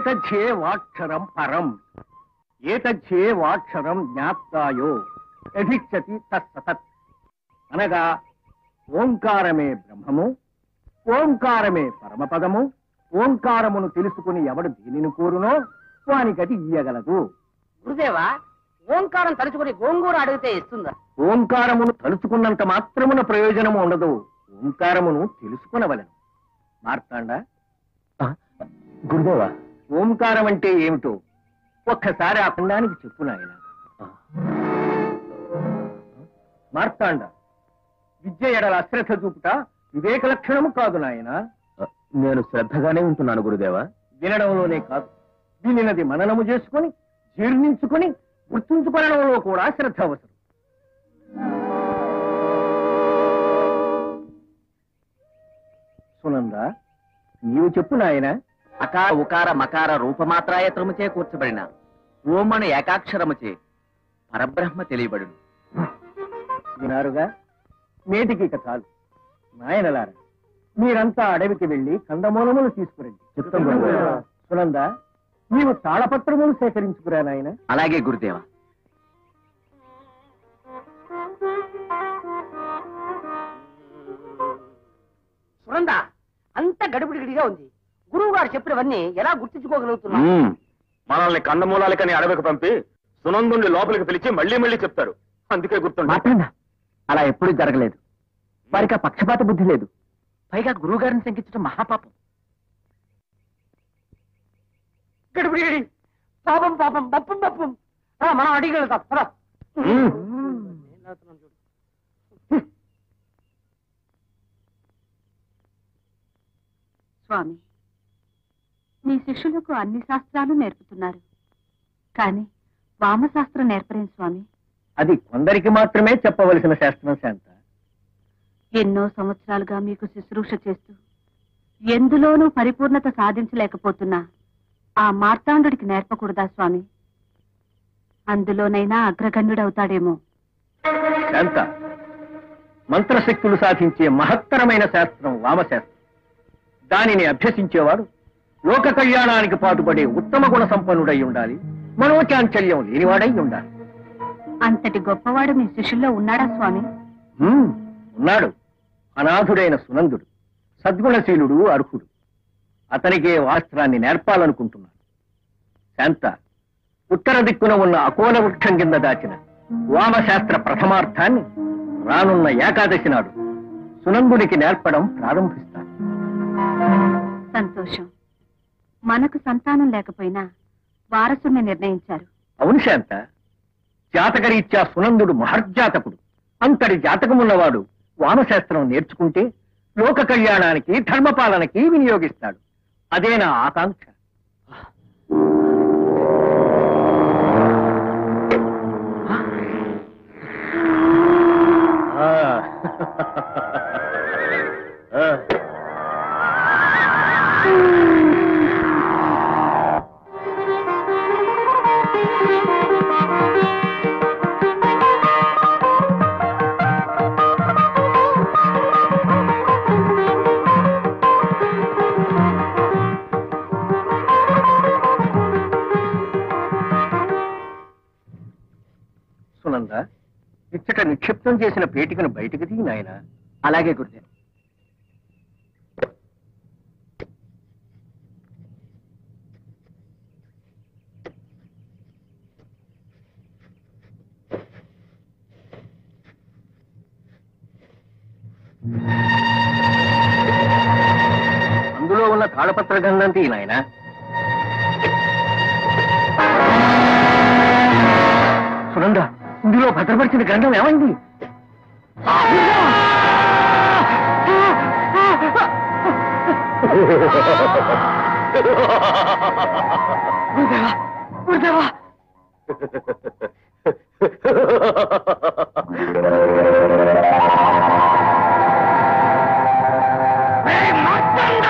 ఏతచ్చేవాక్షరం పరం ఏతచ్చేవాక్షరం జ్ఞాప్తాయో యధిచ్చతి తత్సతత్ అనగా ఓంకారమే బ్రహ్మము ఓంకారమే పరమపదము ఓంకారమును తెలుసుకుని ఎవడు దీనిని కోరునో వానికది ఇయ్యగలదు గురుదేవా ఓంకారం తలుచుకుని గోంగూర అడిగితే ఇస్తుందా ఓంకారమును తలుచుకున్నంత మాత్రమున ప్రయోజనము ఉండదు ఓంకారమును తెలుసుకునవలెను మార్తాండ గురుదేవా ఓంకారం అంటే ఏమిటో ఒక్కసారి ఆ పిండానికి చెప్పు నాయన మార్తాండ విద్య ఎడల అశ్రద్ధ చూపుట వివేక లక్షణము కాదు నాయన నేను శ్రద్ధగానే ఉంటున్నాను గురుదేవా వినడంలోనే కాదు వినినది మననము చేసుకుని జీర్ణించుకుని గుర్తుంచుకొనడంలో కూడా శ్రద్ధ అవసరం సునంద నీవు చెప్పు నాయన అకార ఉకార మకార రూపమాత్రాయత్రముచే కూర్చబడిన ఓమను ఏకాక్షరముచే పరబ్రహ్మ తెలియబడును వినారుగా నేటికి ఇక చాలు నాయనలారా మీరంతా అడవికి వెళ్లి కందమూలములు తీసుకురండి చిత్తం గురుదేవా. సునంద నీవు తాళపత్రములు సేకరించుకురా నాయన అలాగే గురుదేవా సునంద అంత గడిపిడిగిడిగా ఉంది గురువు గారు చెప్పినవన్నీ ఎలా గుర్తించుకోగలుగుతున్నా మనల్ని కందమూలాలకని అడవికి పంపి సునందుండి లోపలికి పిలిచి మళ్ళీ మళ్ళీ చెప్తారు అందుకే గుర్తుండ మాట్లాడా అలా ఎప్పుడూ జరగలేదు వారికి ఆ పక్షపాత బుద్ధి లేదు పైగా గురువు గారిని శంకించడం మహాపాపం గడిపిడిగిడి పాపం పాపం బప్పం బప్పం రా, మనం అడిగి వెళ్తాం రా. మ్మ్. ఏం లాగుతున్నాను చూడు. స్వామి మీ శిష్యులకు అన్ని శాస్త్రాలు నేర్పుతున్నారు కానీ వామశాస్త్రం నేర్పరేం స్వామి అది కొందరికి మాత్రమే చెప్పవలసిన శాస్త్రం శాంత ఎన్నో సంవత్సరాలుగా మీకు శుశ్రూష చేస్తూ ఎందులోనూ పరిపూర్ణత సాధించలేకపోతున్నా ఆ మార్తాండుడికి నేర్పకూడదా స్వామి అందులోనైనా అగ్రగణ్యుడవుతాడేమో శాంత మంత్రశక్తులు సాధించే మహత్తరమైన శాస్త్రం వామశాస్త్రం దానిని అభ్యసించేవాడు లోక కళ్యాణానికి పాటుపడే ఉత్తమ గుణ సంపన్నుడై ఉండాలి మనోచాంచల్యం లేనివాడై ఉండాలి అంతటి గొప్పవాడు మీ శిష్యుల్లో ఉన్నాడా స్వామి హ్మ్, ఉన్నాడు అనాథుడైన సునందుడు సద్గుణశీలుడు అర్హుడు అతనికే వాస్త్రాన్ని నేర్పాలనుకుంటున్నాను శాంత ఉత్తర దిక్కున ఉన్న అకోల వృక్షం కింద దాచిన వామశాస్త్ర ప్రథమార్థాన్ని రానున్న ఏకాదశి నాడు సునందునికి నేర్పడం ప్రారంభిస్తాను సంతోషం మనకు సంతానం లేకపోయినా వారసుని నిర్ణయించారు అవును శాంత జాతకరీత్యా సునందుడు మహర్జాతకుడు అంతటి జాతకమున్నవాడు వామశాస్త్రం నేర్చుకుంటే లోక కళ్యాణానికి ధర్మపాలనకి వినియోగిస్తాడు అదే నా ఆకాంక్ష సునంద ఇచ్చట నిక్షిప్తం చేసిన పేటికను బయటికి తీ నాయన అలాగే గురుదేవ్ అందులో ఉన్న తాళపత్ర గంధం తీ నాయన సునంద ఇందులో భద్రపరిచిన గంధం ఏమైంది గురుదేవా గురుదేవా ఏయ్, మార్తాండా!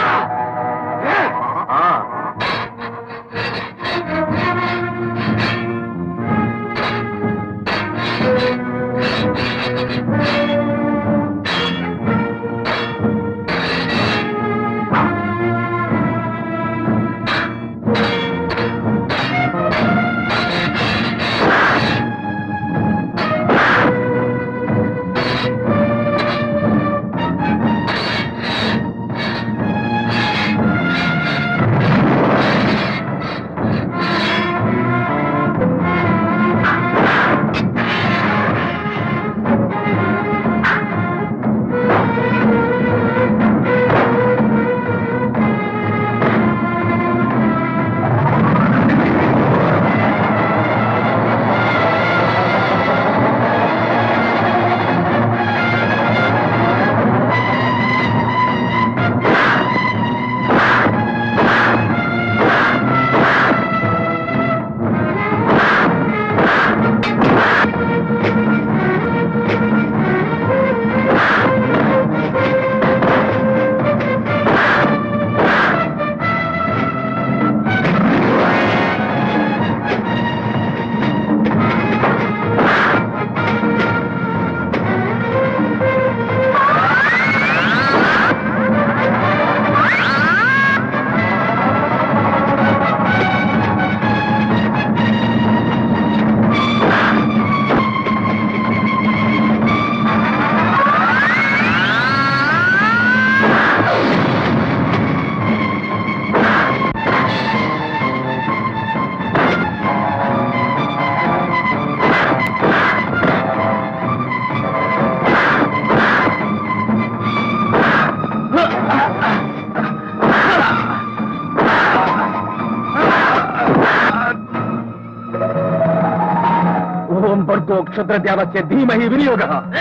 ఓం భర్గో క్షుద్ర దేవస్య ధీమహి వినియోగ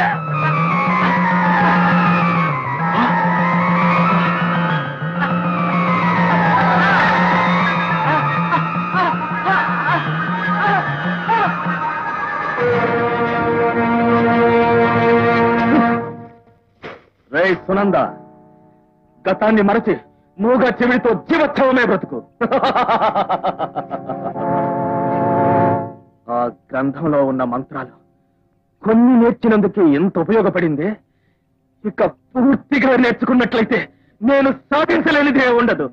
రే సునంద గతాన్ని మరచి మూగ చెవిడితో జీవోత్సవమే బ్రతుకు ఆ గ్రంథంలో ఉన్న మంత్రాలు కొన్ని నేర్చినందుకే ఎంత ఉపయోగపడింది ఇక పూర్తిగా నేర్చుకున్నట్లయితే నేను సాధించలేనిదే ఉండదు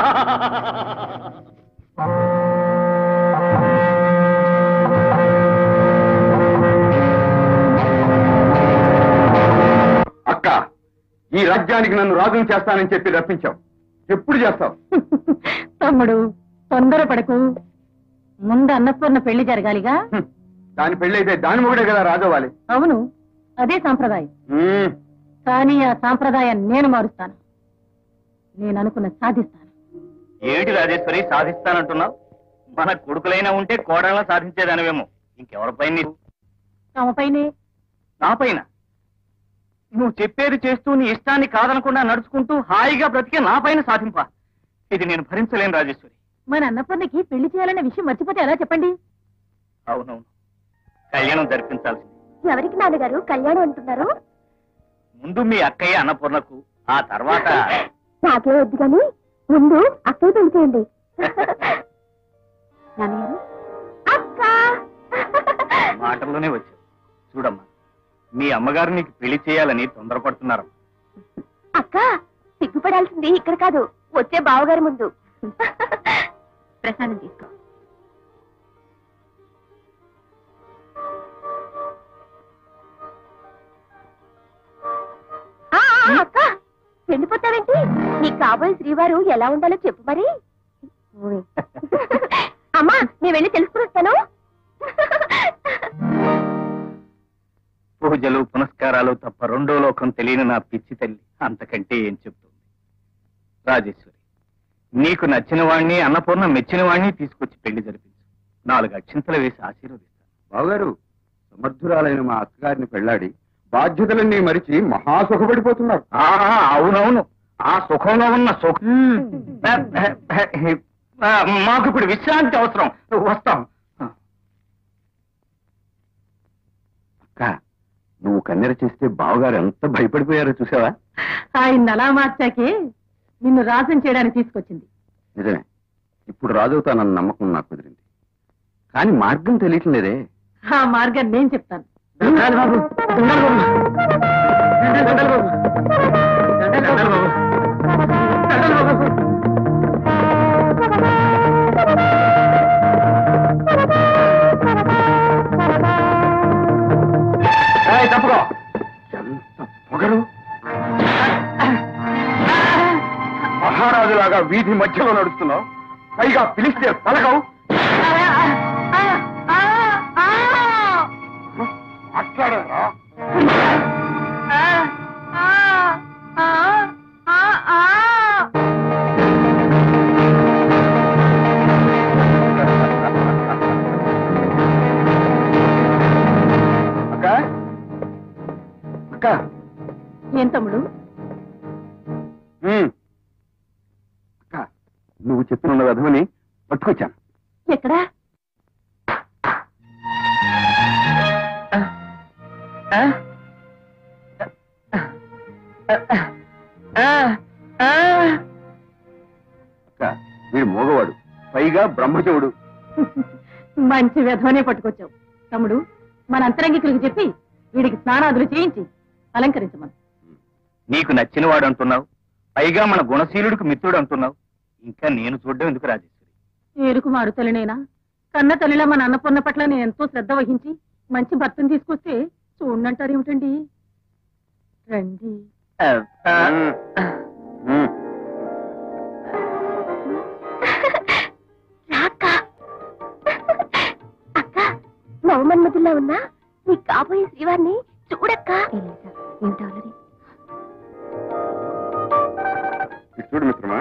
అక్క ఈ రాజ్యానికి నన్ను రాజును చేస్తానని చెప్పి రప్పించావు ఎప్పుడు చేస్తావు తమ్ముడు తొందరపడకు ముందు అన్నపూర్ణ పెళ్లి జరగాలిగా హ్మ్. దాని పెళ్ళైతే దాని మొగుడే కదా రాజవ్వాలి అవును అదే సాంప్రదాయం హ్మ్. కానీ ఆ సాంప్రదాయాన్ని నేను మారుస్తాను నేను అనుకున్న సాధిస్తాను ఏమిటి రాజేశ్వరి సాధిస్తానంటున్నావు మన కొడుకులైనా ఉంటే కోడళ్ళ సాధించేదానివేమో ఇంకెవరిపై నీకు తమపైనే నా పైన నువ్వు చెప్పేది చేస్తూ నీ ఇష్టాన్ని కాదనకుండా నడుచుకుంటూ హాయిగా బ్రతికే నా పైన సాధింప ఇది నేను భరించలేను రాజేశ్వరి మన అన్నపూర్ణకి పెళ్లి చేయాలన్న విషయం మర్చిపోతే ఎలా చెప్పండి అవునవును కళ్యాణం జరిపించాల్సింది ఎవరికి నాన్నగారు కళ్యాణం అంటున్నారు ముందు మీ అక్కయ్య అన్నపూర్ణకు ఆ తర్వాత నాకే వద్దు కానీ ముందు అక్కయ్య పెళ్లి చేయండి నాన్నగారు అక్క మాటల్లోనే వచ్చావు చూడమ్మా మీ అమ్మగారు నీకు పెళ్లి చేయాలని తొందరపడుతున్నారు అక్క సిగ్గుపడాల్సింది ఇక్కడ కాదు వచ్చే బావగారి ముందు ప్రసాదం తీసుకో ఆ, ఆ, అక్క వెళ్ళిపోతావేంటి నీ కాబోయే శ్రీవారు ఎలా ఉండాలో చెప్పు మరి అమ్మా నేను వెళ్ళి తెలుసుకుని వస్తాను పూజలు పునస్కారాలు తప్ప రెండో లోకం తెలియని నా పిచ్చి తల్లి అంతకంటే ఏం చెప్తుంది రాజేశ్వరి నీకు నచ్చిన వాణ్ణి అన్నపూర్ణ మెచ్చిన వాణ్ణి తీసుకొచ్చి పెళ్లి జరిపించు నాలుగు అక్షింతలు వేసి ఆశీర్వదిస్తాను బావగారు సమర్థురాలైన మా అత్తగారిని పెళ్ళాడి బాధ్యతలన్నీ మరిచి మహాసుఖపడిపోతున్నారు ఆహా, అవునవును ఆ సుఖంలో ఉన్న సుఖం ఆ, మాకు ఇప్పుడు విశ్రాంతి అవసరం వస్తాం అక్క నువ్వు కన్నెర చేస్తే బావగారు ఎంత భయపడిపోయారో చూసావా ఆయన అలా మార్చాకే నిన్ను రాజం చేయడానికి తీసుకొచ్చింది నిజమే ఇప్పుడు రాజవుతానన్న నమ్మకం నాకు కుదిరింది కానీ మార్గం తెలియటం లేదే ఆ మార్గాన్ని నేను చెప్తాను దండాలు బాబు దండాలు బాబు దండాలు బాబు దండాలు బాబు దండాలు బాబు ఏయ్, తప్పుకో ఎంత పొగరు మహారాజులాగా వీధి మధ్యలో నడుస్తున్నావు పైగా పిలిస్తే పలకవు మాట్లాడరా అక్క అక్క ఏం తమ్ముడు ఉమ్. అక్క నువ్వు చెప్పిన విధమని పట్టుకొచ్చాను ఎక్కడా అక్క వీడు మోగవాడు పైగా బ్రహ్మచవుడు మంచి వ్యధమనే పట్టుకొచ్చావు తమ్ముడు మన అంతరంగికులకు చెప్పి వీడికి స్నానాదులు చేయించి అలంకరించమను నీకు నచ్చిన వాడు అంటున్నావు పైగా మన గుణశీలుడికి మిత్రుడు అంటున్నావు ఇంకా నేను చూడడం ఎందుకు రాజేశ్వరి ఏరుకు మారు తల్లినైనా కన్న తల్లిలో మన అన్నపూర్ణ పట్ల నేను ఎంతో శ్రద్ధ వహించి మంచి భర్తను తీసుకొస్తే చూడంటారు ఏమిటండి రండి ఉమ్. రాక్క అక్క నవమన్మధుల్లో ఉన్నా నీ కాబోయే శ్రీవారిని చూడక్క ఏమిటో ఇటు చూడు మిత్రమా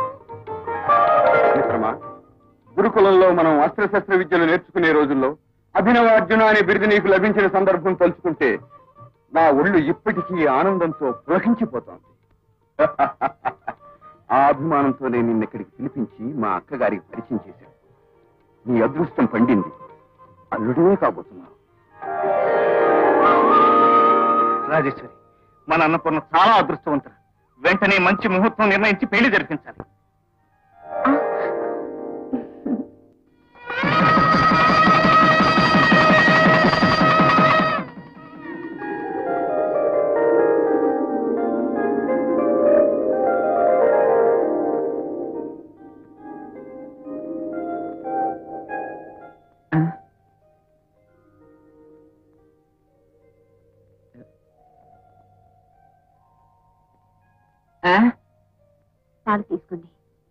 మిత్రమా గురుకులంలో మనం అస్త్రశస్త్ర విద్యలు నేర్చుకునే రోజుల్లో అభినవ అర్జున అనే బిరుదు నీకు లభించిన సందర్భం తలుచుకుంటే నా ఒళ్ళు ఇప్పటికీ ఆనందంతో పులకించిపోతోంది ఆ అభిమానంతోనే నిన్న ఇక్కడికి పిలిపించి మా అక్కగారికి పరిచయం చేశాను నీ అదృష్టం పండింది అల్లుడే కాబోతున్నావు రాజేశ్వరి మన అన్నపూర్ణ చాలా అదృష్టవంతుడు వెంటనే మంచి ముహూర్తం నిర్ణయించి పెళ్లి జరిపించాలి పాలు తీసుకోండి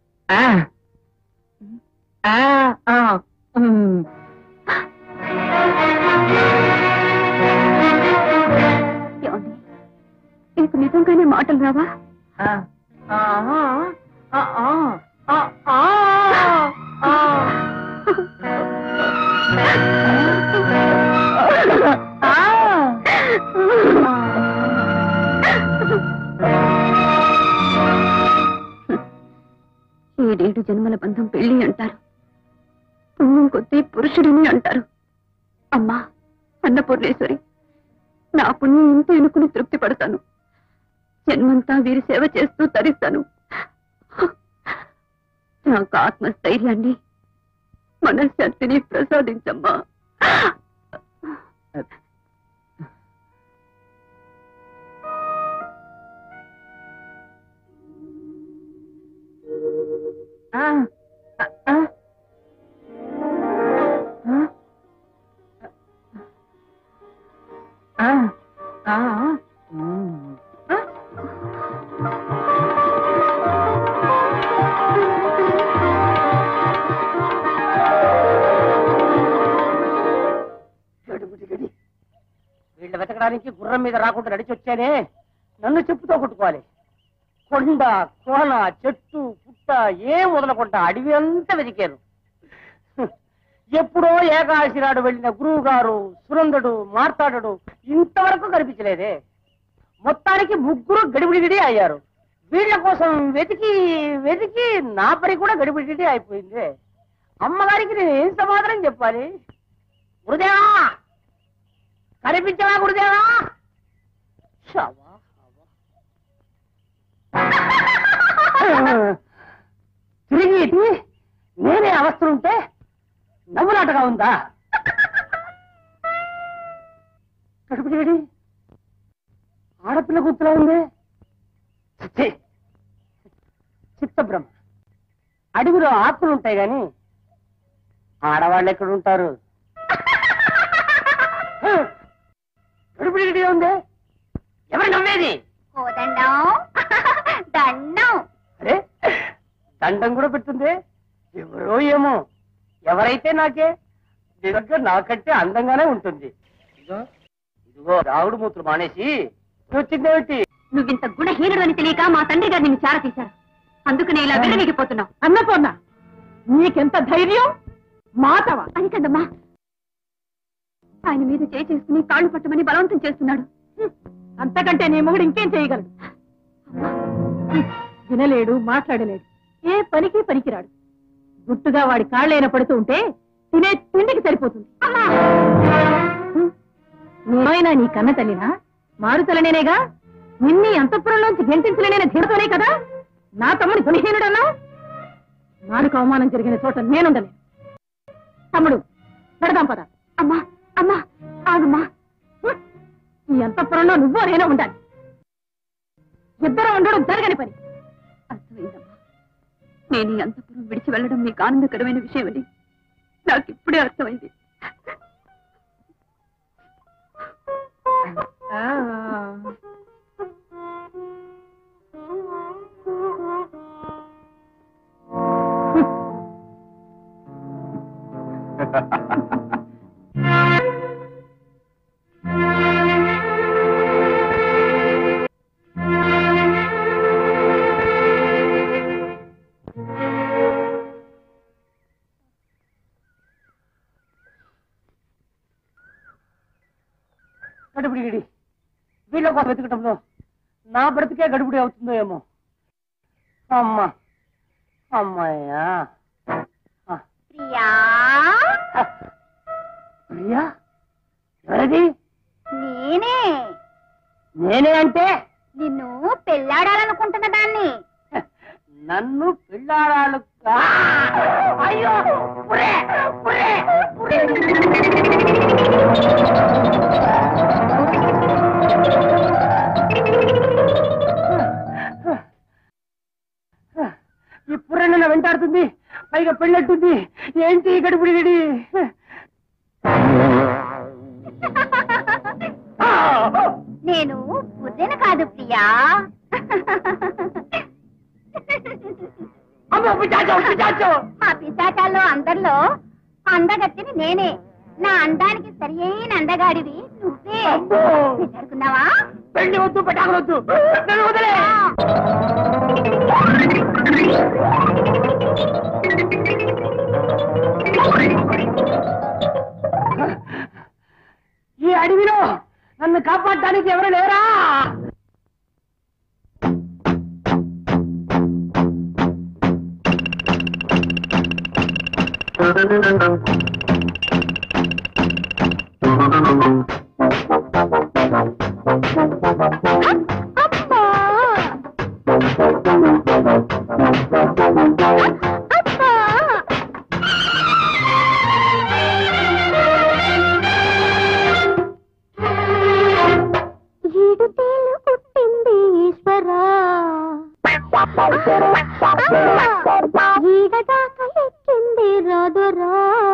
ఏమండి నీకు నిజంగానే మాటలు రావా ఏడేడు జన్మల బంధం పెళ్లి అంటారు పుణ్యం కొద్దీ పురుషుడిని అంటారు అమ్మా అన్నపూర్ణేశ్వరి నా పుణ్యం ఇంత ఎనుకుని తృప్తి పడతాను జన్మంతా వీరి సేవ చేస్తూ తరిస్తాను నాకు ఆత్మస్థైర్యాన్ని మనశ్శాంతిని ప్రసాదించమ్మా గడుగుడి గడి వీళ్ళ వెతకడానికి గుర్రం మీద రాకుండా నడిచి వచ్చానే నన్ను చెప్పుతో కొట్టుకోవాలి కొండ కోన చెట్టు పుట్ట ఏం వదలకుండా అడవి అంతా వెతికారు హ్మ్. ఎప్పుడో ఏకాశి నాడు వెళ్ళిన గురువు గారు సురందుడు మార్తాడు ఇంతవరకు కనిపించలేదే మొత్తానికి ముగ్గురు గడిబిడిగిడి అయ్యారు వీళ్ళ కోసం వెతికి వెతికి నా పని కూడా గడిబిడిగిడి అయిపోయింది అమ్మగారికి నేను ఏం సమాధానం చెప్పాలి గురుదేవా కనిపించవా గురుదేవా శవా, శవా. తిరిగి ఇటు నేనే అవస్థలుంటే నవ్వులాటగా ఉందా కడుపుడి ఆడపిల్ల గుర్తులా ఉంది ఛీ! చిత్తభ్రమ అడవిలో ఆకులు ఉంటాయి గాని ఆడవాళ్ళు ఎక్కడ ఉంటారు గడుపుడి ఉంది ఎవరు నవ్వేది దండం అరే దండం కూడా పెడుతుంది ఎవరో ఏమో ఎవరైతే నాకే నిజంగా నాకంటే అందంగానే ఉంటుంది ఇదిగో ఇదిగో రావుడు మూతులు మానేసి వచ్చిందేమిటి నువ్వింత గుణహీనుడు అని తెలియక మా తండ్రి గారు నిన్ను చార తీశారు అందుకనే ఇలా వెళ్ళలేకపోతున్నావు అన్నపూర్ణ నీకెంత ధైర్యం మాటవా అది కదమ్మా ఆయన మీద చేయి చేసుకుని కాళ్ళు పట్టమని బలవంతం చేస్తున్నాడు హ్మ్. అంతకంటే నీ మొగుడు ఇంకేం చేయగలడు హ్మ్. వినలేడు మాట్లాడలేడు ఏ పనికి పనికిరాడు గుట్టుగా వాడి కాళ్ళైన పడుతూ ఉంటే తినే తిండికి సరిపోతుంది హ్మ్. నేనైనా నీ కన్న తల్లినా మారుతలనేనేగా నిన్ని అంతఃపురంలోంచి గెంటించలేనైన ధీరతోనే కదా నా తమ్ముడు గుణహీనుడన్నా నాలుగు అవమానం జరిగిన చోట నేనుండలేను తమ్ముడు పెడదాం పద అమ్మా అమ్మా ఆగమ్మా హ్మ్. ఈ అంతఃపురంలో నువ్వు నేనే ఉండాలి ఇద్దరు ఉండడం జరగని పని అర్థమైందమ్మా నేను ఈ అంతపురం విడిచి వెళ్ళడం మీకు ఆనందకరమైన విషయమని నాకు ఇప్పుడే అర్థమైంది గడుపుడి గడి వీళ్ళ కోసం వెతకటంలో నా బ్రతికే గడుపుడి అవుతుందో ఏమో అమ్మా అమ్మాయ్యా ఆ, ప్రియా ప్రియా ఎవరది నేనే నేనే అంటే నిన్ను పెళ్ళాడాలనుకుంటున్న దాన్ని నన్ను పిల్లాడాలు కా- అయ్యో పురే, పురే, పురే. ఈ పుర్రె నన్ను వెంటాడుతుంది పైగా పెళ్ళట్టుంది ఏంటి ఈ గడిపిడి గడి నేను బుర్రెను కాదు ప్రియా అమ్మో పిచ్చాచో పిచ్చాచో మా పిశాచాల్లో అందరిలో అందగత్తిని నేనే నా అందానికి సరి అయిన అందగాడివి నువ్వే అమ్మో. పెళ్ళాడుకున్నావా పెళ్లి వద్దు పెట్టాకలొద్దు నన్ను వదిలే ఈ అడవిలో నన్ను కాపాడడానికి ఎవరు లేరా అమ్మా అమ్మా ఈడు తేలు పుట్టింది ఈశ్వరా ఈడ దాకా ఎక్కింది రాదురా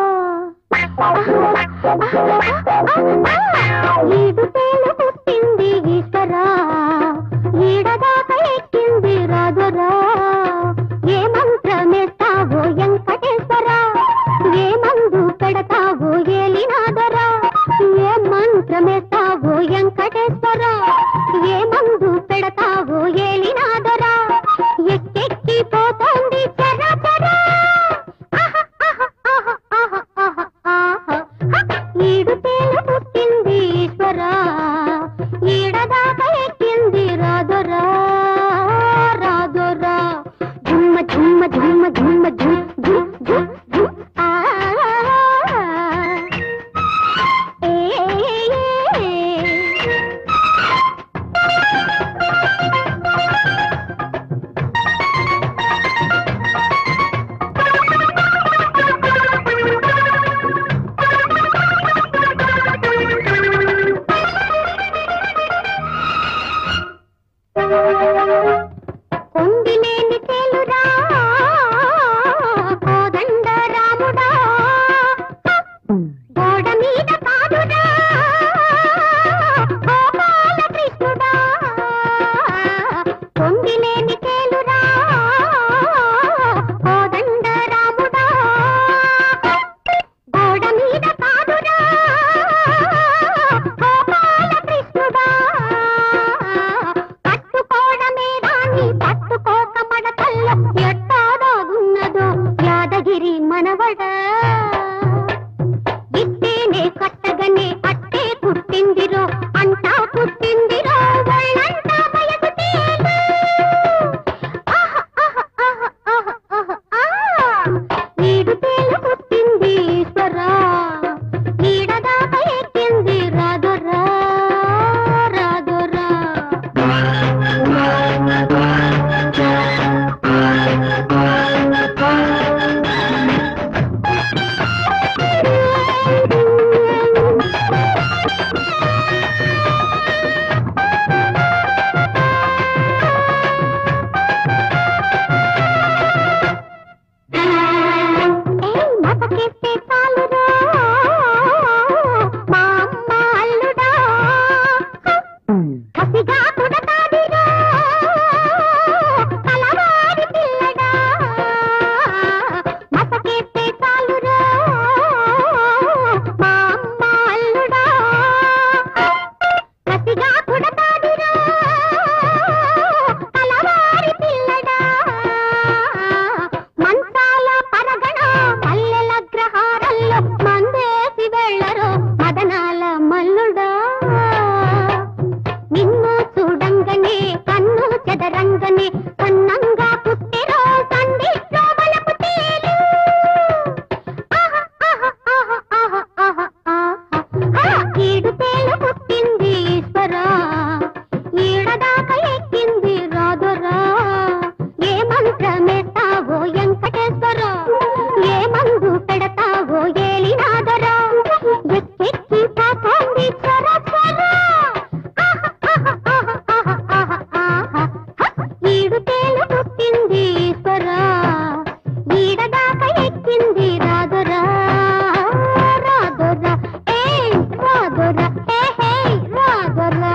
ఈడు తేలు పుట్టింది ఈశ్వరా ఈడ దాకా ఎక్కింది రాదురా ఏ మంత్రమేస్తావో వెంకటేశ్వరా ఏ మందు పెడతావో ఏలినాదరా ఏ మంత్రమేస్తావో వెంకటేశ్వరా ఏ మందు పెడతావో ఏలినాదరా ఎక్కెక్కి పోతోంది చర చర ఈడు తేలు పుట్టింది ఈశ్వరా ఈడదాకా ఎక్కింది రాదురా రాదురా జుమ్మ జుమ్మ జుమ్మ జుమ్మ జు జు జు జు ఆ ఏ ఏ, ఏ. ఈడు తేలు పుట్టింది ఈశ్వరా ఈడదాకా ఎక్కింది రాదురా ఏ మంత్రమెత్తావో వెంకటేశ్వరా ఏ మందు పెడతావో ఏలినాదరా ఎక్కెక్కి పోతోంది చర చర ఈడు తేలు పుట్టింది ఈశ్వరా ఈడదాకా ఎక్కింది రాదురా రాదురా ఏ రాదురా ఏ హే రాదురా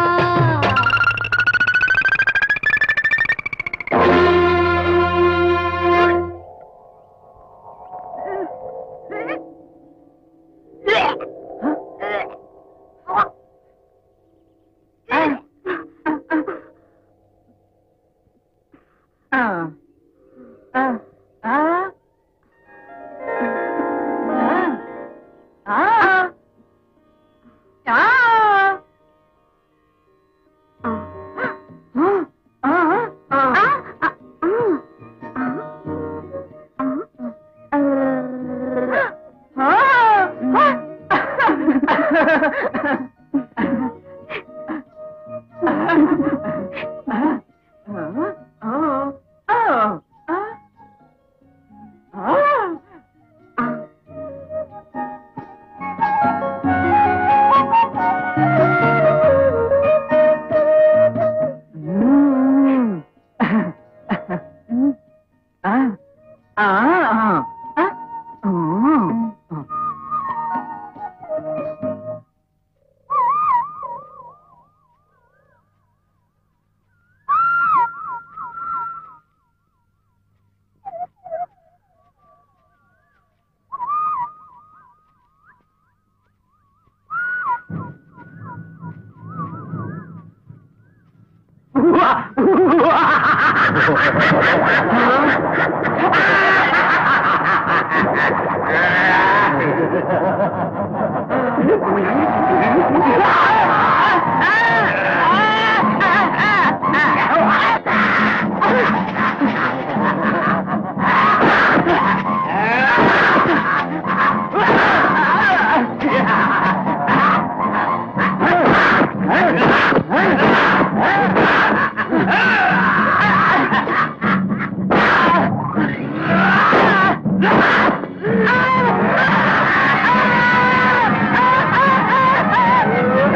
ఆ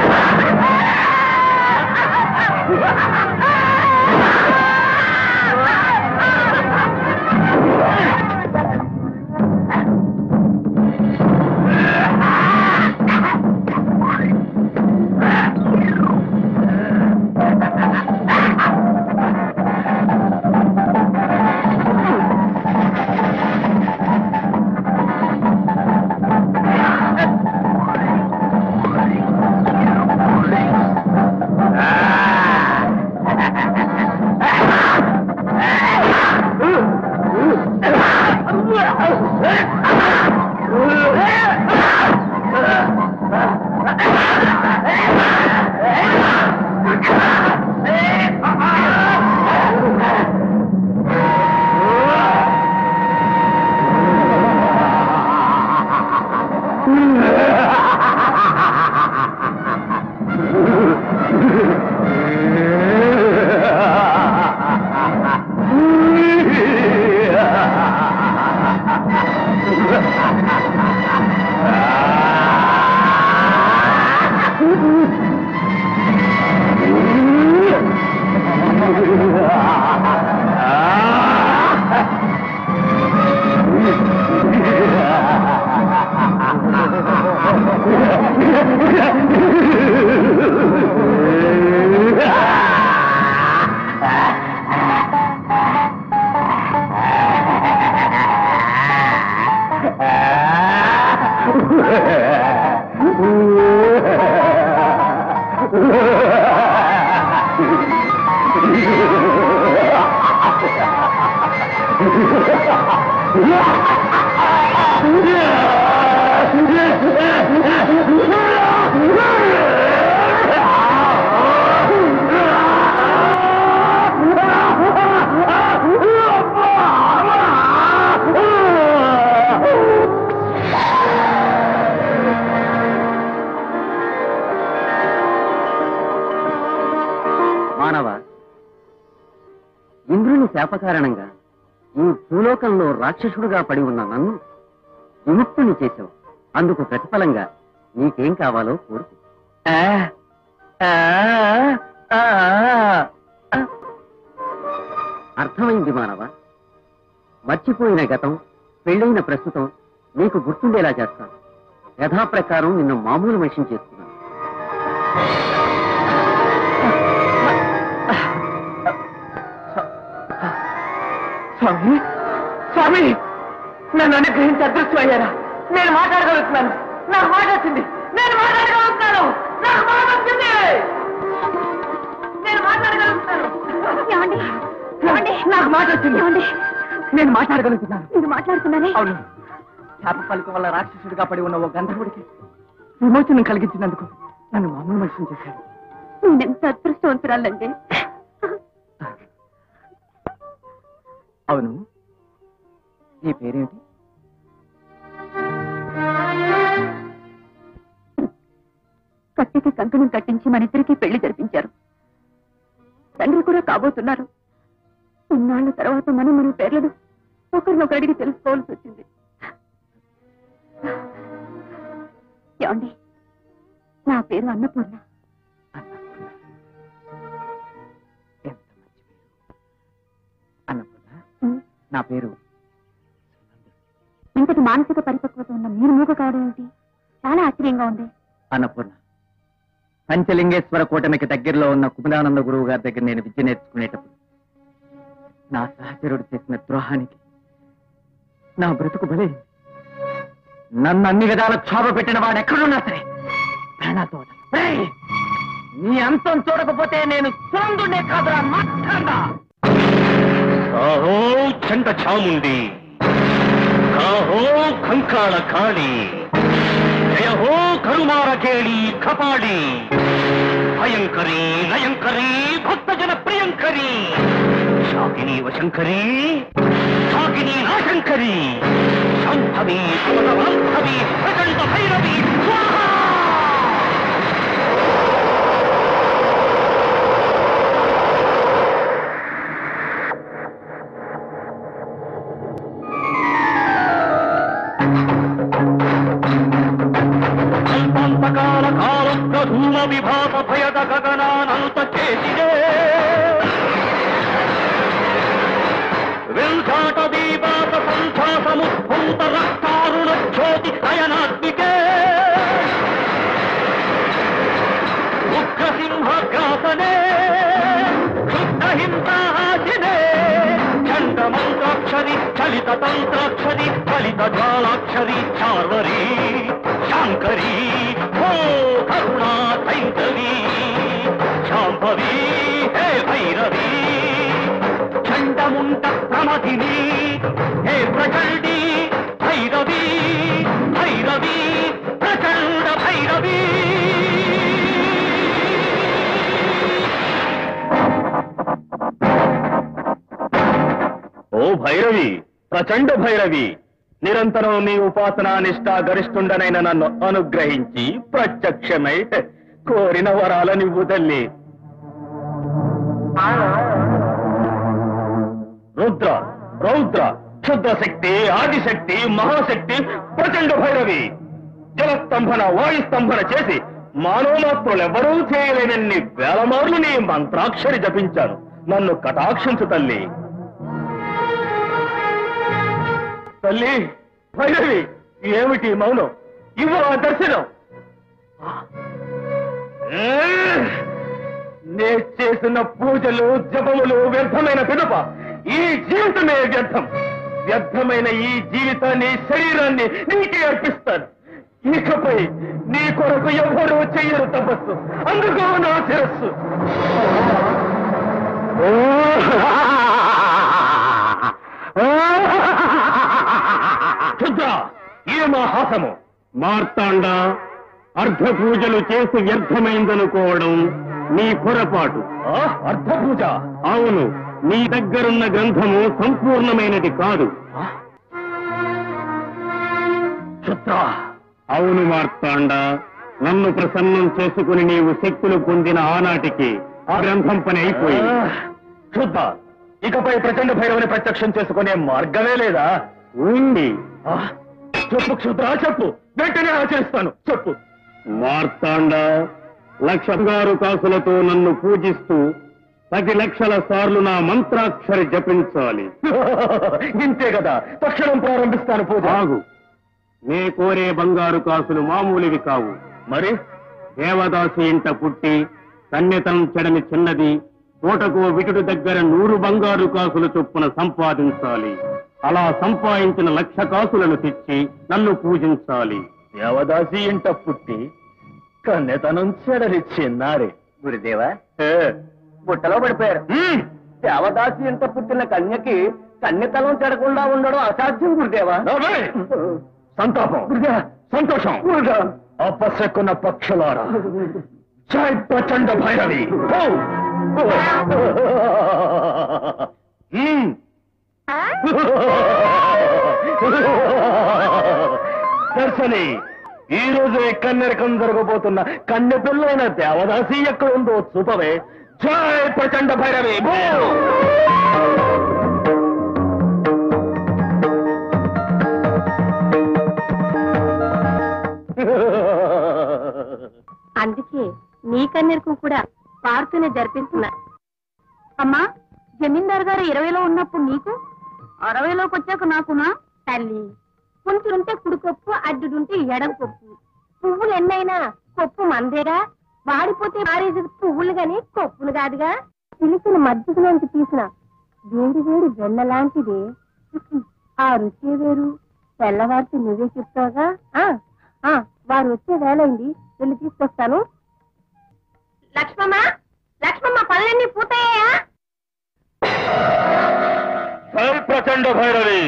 శాప కారణంగా ఈ భూలోకంలో రాక్షసుడుగా పడి ఉన్న నన్ను విముక్తుని చేశావు అందుకు ప్రతిఫలంగా నీకేం కావాలో కోరుకు అర్థమైంది మానవ మర్చిపోయిన గతం పెళ్ళైన ప్రస్తుతం నీకు గుర్తుండేలా చేస్తాను యథాప్రకారం నిన్ను మామూలు మనిషిని చేస్తున్నాను స్వామి స్వామి నన్ను అనుగ్రహించి అదృష్టమయ్యారా నేను మాట్లాడగలుగుతున్నాను నాకు మాట వచ్చింది నేను మాట్లాడగలుగుతున్నాను నాకు మాట వచ్చింది నేను మాట్లాడగలుగుతున్నాను ఏమండి ఏమండి నాకు మాట వచ్చింది ఏమండి నేను మాట్లాడగలుగుతున్నాను మీరు మాట్లాడుతున్నారే అవును శాప పలుకు వల్ల రాక్షసుడిగా పడి ఉన్న ఓ గంధర్వుడికి విమోచనం కలిగించినందుకు నన్ను మామూలు మనిషిని చేశాడు నేనెంత అదృష్టవంతురాలండి అవును నీ పేరేంటి కత్తికి కంకణం కట్టించి మన ఇద్దరికి పెళ్లి జరిపించారు తండ్రి కూడా కాబోతున్నారు ఇన్నాళ్ళ తర్వాత మనం మన పేర్లను ఒకరినొకరు అడిగి తెలుసుకోవాల్సి వచ్చింది ఏమండి నా పేరు అన్నపూర్ణ ఎంత మంచి పేరు అన్నపూర్ణ ఉమ్, నా పేరు ఇంతటి మానసిక పరిపక్వత ఉన్న మీరు మూగ కావడం ఏంటి చాలా ఆశ్చర్యంగా ఉంది అన్నపూర్ణ పంచలింగేశ్వర కూటమికి దగ్గరలో ఉన్న కుముదానంద గురువు గారి దగ్గర నేను విద్య నేర్చుకునేటప్పుడు నా సహచరుడు చేసిన ద్రోహానికి నా బ్రతుకు బలైంది నన్ను అన్ని విధాల క్షోభ పెట్టిన వాడు ఎక్కడున్నా సరే ప్రాణాలతో వదలను. ఏయ్! నీ అంతం చూడకపోతే నేను సోందుండే కాదురా మాట్లాడా ఆహో చండ చాముండి కాహో కంకాళ కాళి జయ హో కరుమార కేళి కపాడి భయంకరి నయంకరి భక్తజన ప్రియంకరి శాకిని వశంకరి శాకిని నాశంకరి శాంభవి సమతవాంభవి ప్రచండ భైరవి స్వాహా అల్పాంతకాల కాలొక్క ధూమ విభాత భయద గగనానంత చేసినే వెంకాట దీపాత సంధ్యాసముద్భూత రక్తారుణ జ్యోతి నయనాత్మికే ఉగ్రసింహగ్రాసనే శుద్ధహింసాహాసినే చండమంత్రాక్షరి చలిత తంత్రాక్షరి ఫలిత జ్వాలాక్షరి చార్వరి శాంకరి ఓ కరుణా సైంధవి శాంభవి హే భైరవి చండముండ ప్రమథిని హే ప్రచండి భైరవి భైరవి ప్రచండ భైరవి ఓ భైరవి ప్రచండ భైరవి నిరంతరం నీ ఉపాసనా నిష్ఠ గరిష్ఠుండనైన నన్ను అనుగ్రహించి ప్రత్యక్షమై కోరిన వరాలనివ్వు తల్లి రుద్ర రౌద్ర క్షుద్ర శక్తి ఆదిశక్తి మహాశక్తి ప్రచండ భైరవి జలస్తంభన వాయుస్తంభన చేసి మానవమాత్రులెవరూ చేయలేనన్ని వేల మార్లు నీ మంత్రాక్షరి జపించాను నన్ను కటాక్షించు తల్లి తల్లి భైరవి ఏమిటి మౌనం ఇవ్వ ఆ దర్శనం ఏ! నే చేసిన పూజలు జపములు వ్యర్థమైన పిదప ఈ జీవితమే వ్యర్థం వ్యర్థమైన ఈ జీవితాన్ని శరీరాన్ని నీకే అర్పిస్తాను ఇకపై నీ కొరకు ఎవరూ చెయ్యరు తపస్సు అందుకో నా శిరస్సు క్షుద్ర ఏ మా హాసము మార్తాండ అర్ధ పూజలు చేసి వ్యర్థమైందనుకోవడం నీ పొరపాటు అర్ధ పూజ అవును నీ దగ్గరున్న గ్రంథము సంపూర్ణమైనది కాదు క్షుద్ర అవును మార్తాండ నన్ను ప్రసన్నం చేసుకుని నీవు శక్తులు పొందిన ఆనాటికి ఆ గ్రంథం పని అయిపోయింది క్షుద్ర ఇకపై ప్రచండ భైరవుని ప్రత్యక్షం చేసుకునే మార్గమే లేదా ఉంది ఆ, చెప్పు క్షుద్ర చెప్పు వెంటనే ఆచరిస్తాను చెప్పు మార్తాండ లక్ష బంగారు కాసులతో నన్ను పూజిస్తూ పది లక్షల సార్లు నా మంత్రాక్షరి జపించాలి ఇంతే కదా తక్షణం ప్రారంభిస్తాను పూజ ఆగు నే కోరే బంగారు కాసులు మామూలివి కావు మరి దేవదాసి ఇంట పుట్టి కన్యతనం చెడని చిన్నది పూటకు విటుడు దగ్గర నూరు బంగారు కాసులు చొప్పున సంపాదించాలి అలా సంపాదించిన లక్ష కాసులను తెచ్చి నన్ను పూజించాలి దేవదాసి ఇంట పుట్టి కన్నెతనం చెడలిచ్చిన్నారే గురుదేవా బుట్టలో పడిపోయారు దేవదాసి ఇంత పుట్టిన కన్యకి కన్యతలం చెడకుండా ఉండడం అసాధ్యం గురుదేవా నవ్వే! సంతాపం సంతోషం అపశకున్న పక్షులారా జై ప్రచండ భైరవి హో! మ్మ్. దర్శని ఈ రోజు కన్నెరకం జరగబోతున్న కన్నె పిల్లైన దేవదాసి ఎక్కడ ఉందో చూపవే జై ప్రచండ భైరవి భూ! అందుకే నీ కన్నెరకు కూడా పార్తూనే జరిపిస్తున్నా అమ్మా జమీందార్ గారు ఇరవైలో ఉన్నప్పుడు నీకు అరవైలోకి వచ్చాక నాకునా తల్లి కొంచెంటే కుడికొప్పు అడ్డుడుంటే ఎడం కొప్పు పువ్వులు ఎన్నైనా కొప్పు మందేగా వాడిపోతే మారేది పువ్వులు గాని కొప్పులు కాదుగా పిలిచిన మధ్యలోంచి తీసిన వేడి వేడి వెన్న లాంటిది ఆ రుచి వేరు తెల్లవారితే నువ్వే చెప్తావుగా ఆ, ఆ, వారు వచ్చే వేలైంది వెళ్ళి తీసుకొస్తాను లక్ష్మమ్మ లక్ష్మమ్మ పనులన్నీ పూర్తయ్యాయా జై ప్రచండ భైరవి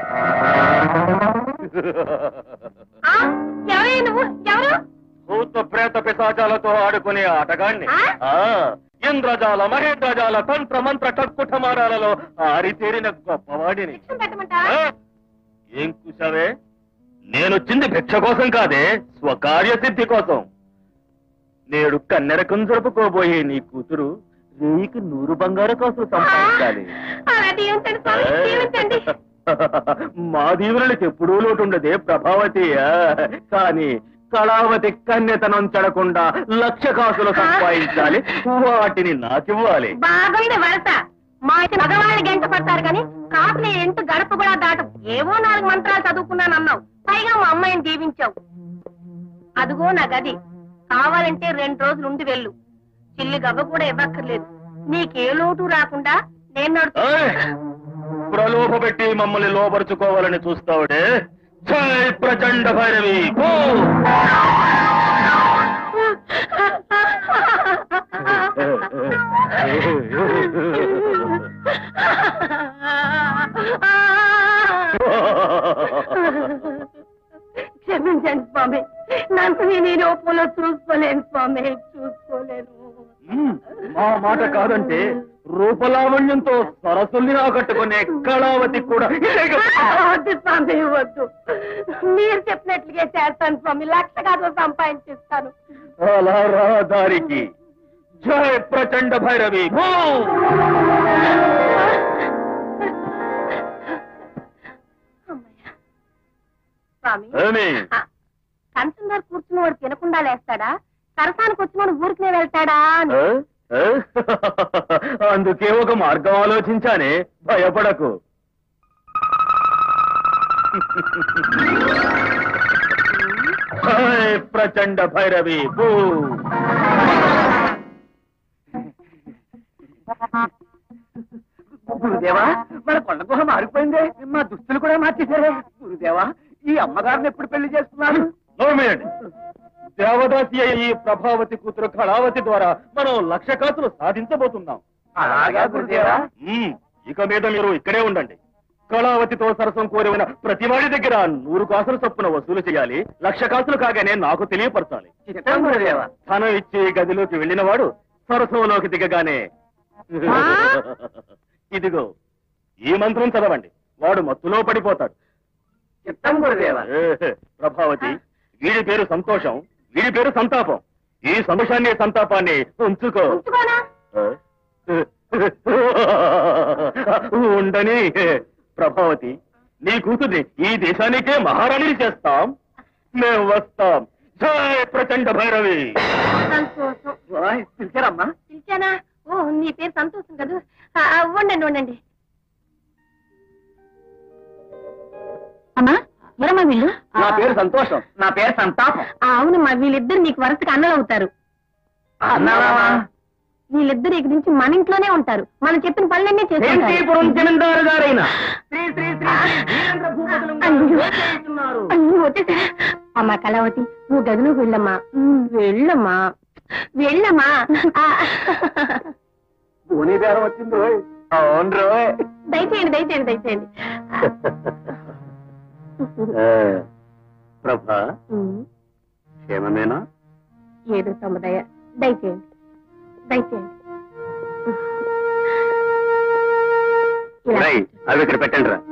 ఆ, ఎవరే నువ్వు ఎవరు భూత ప్రేత పిశాచాలతో ఆడుకునే ఆటగాణ్ణి ఆ? ఆ, ఇంద్రజాల మహేంద్రజాల తంత్ర మంత్ర కక్కుటమారాలలో ఆరితేరిన గొప్పవాడిని భిక్షం పెట్టమంటావా ఆ? ఏం కూసావే నేనొచ్చింది భిక్ష కోసం కాదే స్వకార్య సిద్ధి కోసం నేడు కన్నెరకం జరుపుకోబోయే నీ కూతురు రేయికి నూరు బంగారు కోసం సంపాదించాలి అలా దీవించండి స్వామి దీవించండి మా దీవులకి ఎప్పుడూ లోటుండదే ప్రభావతి ఆ. కానీ కళావతి కన్యతనం చెడకుండా లక్ష కాసులు సంపాదించాలి వాటిని నాకివ్వాలి బాగుంది వరస మా ఇంటి మగవాళ్ళని గంట పడతారు కానీ కాపుని ఇంటి గడప కూడా దాటం ఏవో నాలుగు మంత్రాలు చదువుకున్నాను అన్నావు పైగా మా అమ్మాయిని దీవించావు అదిగో నా గది కావాలంటే రెండు రోజులు ఉండి వెళ్ళు చిల్లి గవ్వ కూడా ఇవ్వక్కర్లేదు నీకే లోటు రాకుండా నేను నడుచు ఏయ్! ప్రలోభ పెట్టి మమ్మల్ని లోపరుచుకోవాలని చూస్తావుడే జై ప్రచండ భైరవి పో! క్షమించండి స్వామి నన్ను నేను ఈ రూపంలో చూసుకోలేను స్వామి చూసుకోలేను మ్మ్. మా మాట కాదంటే రూపలావణ్యంతో సరస్సుల్ని ఆకట్టుకునే కళావతి కూడా ఇదే కదా. వద్దు స్వామి వద్దు మీరు చెప్పినట్లుగా చేస్తాను స్వామి లక్ష కాదు సంపాదించిస్తాను అలా రా దారికి జై ప్రచండ భైరవి భూ! స్వామి ఏమి? ఆ, కంచం దగ్గర కూర్చున్నవాడు తినకుండా లేస్తాడా సరసానికి వచ్చినవాడు ఊరికినే వెళ్తాడా అని. ఆ? ఆ? అందుకే ఒక మార్గం ఆలోచించానే భయపడకు జై ప్రచండ భైరవి భూ గురుదేవా మన కొండ గుహ మారిపోయిందే మా దుస్తులు కూడా మార్చేశారే గురుదేవా ఈ అమ్మగారిని ఎప్పుడు పెళ్లి చేసుకున్నారు నోమేయండి దేవదాసి అయి ఈ ప్రభావతి కూతురు కళావతి ద్వారా మనం లక్ష కాసులు సాధించబోతున్నాం అలాగా గురుదేవా మ్మ్. ఇక మీద మీరు ఇక్కడే ఉండండి కళావతితో సరసం కోరిన ప్రతివాడి దగ్గర నూరు కాసులు చొప్పున వసూలు చేయాలి లక్ష కాసులు కాగానే నాకు తెలియపరచాలి చిత్తం గురుదేవా ధనం ఇచ్చి గదిలోకి వెళ్ళిన వాడు సరసంలోకి దిగగానే ఇదిగో ఈ మంత్రం చదవండి వాడు మత్తులో పడిపోతాడు చిత్తం గురుదేవా ఏ, ప్రభావతి వీడి పేరు సంతోషం వీడి పేరు సంతాపం ఈ సంతోషాన్ని సంతాపాన్ని ఉంచుకో ఉంచుకోనా ఏ, ఏ, ఉండని ప్రభావతి నీ కూతుర్ని ఈ దేశానికే మహారాణిని చేస్తాం మేము వస్తాం జై ప్రచండ భైరవి సంతోషం పిలిచారమ్మా పిలిచానా ఓ నీ పేరు సంతోషం కదా ఆ, ఆ, ఉండండి ఉండండి అమ్మా ఎవరమ్మా వీళ్ళు నా పేరు సంతోషం నా పేరు సంతాపం ఆ, అవునమ్మా వీళ్ళిద్దరు నీకు వరుసగా అన్నలు అవుతారు అన్నావా? వీళ్ళిద్దరు ఇక నుంచి మన ఇంట్లోనే ఉంటారు మనం చెప్పిన పనులన్నీ చేసుకుంటారు వెంకీపురం జమీందారు గారైన శ్రీ శ్రీ శ్రీ శ్రీ వీరేంద్ర భూపతులు గారు అయ్యో. వేచేస్తున్నారు. అయ్యో, వచ్చేసారా? అమ్మా కళావతి నువ్వు గదిలోకి వెళ్ళమ్మా వెళ్ళమ్మా వెళ్ళమ్మా ఆ, పోనీ బేరం వచ్చింది రోయ్. అవును రోయ్. దయచేయండి దయచేయండి దయచేయండి ప్రభా ఉమ్, క్షేమమేనా ఏదో తమ దయ దయచేయండి దయచేయండి ఇలా. రై అవి ఇక్కడ పెట్టండి రా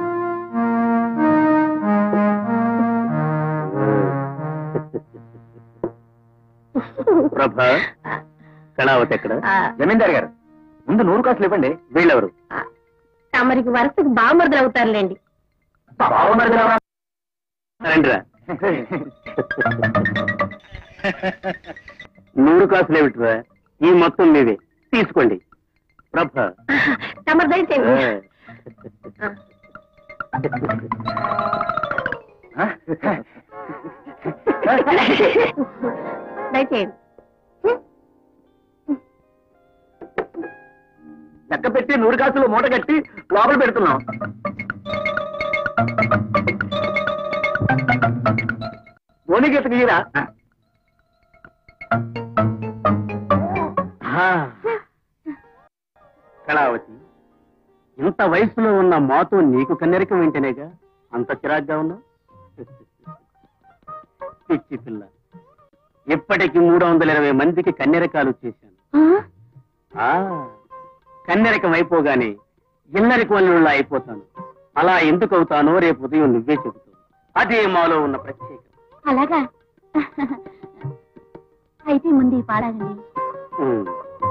ప్రభా కళావతి ఎక్కడ ఆ, జమీందారు గారు ముందు నూరు కాసులు ఇవ్వండి వీళ్ళెవరు ఆ, తమరికి వరుసకు బామర్దులు అవుతారులేండి బావమరిదిరావా? రండి రా నూరు కాసులు ఏమిటిరా ఈ మొత్తం మీవే తీసుకోండి ప్రభ తమరు దయచేయండి ఆ? దయచేయండి లెక్క పెట్టి నూరు కాసులు మూట కట్టి లోపల పెడుతున్నాం గోనిగీత గీరా కళావతి ఇంత వయసులో ఉన్న మాతో నీకు కన్నెరికం వెంటనేగా అంత చిరాగ్గా ఉన్నావు పిచ్చి పిల్ల ఇప్పటికి మూడు వందల ఇరవై మందికి కన్నెరకాలు చేశాను ఆ కన్నెరకం అయిపోగానే ఇల్లరిక వల్ల అయిపోతాను అలా ఎందుకు అవుతానో రేపు ఉదయం నువ్వే చెబుతావు అదే మాలో ఉన్న ప్రత్యేకత అలాగా అయితే ముందు ఈ పాడాలండి ఉమ్.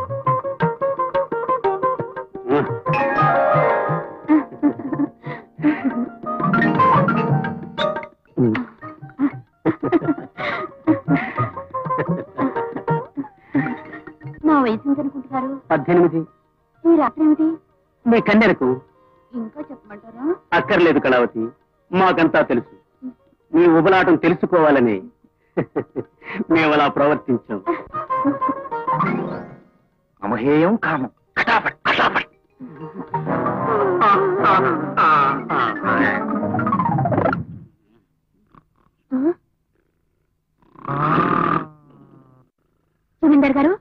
ఉమ్. ఉమ్. నా వయసు ఎంత అనుకుంటున్నారు పద్దెనిమిది ఈ రాత్రి ఏమిటి మీ కన్నెరకు ఇంకా చెప్పమంటారా అక్కర్లేదు కళావతి మాకంతా తెలుసు మీ ఉబలాటం తెలుసుకోవాలని మేము అలా ప్రవర్తించాం అమహేయం కామం కటాపట్ కటాపట్ జమీందార్ గారు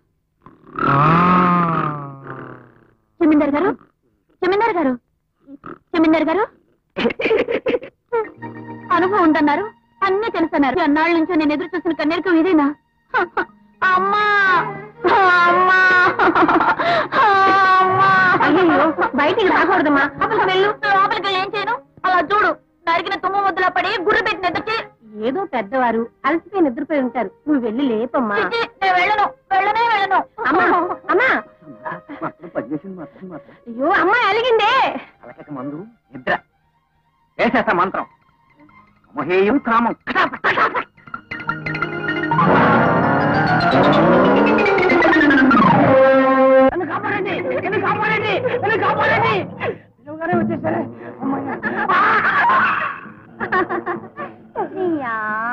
జమీందార్ గారు జమీందార్ గారు జమీందార్ గారు అనుభవం ఉందన్నారు అన్నీ తెలుసన్నారు అన్నాళ్ళ నుంచి నేను ఎదురు చూసిన కన్నీరుకు ఇదేనా అమ్మా అమ్మా అయ్యో బయటికి రాకూడదమ్మా అసలు వెళ్ళు లోపలికి వెళ్ళి ఏం చేయను అలా చూడు నరికిన తుమ్మ ముద్దులా పడి గుర్రు పెట్టి నిద్రచి ఏదో పెద్దవారు అలసిపోయి నిద్రపోయి ఉంటారు నువ్వు వెళ్ళి లేపమ్మా నేను వెళ్ళను వెళ్ళనే వెళ్ళను అమ్మా అమ్మా మాత్రం పనిచేసింది మాత్రం మాత్రం అయ్యో అమ్మాయి అలిగిందే అలకక మందు నిద్ర వేసేస్తా మంత్రం అమహేయం కామం కటాపట్ కటాపట్ నన్ను కాపాడండి నన్ను కాపాడండి నన్ను కాపాడండి నిజంగానే వచ్చేసారే ప్రియా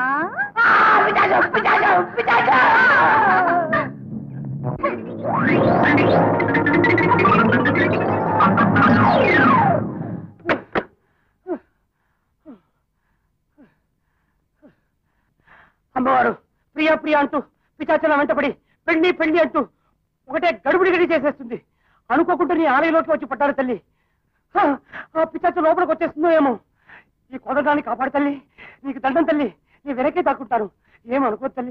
అమ్మవారు ప్రియా ప్రియా అంటూ పిచాచల వెంటపడి పెళ్లి పెళ్లి అంటూ ఒకటే గడుబుడి గడి చేసేస్తుంది అనుకోకుండా నీ ఆలయంలోకి వచ్చి పట్టారు తల్లి హ, ఆ పిచాచ లోపలికి వచ్చేస్తుందో ఏమో ఈ కొడదాన్ని కాపాడు తల్లి నీకు దండం తల్లి నీ వెనకే దాక్కుంటాను ఏమనుకో తల్లి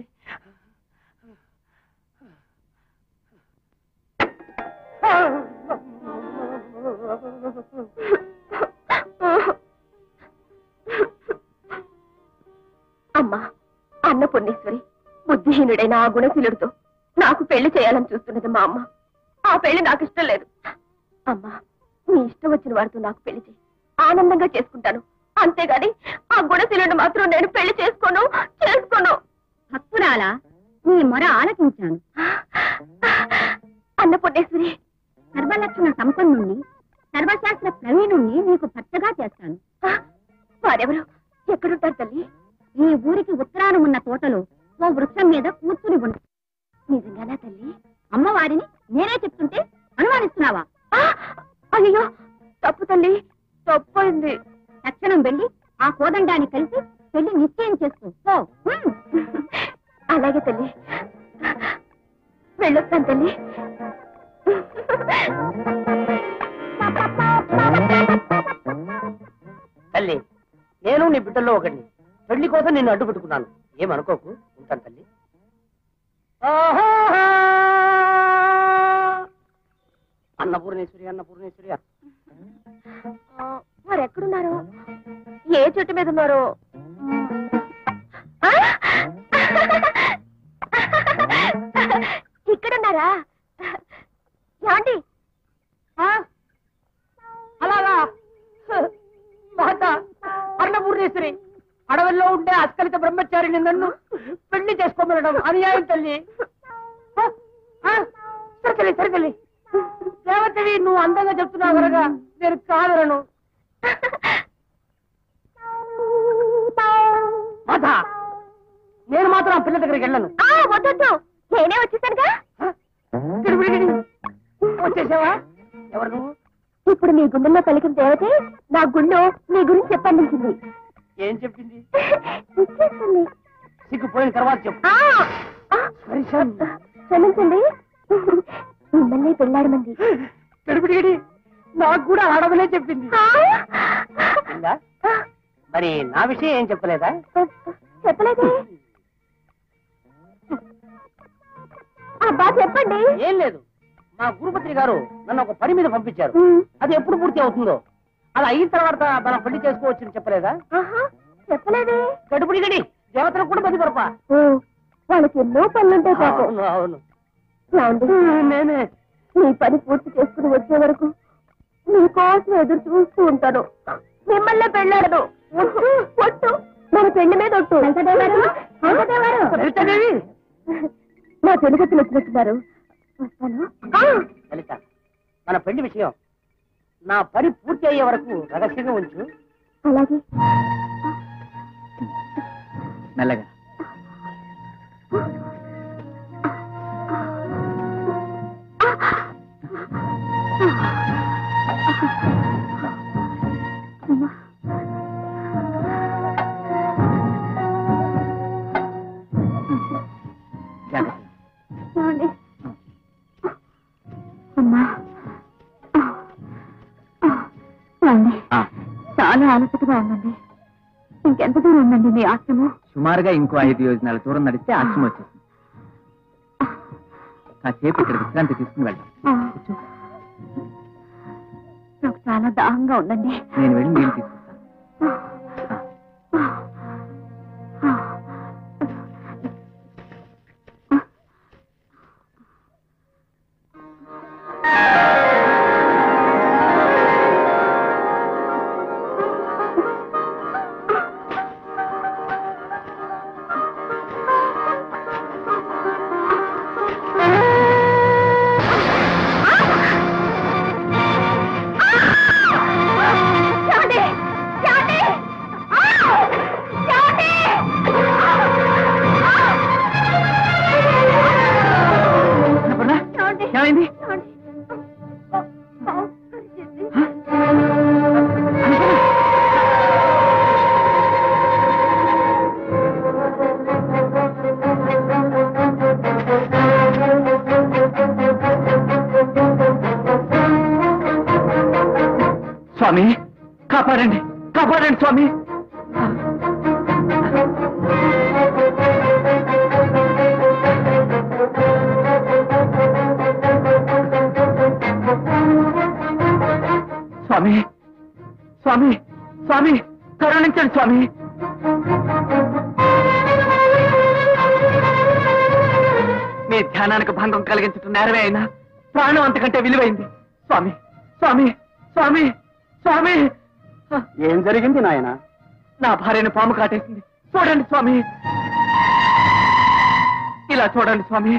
అమ్మా అన్నపూర్ణేశ్వరి బుద్ధిహీనుడైన ఆ గుణశీలుడితో నాకు పెళ్లి చేయాలని చూస్తున్నది మా అమ్మ ఆ పెళ్లి నాకు ఇష్టం లేదు అమ్మా నీ ఇష్టం వచ్చిన వాడితో నాకు పెళ్లి చేయి ఆనందంగా చేసుకుంటాను అంతేగాని ఆ గుణశీలను మాత్రం నేను పెళ్లి చేసుకోను చేసుకోను భక్తురాలా నీ మొర ఆలకించాను అన్నపూర్ణేశ్వరి సర్వలక్షణ సంపన్నుణ్ణి సర్వశాస్త్ర ప్రవీణుణ్ణి నీకు భర్తగా చేస్తాను వారెవరు ఎక్కడుంటారు తల్లి ఈ ఊరికి ఉత్తరాన ఉన్న తోటలో ఓ వృక్షం మీద కూర్చుని ఉంది నిజంగానా తల్లి అమ్మవారిని నేనే చెప్తుంటే అనుమానిస్తున్నావా అయ్యో తప్పు తల్లి తప్పైంది తక్షణం వెళ్ళి ఆ కోదండాన్ని కలిసి పెళ్లి నిశ్చయం చేసుకో పో. ఉమ్. అలాగే తల్లి వెళ్ళొస్తాను తల్లి తల్లి నేను నీ బిడ్డల్లో ఒకడిని పెళ్లి కోసం నిన్ను అడ్డు పెట్టుకున్నాను ఏమనుకోకు ఉంటాను తల్లి ఆహాహా! అన్నపూర్ణేశ్వరి అన్నపూర్ణేశ్వరి వారు ఎక్కడున్నారో ఏ చెట్టు మీద ఉన్నారో ఆ! ఇక్కడున్నారా యాండి అలాగా మాత అన్నపూర్ణేశ్వరి అడవుల్లో ఉండే అస్కలిత బ్రహ్మచారిని నన్ను పెళ్లి చేసుకోమనడం అన్యాయం తల్లి ఆ, ఆ, సరే తల్లి సరే తల్లి దేవతవి నువ్వు అందంగా చెప్తున్నావు కనుక నేను కాదలను మాత నేను మాత్రం ఆ పిల్ల దగ్గరికి వెళ్ళను ఆ, వద్దొద్దు నేనే వచ్చేసానుగా గిడిగిడిగిడి. వచ్చేసావా ఎవరు నువ్వు ఇప్పుడు నీ గుండెల్లో పలికిన దేవతే నా గుండె నీ గురించి చెప్పండించింది ఏం చెప్పింది ఇచ్చేస్తుంది సిగ్గుపోయిన తర్వాత చెప్పు ఆ, ఆ, హరిశం. క్షమించండి మిమ్మల్ని పెళ్ళాడమంది గడిపిడిగిడి నాకు కూడా ఆడవలే చెప్పింది ఆ, ఉందా? మరి నా విషయం ఏం చెప్పలేదా చెప్పలేదే అబ్బా చెప్పండి ఏం లేదు మా గురుపత్రి గారు నన్ను ఒక పని మీద పంపించారు ఉమ్, అది ఎప్పుడు పూర్తి అవుతుందో అది అయిన తర్వాత మనం పెళ్లి చేసుకోవచ్చని చెప్పలేదా ఆహా, చెప్పలేదే గడుపుడి గడి దేవతలకు కూడా బది పరప ఓ, వాళ్ళకి ఎన్నో పనులుంటాయి పాపం అవును అవును ఏమండి? నేనే మీ పని పూర్తి చేసుకుని వచ్చే వరకు మీకోసం ఎదురు చూస్తూ ఉంటాను మిమ్మల్ని పెళ్ళాడను ఒట్టు ఒట్టు మన పెళ్లి మీద ఒట్టు లలితాదేవి నా పెళ్లిగతులు వచ్చినట్టున్నారు వస్తాను ఆ, లలిత మన పెళ్లి విషయం నా పని పూర్తి అయ్యే వరకు రహస్యంగా ఉంచు అలాగే మెల్లగా జాగ్రత్త ఏమండి? అమ్మా ఏమండి? ఆ, చాలా అలసటగా ఉందండి ఇంకెంత దూరం ఉందండి మీ ఆశ్రమం సుమారుగా ఇంకో ఐదు యోజనాల దూరం నడిస్తే ఆశ్రమం వచ్చేసింది కాసేపు ఇక్కడ విశ్రాంతి తీసుకుని వెళ్దాం ఆ. నాకు చాలా దాహంగా ఉందండి నేను వెళ్ళి నీళ్ళు తీసుకుంటాను ఏమండి? ఏమండి? ఆ! ఏమండి? అన్నపూర్ణ, ఏమండి? ఏమైంది ఏమండి? పావు కరిచింది. స్వామి కాపాడండి కాపాడండి స్వామి స్వామి స్వామి స్వామి కరుణించండి స్వామి మీ ధ్యానానికి భంగం కలిగించటం నేరమే అయినా ప్రాణం అంతకంటే విలువైంది స్వామి స్వామి స్వామి స్వామి ఏం జరిగింది నాయన నా భార్యను పాము కాటేసింది చూడండి స్వామి ఇలా చూడండి స్వామి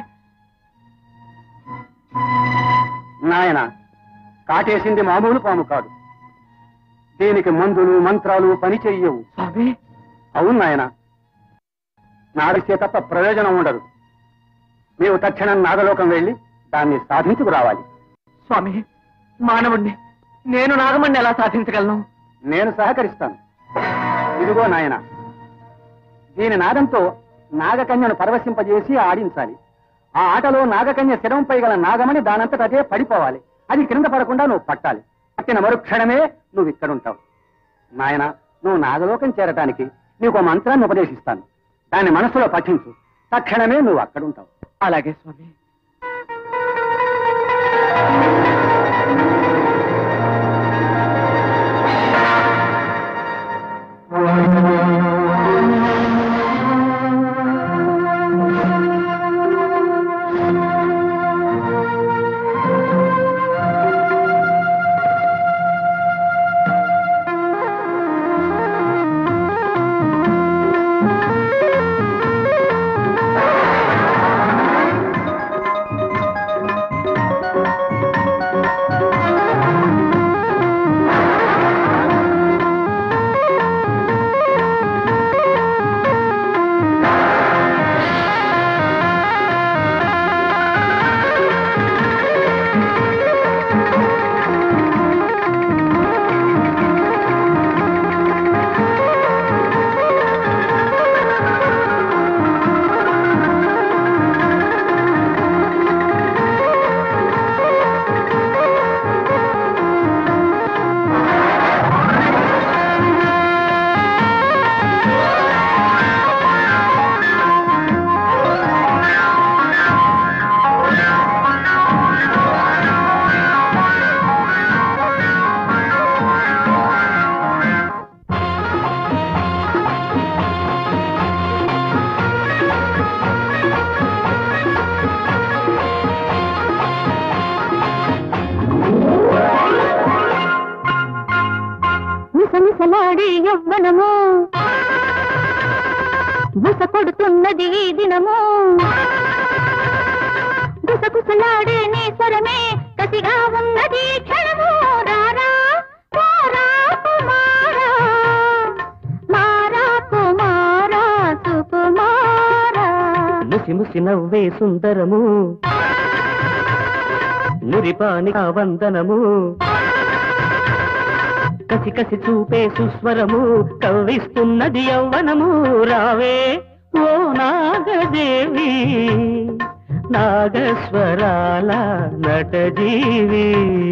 నాయన కాటేసింది మామూలు పాము కాదు దీనికి మందులు మంత్రాలు పని చెయ్యవు స్వామి అవును నాయన నాడిస్తే తప్ప ప్రయోజనం ఉండదు నీవు తక్షణం నాగలోకం వెళ్ళి దాన్ని సాధించుకురావాలి స్వామి మానవుణ్ణి నేను నాగమణ్ణి ఎలా సాధించగలను నేను సహకరిస్తాను ఇదిగో నాయన దీని నాదంతో నాగకన్యను పరవశింపజేసి ఆడించాలి ఆ ఆటలో నాగకన్య శిరంపై గల నాగమని దానంతట అదే పడిపోవాలి అది క్రింద పడకుండా నువ్వు పట్టాలి పట్టిన మరుక్షణమే నువ్వు ఇక్కడుంటావు నాయన నువ్వు నాగలోకం చేరటానికి నీకు ఒక మంత్రాన్ని ఉపదేశిస్తాను దాన్ని మనసులో పఠించు తక్షణమే నువ్వు అక్కడుంటావు అలాగే స్వామి మిసమిసలాడే యవ్వనము బుస కొడుతున్నది ఈ దినము గుసగుసలాడే నీ స్వరమే కసిగా ఉన్నది ఈ క్షణము రారా రారా కుమారా మారా కుమారా సుకుమారా ముసి ముసి నవ్వే సుందరము మురిపాని వందనము కసి కసి చూపే సుస్వరము కవ్విస్తున్నది యవ్వనము రావే ఓ నాగదేవి నాగస్వరాల నటజీవి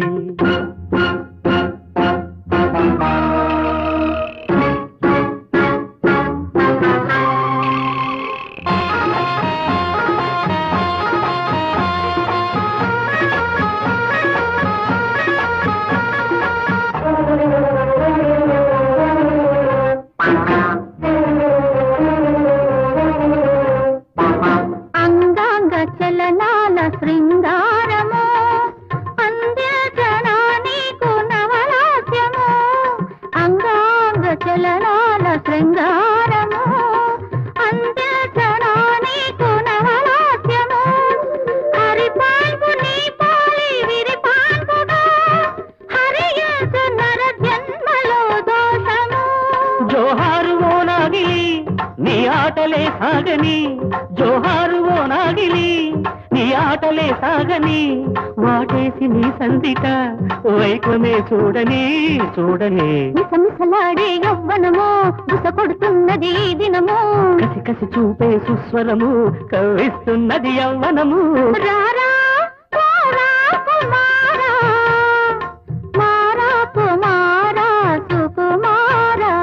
అంగాంగ చలనాల శృంగారము అందించనా నీకు నవలాస్యము అంగాంగ చలనాల శృంగారము అందించనా నీకు నవలాస్యము హరిపాల్పు నీ పాలి విరిపాల్పుగా హరియంచు నర జన్మలో దోషము జోహారు ఓ నాగిలి నీ ఆటలే సాగని జోహారు ఓ నాగిలి నీ ఆటలే సాగని వాటేసి నీ సందిట వైకుమే చూడని చూడని మిసమిసలాడే యవ్వనము బుస కొడుతున్నది ఈ దినము కసి కసి చూపే సుస్వరము కవ్విస్తున్నది యవ్వనము రారా రారా కుమారా మారా కుమారా సుకుమారా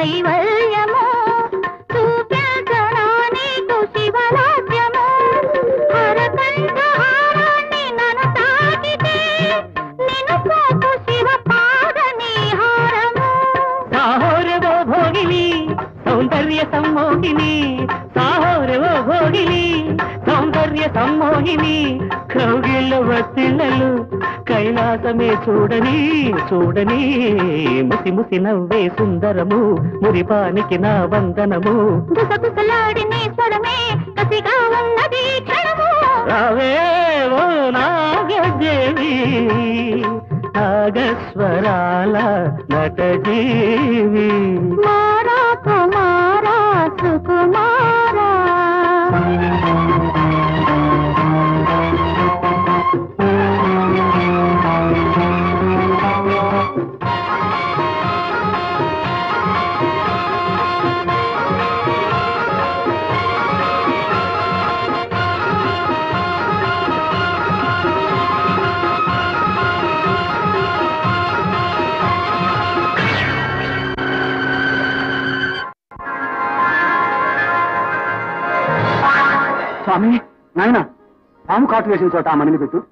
కైవల్యము చూపించనా నీకు శివరాజ్యము హరకంఠహారాన్ని నన్ను తాకితే నిన్ను పోకు శివ పాదని హారము సాహోరవో భోగిని సౌందర్య సమ్మోహిని సాహోరవో భోగిని సౌందర్య సమ్మోహిని కౌగిళ్ళ వత్తిళ్ళలు కైలాసమే చూడని చూడని ముసి ముసి నవ్వే సుందరము మురిపానికి నా వందనము గుసగుసలాడి నీ స్వరమే కసిగా ఉన్నది క్షణము రావే ఓ నాగదేవి నాగస్వరాల నటజీవి మారా కుమారా సుకుమారా స్వామి నాయన పాము కాటు వేసిన చోట ఆ మణిని పెట్టు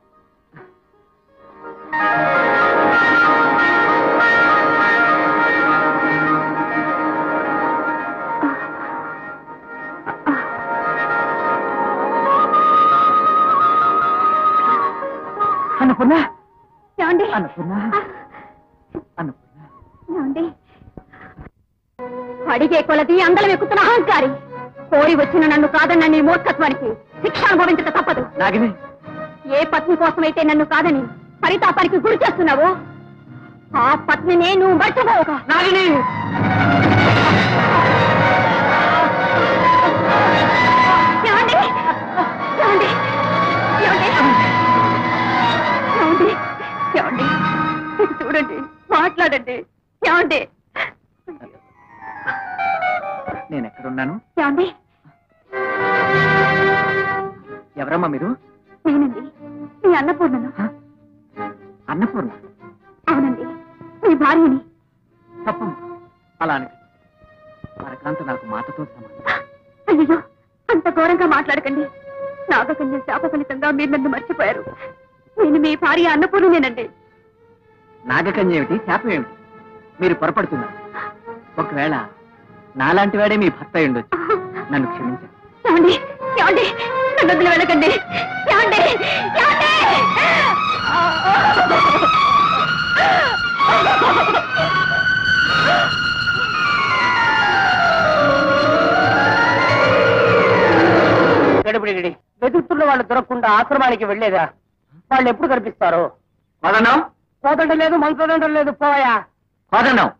అన్నపూర్ణ ఏమండి అన్నపూర్ణ అన్నపూర్ణ ఏమండి అడిగే కొలది అందలం ఎక్కుతున్న అహంకారి కోరి వచ్చిన నన్ను కాదన్న నీ మూర్ఖత్వానికి శిక్ష అనుభవించక తప్పదు నాగిని ఏ పత్ని కోసమైతే నన్ను కాదని పరితాపానికి గురి చేస్తున్నావో ఆ పత్నినే నువ్వు మర్చిపోవుగా నాగిని ఏమండి? ఏమండి? ఏమండి? ఏమండి? ఏమండి? ఇటు చూడండి మాట్లాడండి ఏమండి నేను ఎక్కడున్నాను ఏమండి ఎవరమ్మా మీరు నేనండి మీ అన్నపూర్ణను అన్నపూర్ణ అవునండి మీ భార్యని తప్పమ్మా అలా అనకండి అరకాంత నాకు మాటతో సమానం అయ్యో అంత ఘోరంగా మాట్లాడకండి నాగకన్య శాప ఫలితంగా మీరు నన్ను మర్చిపోయారు నేను మీ భార్య అన్నపూర్ణనేనండి నాగకన్య ఏమిటి శాపం ఏమిటి మీరు పొరపడుతున్నారు ఒకవేళ నాలాంటి వాడే మీ భర్త అయి ఉండొచ్చు నన్ను క్షమించండి ఏమండి ఏమండి నన్ను వదిలి వెళ్ళకండి ఏమండి ఏమండి గడిపిడి వెతుకుతున్న వాళ్ళు దొరకకుండా ఆశ్రమానికి వెళ్ళేదా వాళ్ళు ఎప్పుడు కనిపిస్తారు కోదండం పోతండం లేదు మంచోదండం లేదు పోయా కోదండం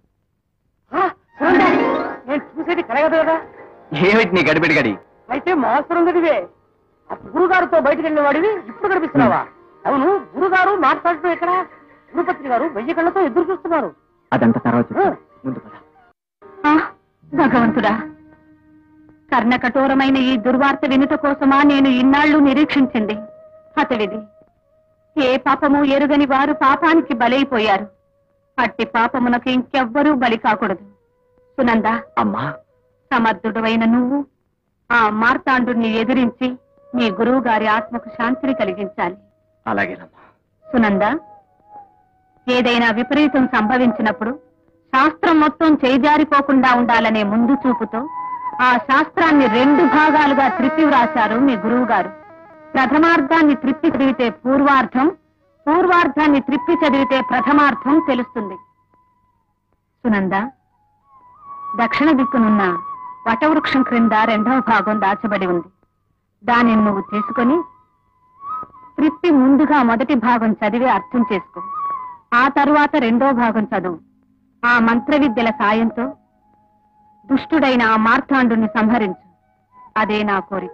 నేను చూసేది కలగదు కదా ఏమిటి నీ గడిబిడి గడి అయితే మా సురంగదివే ఆ గురుగారితో బయటకు వెళ్ళిన వాడివి ఇప్పుడు కనిపిస్తున్నావా అవును గురుగారు మాట్లాడటం ఎక్కడ తిరుపతి గారు వెయ్యి కళ్ళతో ఎదురు చూస్తున్నారు అదంతా తర్వాత చెప్తాను. ముందు పద ఆ, భగవంతుడా కర్ణ కఠోరమైన ఈ దుర్వార్త వినుట కోసమా నేను ఇన్నాళ్లు నిరీక్షించింది అతడిది ఏ పాపము ఎరుగని వారు పాపానికి బలైపోయారు అట్టి పాపమునకు ఇంకెవ్వరూ బలి కాకూడదు సునంద అమ్మా సమర్థుడవైన నువ్వు ఆ మార్తాండుని ఎదిరించి మీ గురువు గారి ఆత్మకు శాంతిని కలిగించాలి అలాగేనమ్మా సునంద ఏదైనా విపరీతం సంభవించినప్పుడు శాస్త్రం మొత్తం చేజారిపోకుండా ఉండాలనే ముందు చూపుతో ఆ శాస్త్రాన్ని రెండు భాగాలుగా త్రిప్పి వ్రాశారు మీ గురువు గారు ప్రథమార్థాన్ని త్రిప్పి చదివితే పూర్వార్థం పూర్వార్థాన్ని త్రిప్పి చదివితే ప్రథమార్థం తెలుస్తుంది సునంద దక్షిణ దిక్కునున్న వటవృక్షం క్రింద రెండవ భాగం దాచబడి ఉంది దానిని నువ్వు తీసుకొని త్రిప్పి ముందుగా మొదటి భాగం చదివి అర్థం చేసుకో ఆ తరువాత రెండో భాగం చదువు ఆ మంత్ర విద్యల సాయంతో దుష్టుడైన ఆ మార్తాండుని సంహరించు అదే నా కోరిక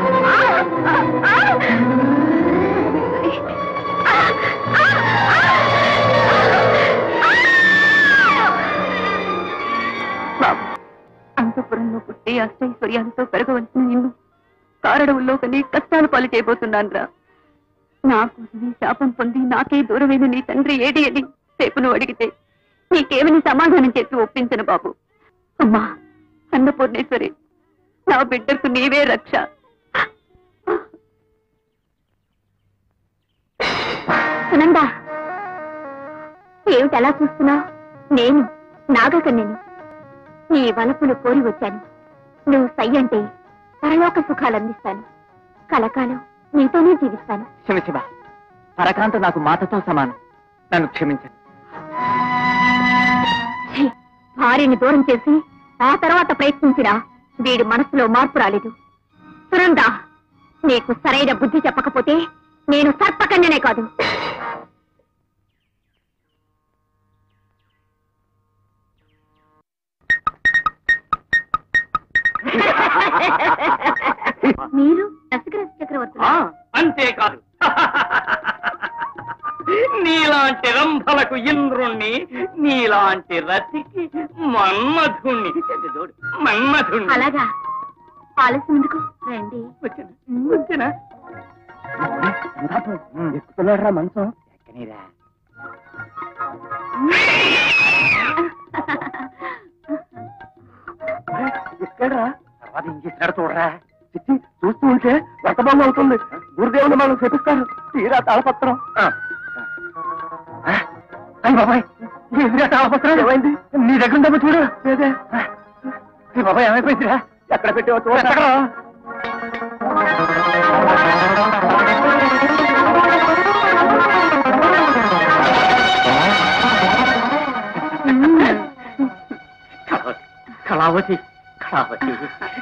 ఆ అష్టైశ్వర్యాలతో పెరగవలసిన నిన్ను కారడవుల్లో కని కష్టాలు పాలు చేయబోతున్నాను రా నా కోసమే శాపం పొంది నాకే దూరమైన నీ తండ్రి ఏడి అని రేపు నువ్వు అడిగితే నీకేమని సమాధానం చేసి ఒప్పించను బాబు అమ్మా అన్నపూర్ణేశ్వరి నా బిడ్డకు నీవే రక్ష సునందా ఏమిటి అలా చూస్తున్నావు నేను నాగకన్యని నీ వలపులు కోరి వచ్చాను నువ్వు సై అంటే పరలోక సుఖాలు అందిస్తాను కలకాలం నీతోనే జీవిస్తాను శివ శివ పరకాంత నాకు మాతతో సమానం నన్ను క్షమించండి ఛీ, భార్యని దూరం చేసి ఆ తర్వాత ప్రయత్నించినా వీడి మనసులో మార్పు రాలేదు సునందా నీకు సరైన బుద్ధి చెప్పకపోతే నేను సర్పకన్యనే కాదు మీరు రసికరస చక్రవర్తి ఆ, అంతేకాదు నీలాంటి రంభలకు ఇంద్రుణ్ణి నీలాంటి రతికి మన్మధుణ్ణి చూడు మన్మధుణ్ణి అలాగా ఆలస్యం ఎందుకు రండి వచ్చిన వచ్చిన ఎక్కుతున్నాడు రా మనసు ఎక్కనీరా ఎక్కడరా తర్వాత ఏం చేసినాడు చూడరా చిచ్చి చూస్తూ ఉంటే రక్తభంగం అవుతుంది గురుదేవుని మనం చెప్పిస్తారు తీరా తాళపత్రం అయ్యి బాబాయ్ ఎదురా తాళపత్రం ఏమైంది నీ దగ్గర ఉందా చూడు లేదే అయ్యి బాబాయ్ ఏమైపోయిందిరా ఎక్కడ పెట్టావు చూడ కళావతి కళావతి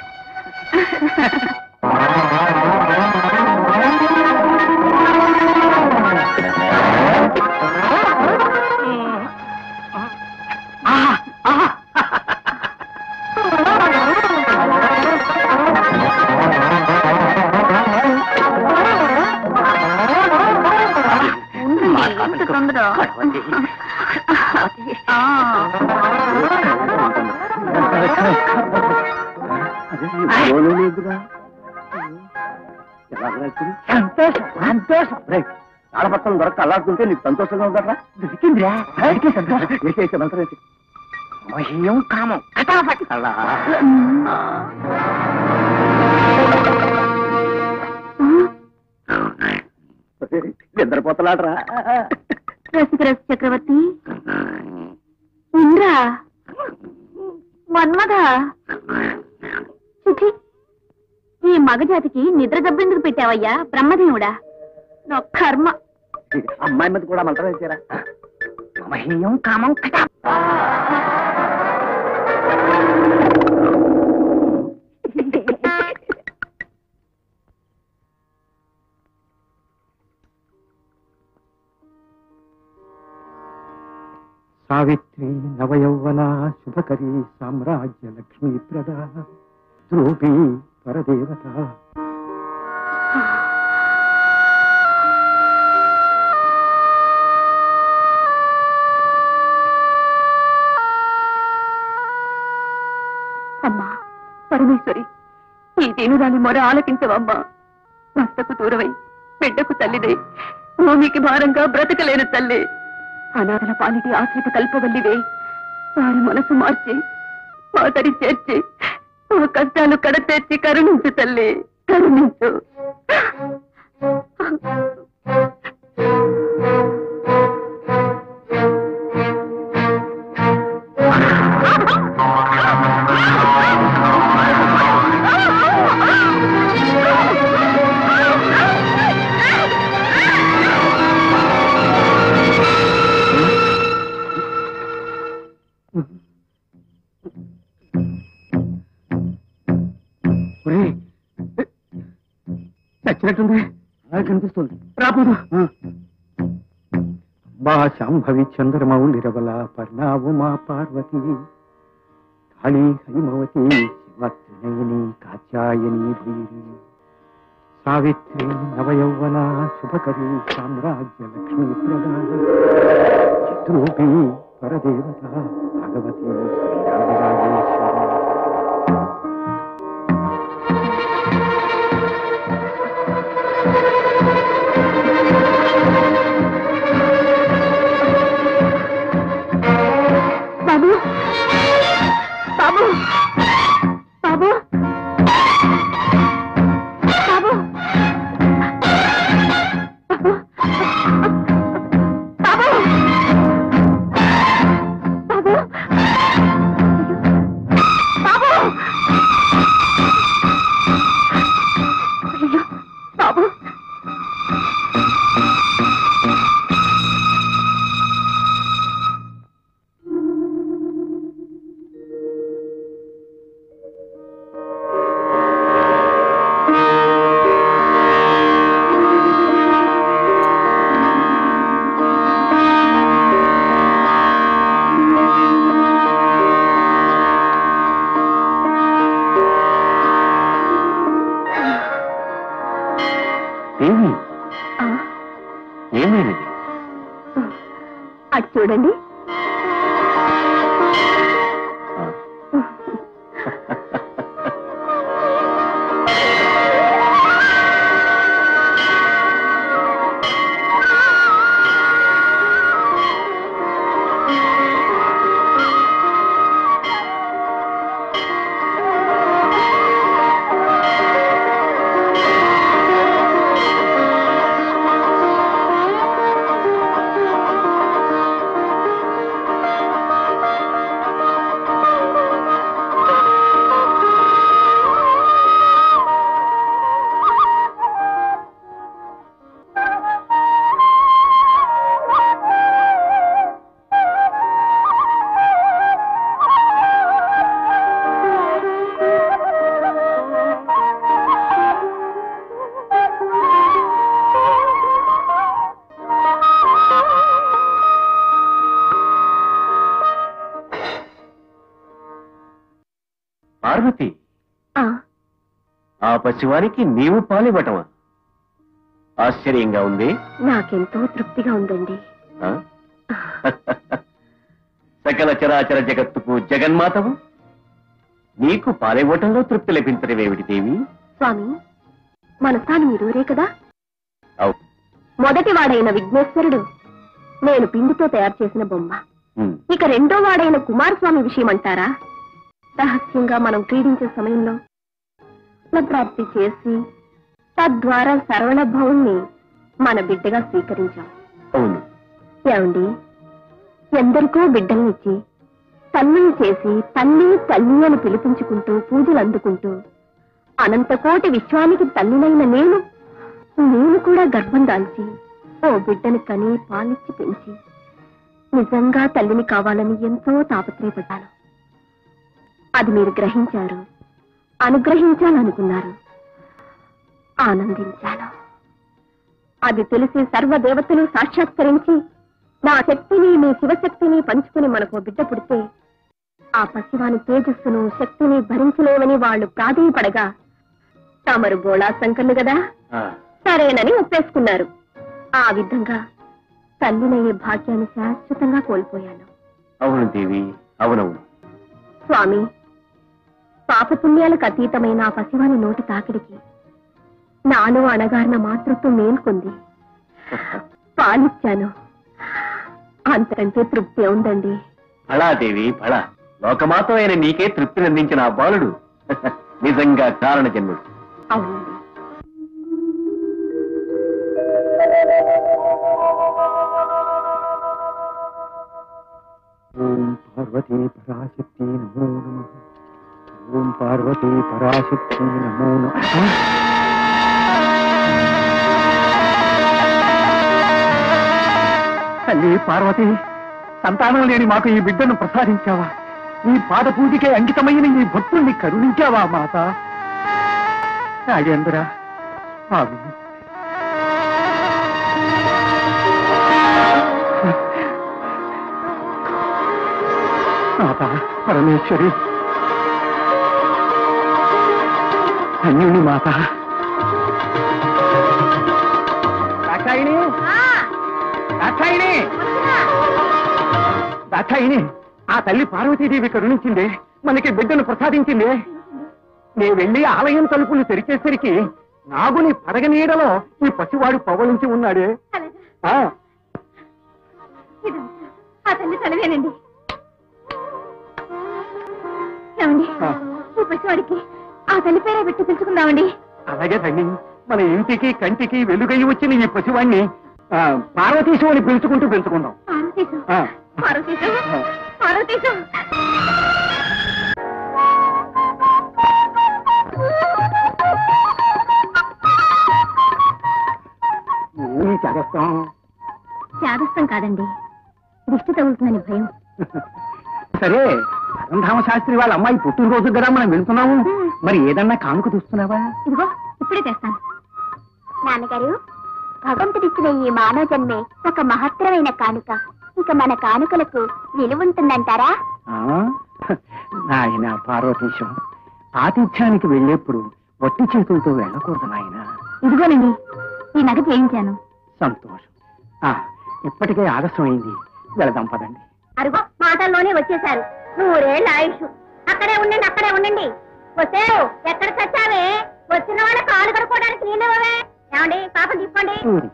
ఎంత తొందర ఆ. సంతోషం సంతోషం తాళపత్రం దొరక అల్లాడుతుంటే నీకు సంతోషంగా ఉందట్రా దొరికిందిరా దొరికే సంతోషం వేసేసే మంత్రం వేసి మహ్యం కామం అలా నిద్రపోతలాడరా రసికరస చక్రవర్తి ఇంద్ర మన్మథ చిచి ఈ మగజాతికి నిద్ర దెబ్బెందుకు పెట్టావయ్యా బ్రహ్మదేవుడా నా కర్మ అమ్మాయి మీద కూడా మంత్రం వేసారా మహ్యం కామం కటా సావిత్రి నవయౌవన శుభకరీ సామ్రాజ్య లక్ష్మీ ప్రద ధ్రువీ పరదేవత అమ్మా పరమేశ్వరి ఈ దీనురాలి మొర ఆలకించవమ్మా భర్తకు దూరమై బిడ్డకు తల్లిదై భూమికి భారంగా బ్రతకలేని తల్లి అనాథల పాలిటి ఆశ్రిత కల్పవల్లివే వారి మనసు మార్చి మాతరి చేర్చి మా కష్టాలు కడతేర్చి కరుణించు తల్లి కరుణించు ఒరేయ్, చచ్చినట్టుంది అలా కనిపిస్తుంది రాపోదు మా శాంభవి చంద్రమౌళిరవల పర్ణావు మా పార్వతి కాళీ హైమవతి శివత్రినయని కాత్యాయని భైరి సావిత్రి నవయౌవన శుభకరి సామ్రాజ్య లక్ష్మీ ప్రద చిత్రూపి పరదేవత భగవతి శ్రీరాజరాజేశ్వరి ఆ, ఏమైనది అటు చూడండి పార్వతి ఆ, ఆ పసివానికి నీవు పాలివ్వటమా ఆశ్చర్యంగా ఉంది నాకెంతో తృప్తిగా ఉందండి ఆ? సకల చరాచర జగత్తుకు జగన్మాతవు నీకు పాలివ్వటంలో తృప్తి లభించడమేమిటి దేవి స్వామి మన స్థానం మీరూరే కదా అవు మొదటి వాడైన విఘ్నేశ్వరుడు నేను పిండితో తయారు చేసిన బొమ్మ ఉమ్. ఇక రెండో వాడైన కుమారస్వామి విషయం అంటారా రహస్యంగా మనం క్రీడించే సమయంలో ప్రాప్తి చేసి తద్వారా సరవణ భవుణ్ణి మన బిడ్డగా స్వీకరించాం అవును ఏమండి ఎందరికో బిడ్డల్నిచ్చి తల్లిని చేసి తల్లి తల్లి అని పిలిపించుకుంటూ పూజలు అందుకుంటూ అనంతకోటి విశ్వానికి తల్లినైన నేను నేను కూడా గర్భం దాల్చి ఓ బిడ్డని కని పాలిచ్చి పెంచి నిజంగా తల్లిని కావాలని ఎంతో తాపత్రయపడ్డాను అది మీరు గ్రహించారు అనుగ్రహించాలనుకున్నారు ఆనందించాను అది తెలిసి సర్వదేవతలు సాక్షాత్కరించి నా శక్తిని మీ శివశక్తిని పంచుకుని మనకు ఓ బిడ్డ పుడితే ఆ పసివాని తేజస్సును శక్తిని భరించలేవని వాళ్ళు ప్రాధేయపడగా తమరు బోళా సంకన్ను కదా ఆ, సరేనని ఒప్పేసుకున్నారు ఆ విధంగా తల్లినయ్యే భాగ్యాన్ని శాశ్వతంగా కోల్పోయాను అవును దేవి అవునవును స్వామి పాపపుణ్యాలకు అతీతమైన ఆ పసివాని నోటి తాకిడికి నాలో అణగారిన మాతృత్వం మేల్కొంది పాలిచ్చాను అంతకంటే తృప్తి ఉందండి ఫళా దేవి ఫళ లోకమాతమైన నీకే తృప్తిని అందించిన ఆ బాలుడు నిజంగా కారణ జన్ముడు అవునండి ఓం పార్వతీ పరాశక్తి నమో నమ ఓం పార్వతీ పరాశక్తి నమో నమ తల్లి పార్వతి సంతానం లేని మాకు ఈ బిడ్డను ప్రసాదించావా ఈ పాద పూజకే అంకితమైన ఈ భక్తుల్ని కరుణించావా మాత నాగేంద్ర స్వామి మాత పరమేశ్వరి ధన్యుని మాత దాక్షాయిని దాక్షాయిని దాక్షాయిని ఆ తల్లి పార్వతీదేవి కరుణించిందే మనకి బిడ్డను ప్రసాదించిందే నే వెళ్ళి ఆలయం తలుపులు తెరిచేసరికి నాగుని పడగ నీడలో ఈ పసివాడు పవలించి ఉన్నాడే ఆ ఆ తల్లి తలవేనండి ఏమండి ఆ. ఈ పసివాడికి ఆ తల్లి పేరే పెట్టి పిలుచుకుందామండి అలాగే తల్లి మన ఇంటికి కంటికి వెలుగై వచ్చిన ఈ పసివాణ్ణి ఆ, పార్వతీశం అని పిలుచుకుంటూ పెంచుకుందాం పార్వతీశం ఆ. పార్వతీశం పార్వతీశం ఏమీ చేస్తాం చేదస్తం కాదండి దిష్టి తగులుతుందని భయం సరే పరంధామ శాస్త్రి వాళ్ళ అమ్మాయి పుట్టినరోజు కదా మనం వెళ్తున్నాము మరి ఏదన్నా కానుక చూస్తున్నావా ఇదిగో ఇప్పుడే తెస్తాను నాన్నగారు భగవంతుడిచ్చిన ఈ మానవ జన్మే ఒక మహత్తరమైన కానుక ఇక మన కానుకలకు విలువుంటుందంటారా ఆ? నాయన పార్వతీశం ఆతిథ్యానికి వెళ్ళేప్పుడు వట్టి చేతులతో వెళ్ళకూడదు నాయన ఇదిగోనండి ఈ నగ చేయించాను సంతోషం ఆ, ఇప్పటికే ఆలస్యం అయింది వెళదాం పదండి అరుగో మాటల్లోనే వచ్చేశారు నూరేళ్ళ ఆయుష్ అక్కడే ఉండండి అక్కడే ఉండండి వస్తే ఎక్కడ చచ్చావే వచ్చిన వాళ్ళ కాలు కడుక్కోవడానికి నీళ్ళు ఇవ్వవే ఏమండి పాపం తీసుకోండి చూడు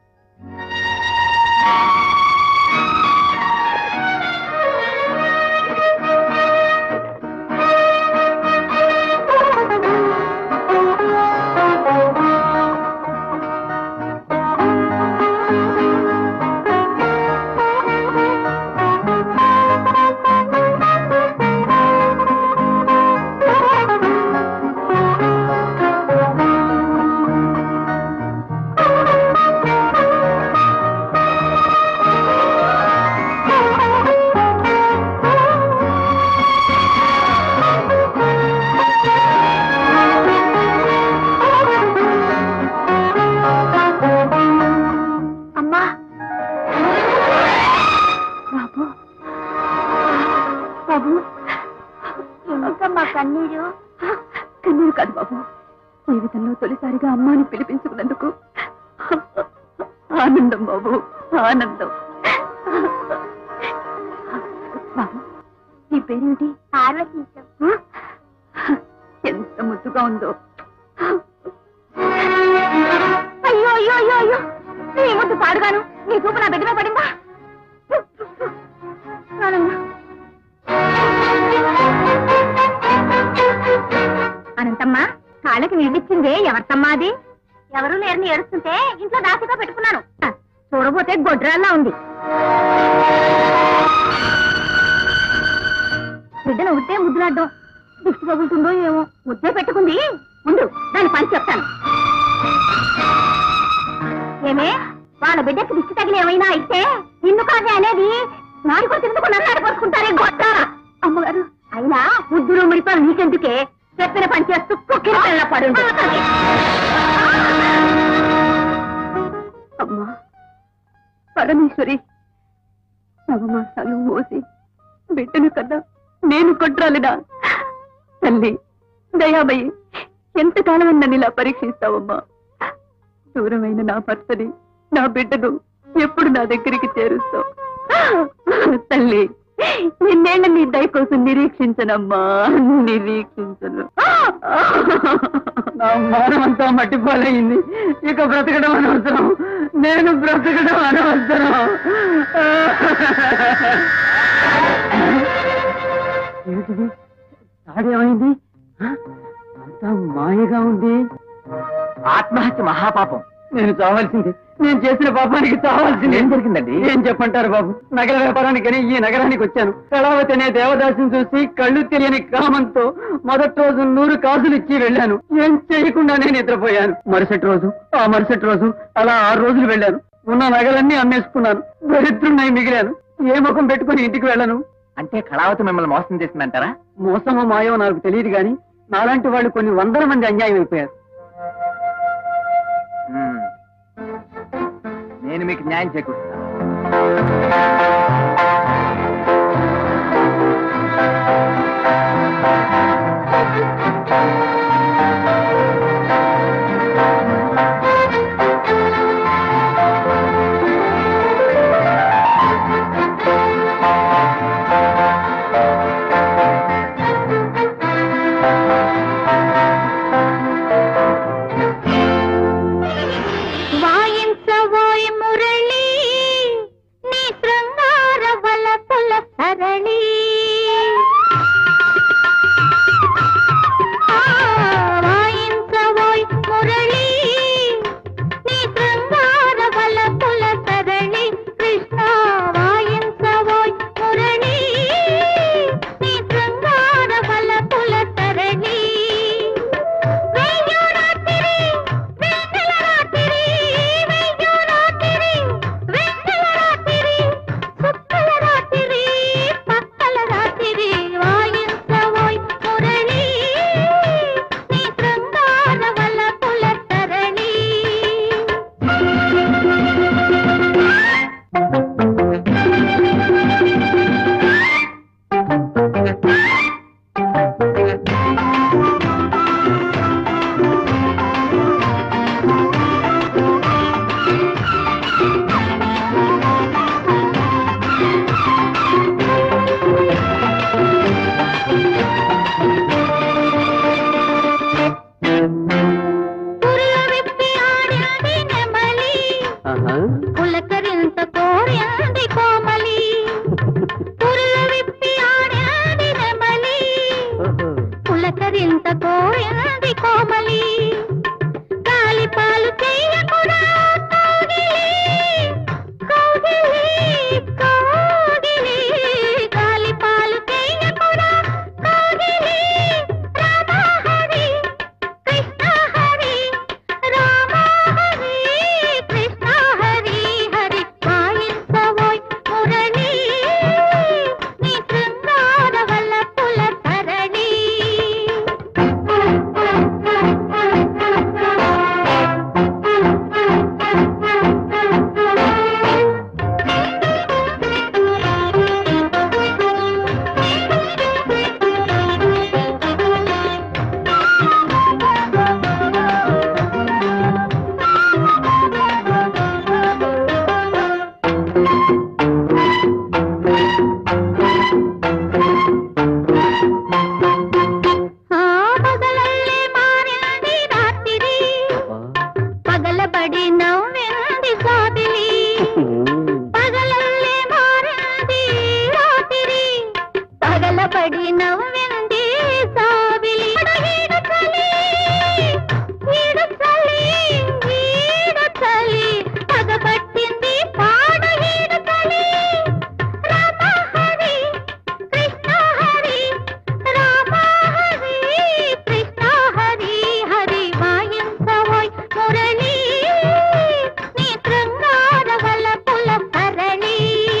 అమ్మా బాబు బాబు ఎందుకమ్మా కన్నీరు కన్నీరు కాదు బాబు జీవితంలో తొలిసారిగా అమ్మాని పిలిపించుకున్నందుకు ఆనందం బాబు ఆనందం బాబు నీ పేరేమిటి పార్వతీ ఎంత ముద్దుగా ఉందో అయ్యో అయ్యో అయ్యో అయ్యో నీ ముద్దు పాడుగాను నీ చూపు నా బిడ్డ మీద పడిందా నానమ్మ. అనంతమ్మా కాళ్ళకి నీళ్ళిచ్చిందే ఎవరితమ్మా అది ఎవరు లేరని ఏడుస్తుంటే ఇంట్లో దాసిగా పెట్టుకున్నాను ఆ, చూడబోతే గొడ్రాల్లా ఉంది బిడ్డను ఉట్టే ముద్దులాడ్డం దిష్టి తగులుతుందో ఏమో ముద్దే పెట్టుకుంది ముందు దాని పని చెప్తాను ఏమే వాళ్ళ బిడ్డకి దిష్టి తగిలి ఏమైనా అయితే నిన్ను కాదే అనేది నాడు కూడా తిరుగుకు నన్ను ఆడిపోసుకుంటారే గొట్టారా అమ్మగారు అయినా ముద్దులు ముడిపాలు నీకెందుకే చెప్పిన పని చేస్తూ కుక్కిరికెళ్ళ పడు అమ్మా పరమేశ్వరి నవమాసాలు మోసి బిడ్డను కన్నా నేను కొట్రాలినా తల్లి దయాబయ్యి ఎంతకాలం నన్ను ఇలా పరీక్షిస్తావమ్మా దూరమైన నా భర్తని నా బిడ్డను ఎప్పుడు నా దగ్గరికి చేరుస్తావు తల్లి నిన్నేళ్ళ నీ దయ కోసం నిరీక్షించనమ్మా నిరీక్షించను నా మానమంతా మట్టిపాలయ్యింది ఇక బ్రతకడం అనవసరం నేను బ్రతకడం అనవసరం ఏంటిది తాడేమైంది అంతా మాయగా ఉంది ఆత్మహత్య మహాపాపం నేను చావాల్సింది నేను చేసిన పాపానికి చావాల్సింది ఏం జరిగిందండి ఏం చెప్పంటారు బాబు నగర వ్యాపారానికని ఈ నగరానికి వచ్చాను కళావతి అనే దేవదాసిని చూసి కళ్ళు తెలియని కామంతో మొదటి రోజు నూరు కాసులు ఇచ్చి వెళ్ళాను ఏం చేయకుండానే నిద్రపోయాను మరుసటి రోజు ఆ మరుసటి రోజు అలా ఆరు రోజులు వెళ్ళాను ఉన్న నగలన్నీ అమ్మేసుకున్నాను దరిద్రున్నై మిగిలాను ఏ ముఖం పెట్టుకుని ఇంటికి వెళ్ళను అంటే కళావతి మిమ్మల్ని మోసం చేసిందంటారా మోసమో మాయో నాకు తెలియదు గాని నాలాంటి వాళ్ళు కొన్ని వందల మంది అన్యాయం అయిపోయారు మ్మ్. నేను మీకు న్యాయం చేకూరుస్తాను వాయించబోయి మురళి నీ శృంగార పులకరింత కోరింది కోమలి పురుల విప్పి ఆడింది నెమలి పులకరింత కోరింది కోమలి గాలి పాలు చెయ్యకురా కౌగిలి కౌగిలి కౌగిలి గాలి పాలు చెయ్యకురా కౌగిలి రామ హరి కృష్ణ హరి రామ హరి కృష్ణ హరి హరి వాయించవోయ్ మురళి నీ శృంగార వల్ల పుల తరణి ఆ పగలల్లే మారింది రాత్రి పగలబడి నవ్వింది సాబిలి పగలల్లే మారింది రాత్రి పగలబడి నవ్వింది సాబిలి ఈడు చలి ఈడు చలి ఈడు చలి పగబట్టింది పాడ ఈడు చలి రామ హరి కృష్ణ హరి రామ హరి కృష్ణ హరి హరి వాయించవోయ్ మురళి నీ శృంగార వల్ల పుల భరణి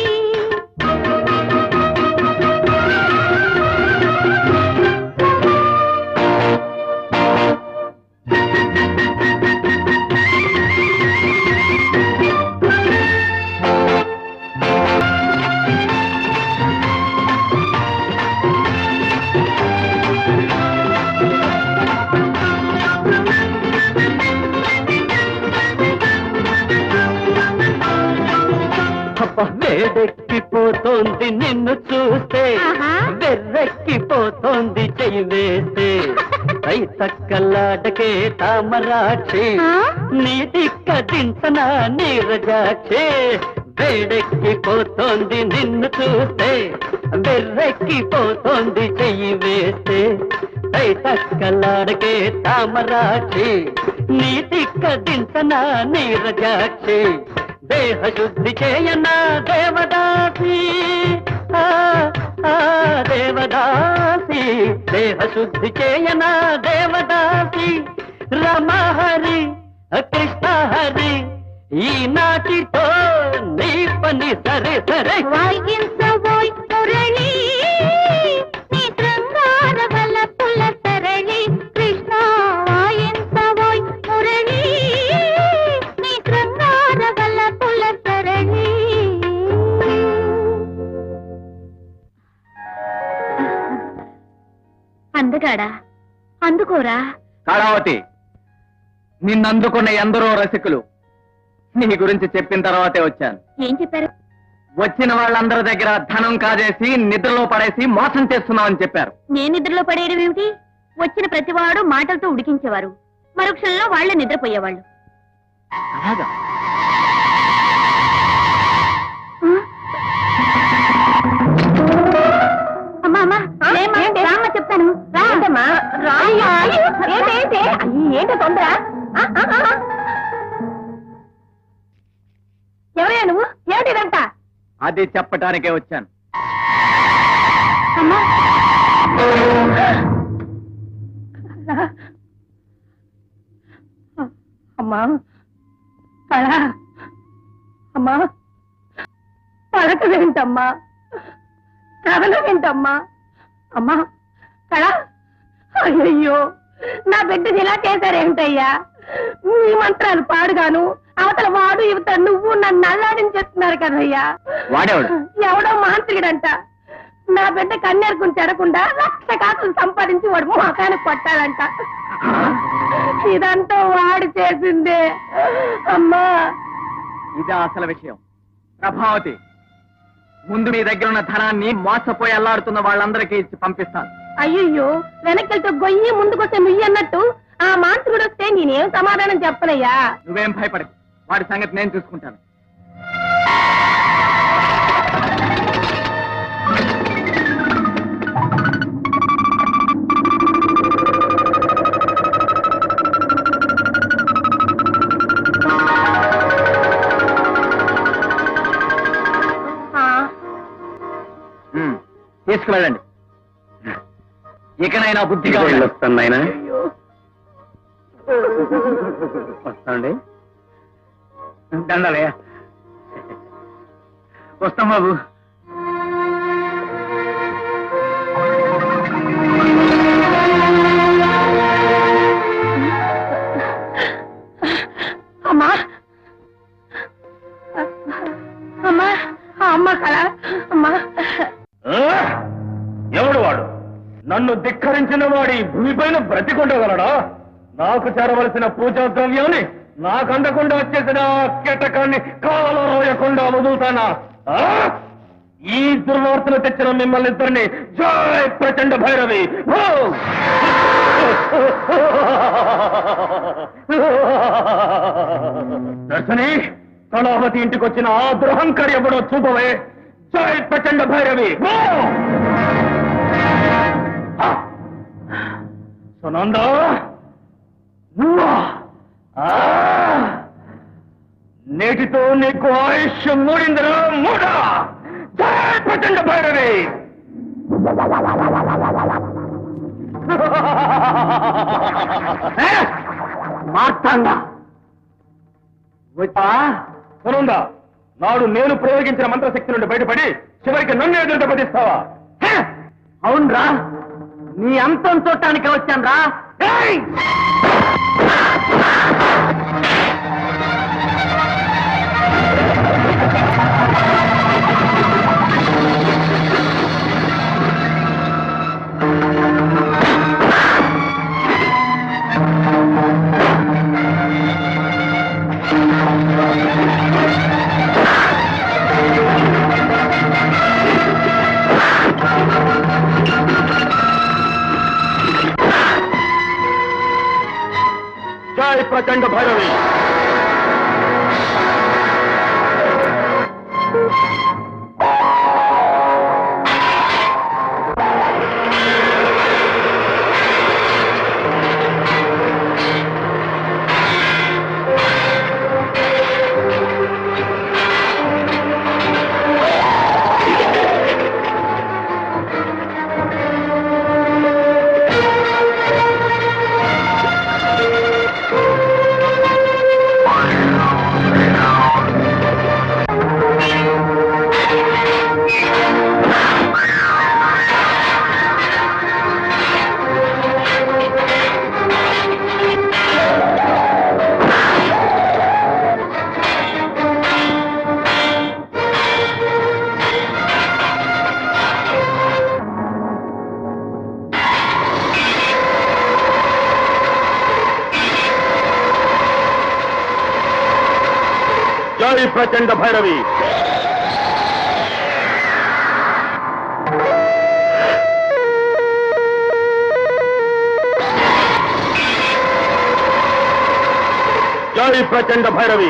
వేడెక్కిపోతోంది నిన్ను చూస్తే ఆహా. వెర్రెక్కిపోతోంది చెయ్యి వేస్తే పై తక్కలాటకే తామరాక్షి ఆ? నీ దిక్క దించన నీరజాక్షి వేడెక్కిపోతోంది నిన్ను చూస్తే వెర్రెక్కిపోతోంది చెయ్యి వేస్తే పై తక్కలాడకే తామరాక్షి నీ దిక్క దించన నీరజాక్షి దేహ శుద్ధి చేయన దేవదాసి ఆ, ఆ, దేవదాసి దేహ శుద్ధి చేయన దేవదాసి రమహరి కృష్ణ హరి ఈనాటితో నీ పని సరే సరే వాయించవోయ్ మురళి నీ శృంగార వల్ల పుల తరణి కృష్ణ వాయించవోయ్ మురళి నీ శృంగార వల్ల పుల తరణి అందగాడా అందుకోరా కళావతి నిన్నందుకున్న ఎందరో రసికులు నీ గురించి చెప్పిన తర్వాతే వచ్చాను ఏం చెప్పారు వచ్చిన వాళ్ళందరి దగ్గర ధనం కాజేసి నిద్రలో పడేసి మోసం చేస్తున్నావని చెప్పారు నేను నిద్రలో పడేయడం ఏమిటి వచ్చిన ప్రతివాడు మాటలతో ఉడికించేవారు మరో క్షణంలో వాళ్ళే నిద్రపోయేవాళ్ళు అలాగా అమ్మా అమ్మా లేమ్మా, రామ్మా చెప్తాను ఏంటమ్మా ఏంటి ఏంటో తొందర ఎవరయ్యా నువ్వు ఏమిటిదంతా అది చెప్పటానికే వచ్చాను అమ్మా అమ్మా కళ అమ్మా పడకవేంటమ్మా కదలవేంటమ్మా అమ్మా కళ అయ్యయ్యో నా బిడ్డని ఇలా చేశారేమిటయ్యా మీ మంత్రాలు పాడుగాను అవతల వాడు యువత నువ్వు నన్ను అల్లాడించేస్తున్నారు కదయ్యా వాడేవాడు ఎవడో మాంత్రికుడంట నా బిడ్డ కన్యార్కుని చెడకుండా లక్ష కాసులు సంపాదించి వాడు మొఖానికి కొట్టాలంట ఇదంతా వాడు చేసిందే అమ్మా ఇదే అసలు విషయం ప్రభావతి ముందు మీ దగ్గర ఉన్న ధనాన్ని మోసపోయి అల్లాడుతున్న వాళ్ళందరికీ ఇచ్చి పంపిస్తాను అయ్యయ్యో వెనక్కితో గొయ్యి ముందుకొస్తే నుయ్యి అన్నట్టు ఆ మాంత్రికుడు వస్తే నేనేం సమాధానం చెప్పనయ్యా నువ్వేం భయపడకు వాడి సంగతి నేను చూసుకుంటాను ఉమ్, తీసుకువెళ్ళండి ఇకనైనా బుద్ధిగా ఉండండి. వస్తాను నాయన వస్తాండి దండాలయ్యా వస్తాం బాబు అమ్మా అమ్మా అమ్మ కళ అమ్మా ఆ? ఎవడు వాడు నన్ను ధిక్కరించిన వాడి భూమిపైన బ్రతికొండగలడా నాకు చేరవలసిన పూజా ద్రవ్యాన్ని నాకు అందకుండా వచ్చేసిన ఆ కీటకాన్ని కావలో రోయకుండా వదులుతానా ఆ? ఈ దుర్వార్తను తెచ్చిన మిమ్మల్ని ఇద్దరిని జై ప్రచండ భైరవి ఓ! దర్శని కళావతి ఇంటికి వచ్చిన ఆ దురహంకారి ఎవడో చూపవే జై ప్రచండ భైరవి ఓ! ఆ! సునంద నువ్వా ఆ! నేటితో నీకు ఆయుష్ మూడిందిరా మూడా జై ప్రచండ భైరవి మార్తాండ సునంద నాడు నేను ప్రయోగించిన మంత్రశక్తి నుండి బయటపడి చివరికి నన్ను ఎదురు దెబ్బతీస్తావా అవునరా నీ అంతం చూడటానికి వచ్చాను రా జై ప్రచండ భైరవి జై ప్రచండ భైరవి జై ప్రచండ భైరవి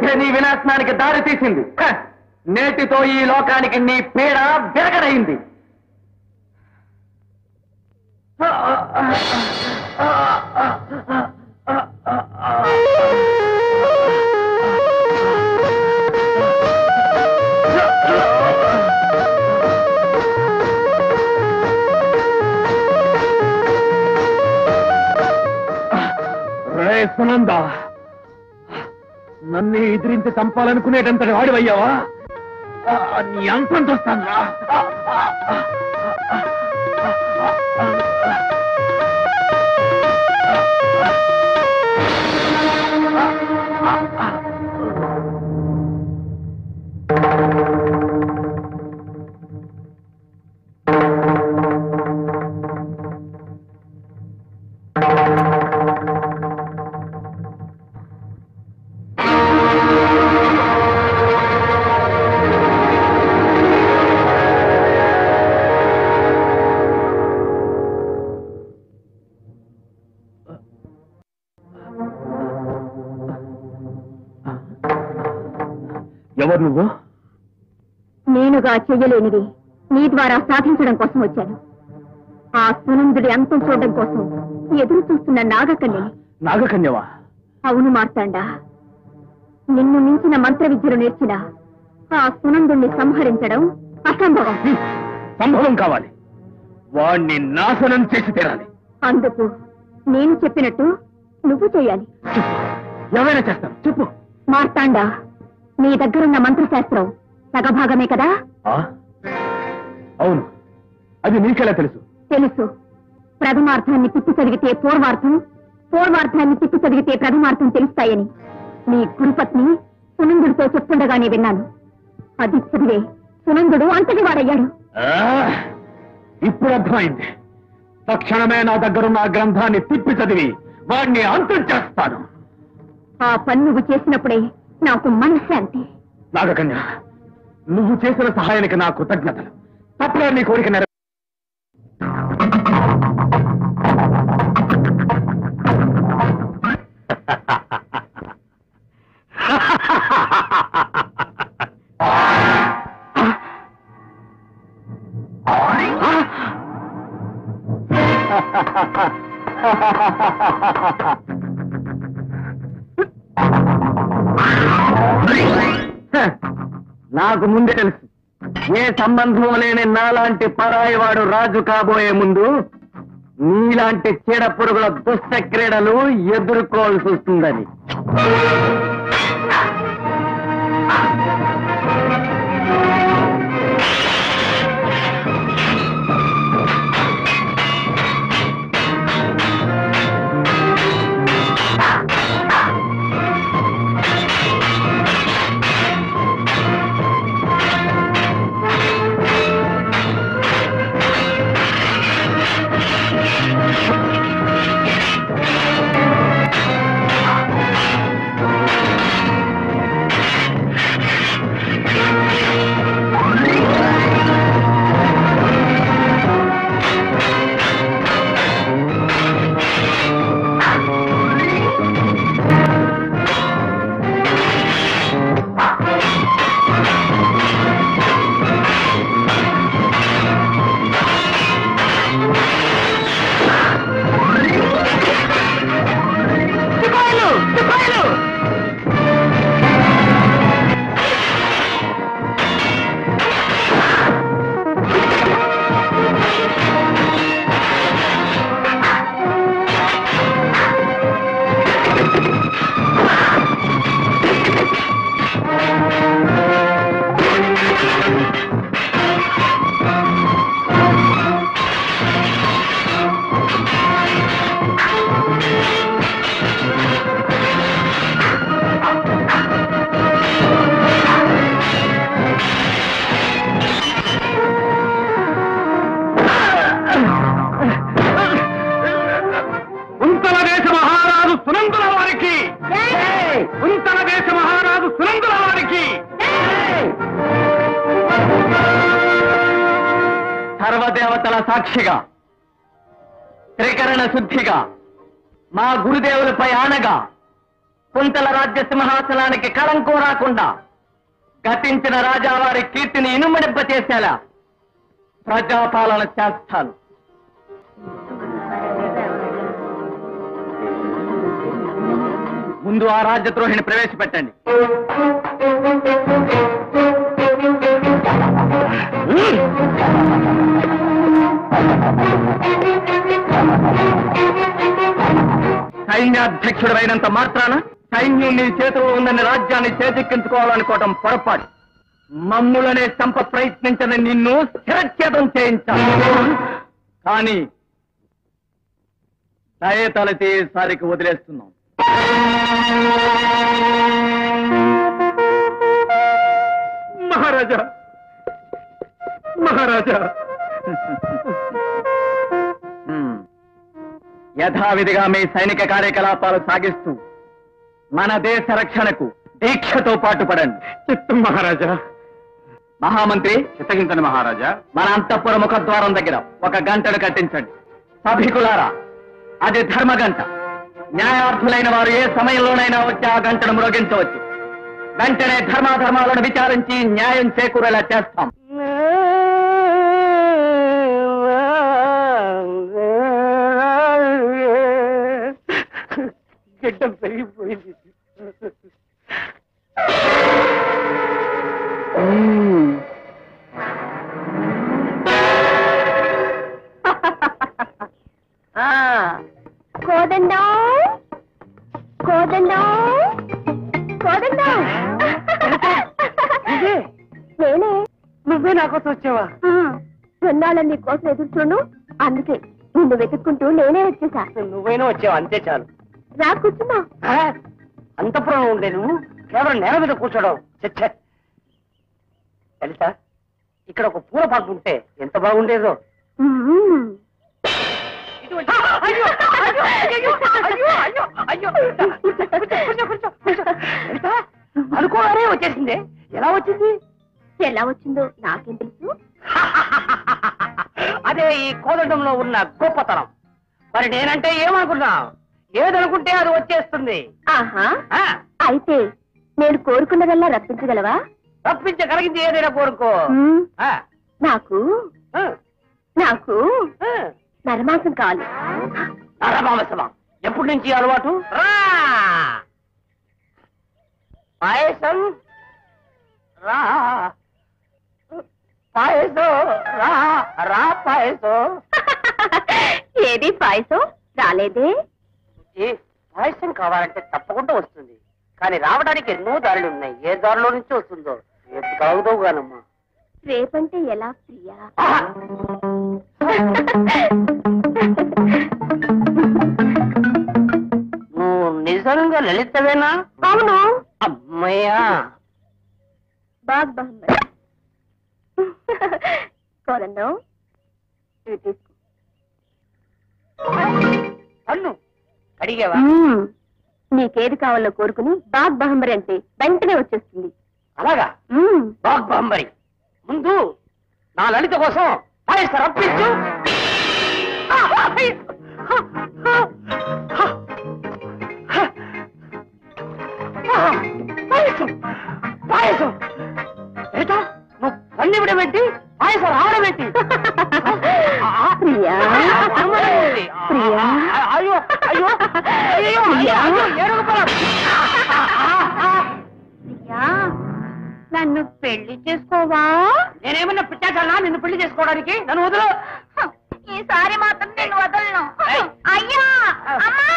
బుద్ధి నీ వినాశనానికి దారి తీసింది హ! నేటితో ఈ లోకానికి నీ పీడ విరగడైంది రే సునంద నన్ను ఎదిరించి చంపాలనుకునేటంతటి వాడివయ్యావా ఆ, నీ అంతం చూస్తాను రా. ఎవరు నువ్వు నేనుగా చెయ్యలేనిది నీ ద్వారా సాధించడం కోసం వచ్చాను ఆ సునందుడి అంతం చూడడం కోసం ఎదురు చూస్తున్న నాగకన్యని నాగకన్యవా అవును మార్తాండా నిన్ను మించిన మంత్ర విద్యలు నేర్చిన ఆ సునందుణ్ణి సంహరించడం అసంభవం సంభవం కావాలి వాణ్ణి నాశనం చేసి తీరాలి అందుకు నేను చెప్పినట్టు నువ్వు చేయాలి చెప్పు ఏమైనా చేస్తాను చెప్పు మార్తాండా నీ దగ్గరున్న మంత్రశాస్త్రం సగభాగమే కదా ఆ? అవును అది నీకెలా తెలుసు తెలుసు ప్రథమార్థాన్ని తిప్పి చదివితే పూర్వార్థం పూర్వార్థాన్ని తిప్పి చదివితే ప్రథమార్థం తెలుస్తాయని నీ గురుపత్ని సునందుడితో చెప్తుండగానే విన్నాను అది చదివే సునందుడు అంతటి వాడయ్యాడు ఆ, ఇప్పుడు అర్థమైంది తక్షణమే నా దగ్గరున్న ఆ గ్రంథాన్ని తిప్పి చదివి వాడిని అంతం చేస్తాను ఆ పని నువ్వు చేసినప్పుడే నాకు మనశ్శాంతి నాగకన్య నువ్వు చేసిన సహాయానికి నా కృతజ్ఞతలు తప్పగా నీ కోరిక నెర నాకు ముందే తెలుసు ఏ సంబంధం లేని నాలాంటి పరాయివాడు రాజు కాబోయే ముందు నీలాంటి చీడ పురుగుల దుష్ట క్రీడలు ఎదుర్కోవాల్సి వస్తుందని కుంతల దేశ మహారాజు సునందుల వారికి కుంతల దేశ మహారాజు సునందుల వారికి సర్వదేవతల సాక్షిగా త్రికరణ శుద్ధిగా మా గురుదేవులపై ఆనగా కుంతల రాజ్య సింహాసనానికి కళంకం రాకుండా గతించిన రాజావారి కీర్తిని ఇనుమడింప చేసేలా ప్రజాపాలన చేస్తాను ముందు ఆ రాజ్యద్రోహిని ప్రవేశపెట్టండి సైన్యాధ్యక్షుడైనంత మాత్రాన సైన్యం నీ చేతిలో ఉందని రాజ్యాన్ని చేజెక్కించుకోవాలనుకోవడం పొరపాటు మమ్ములనే చంప ప్రయత్నించిన నిన్ను శిరచ్ఛేదం చేయించాలి కానీ దయతలతి ఈసారికి వదిలేస్తున్నాం మహారాజా మహారాజా హ్మ్. యథావిధిగా మీ సైనిక కార్యకలాపాలు సాగిస్తూ మన దేశ రక్షణకు దీక్షతో పాటుపడండి చిత్తం మహారాజా మహామంత్రి చిత్తగించండి మహారాజా మన అంతఃపుర ముఖద్వారం దగ్గర ఒక గంటను కట్టించండి సభికులారా అది ధర్మగంట న్యాయార్థులైన వారు ఏ సమయంలోనైనా వచ్చి ఆ గంటను మ్రోగించవచ్చు వెంటనే ధర్మాధర్మాలను విచారించి న్యాయం చేకూరేలా చేస్తాం గిడ్డం పెరిగిపోయింది కోదండం కోదండం కోదండం ఇదే? నేనే నువ్వే నా కోసం వచ్చావా కొన్నాళ్ళ నీ కోసం ఎదురు చూడు అందుకే నిన్ను వెతుక్కుంటూ నేనే వచ్చేసా నువ్వైనా వచ్చావు అంతే చాలు రా కూర్చున్నా ఆ? అంతపురం ఉండే నువ్వు కేవలం నేల మీద కూర్చోడం చచ్చ తెలుసా ఇక్కడ ఒక పూల పాకు ఉంటే ఎంత బాగుండేదో అయ్యో, అయ్యో, అయ్యో, అయ్యో, అయ్యో, అయ్యో. కూర్చో, కూర్చో, కూర్చో, కూర్చో, కూర్చో. తెలుసా? అనుకోగానే వచ్చేసింది ఎలా వచ్చింది ఎలా వచ్చిందో నాకేం తెలుసు అదే ఈ కోదండంలో ఉన్న గొప్పతనం మరి నేనంటే ఏమనుకున్నా ఏదనుకుంటే అది వచ్చేస్తుంది ఆహా ఆ, అయితే నేను కోరుకున్నదల్లా రప్పించగలవా తప్పించగలిగింది ఏదైనా కోరుకో మ్మ్. ఆ, నాకు ఆ, నాకు ఆ. నరమాంసం కావాలి నరమాంసమా ఎప్పటి నుంచి అలవాటు రా పాయసం రా పాయసం రా రా పాయసం ఏది పాయసం రాలేదే ఈ పాయసం కావాలంటే తప్పకుండా వస్తుంది కానీ రావడానికి ఎన్నో దారులు ఉన్నాయి ఏ దారిలో నుంచి వస్తుందో రేపు తాగుదావు గానమ్మా రేపంటే ఎలా ప్రియా నువ్వు నిజంగా లలితవేనా అవును అమ్మయ్యా బాగ్ బహమ్మద్ కోరండం ఇవి తీసుకో అన్ను అడిగావా మ్మ్. నీకేది కావాలో కోరుకుని బాగ్ బహంబరి అంటే వెంటనే వచ్చేస్తుంది అలాగా మ్మ్. బాగ్ బాంబరి ముందు నా లలిత కోసం పాయసం రప్పించు పాయసం పాయసం ఏటా నువ్వు పన్నివ్వడం ఏంటి పాయసం రావడం ఏంటి ప్రియా అనుమానం ఉంది. ప్రియా అయ్యో అయ్యో అయ్యో అయ్యో అయ్యో ఏడుగు పొలం. ప్రియా నన్ను పెళ్లి చేసుకోవా నేనేమన్నా పిచ్చాచాలా నిన్ను పెళ్లి చేసుకోవడానికి నన్ను వదులు ఈసారి మాత్రం నేను వదలను అయ్యా అమ్మా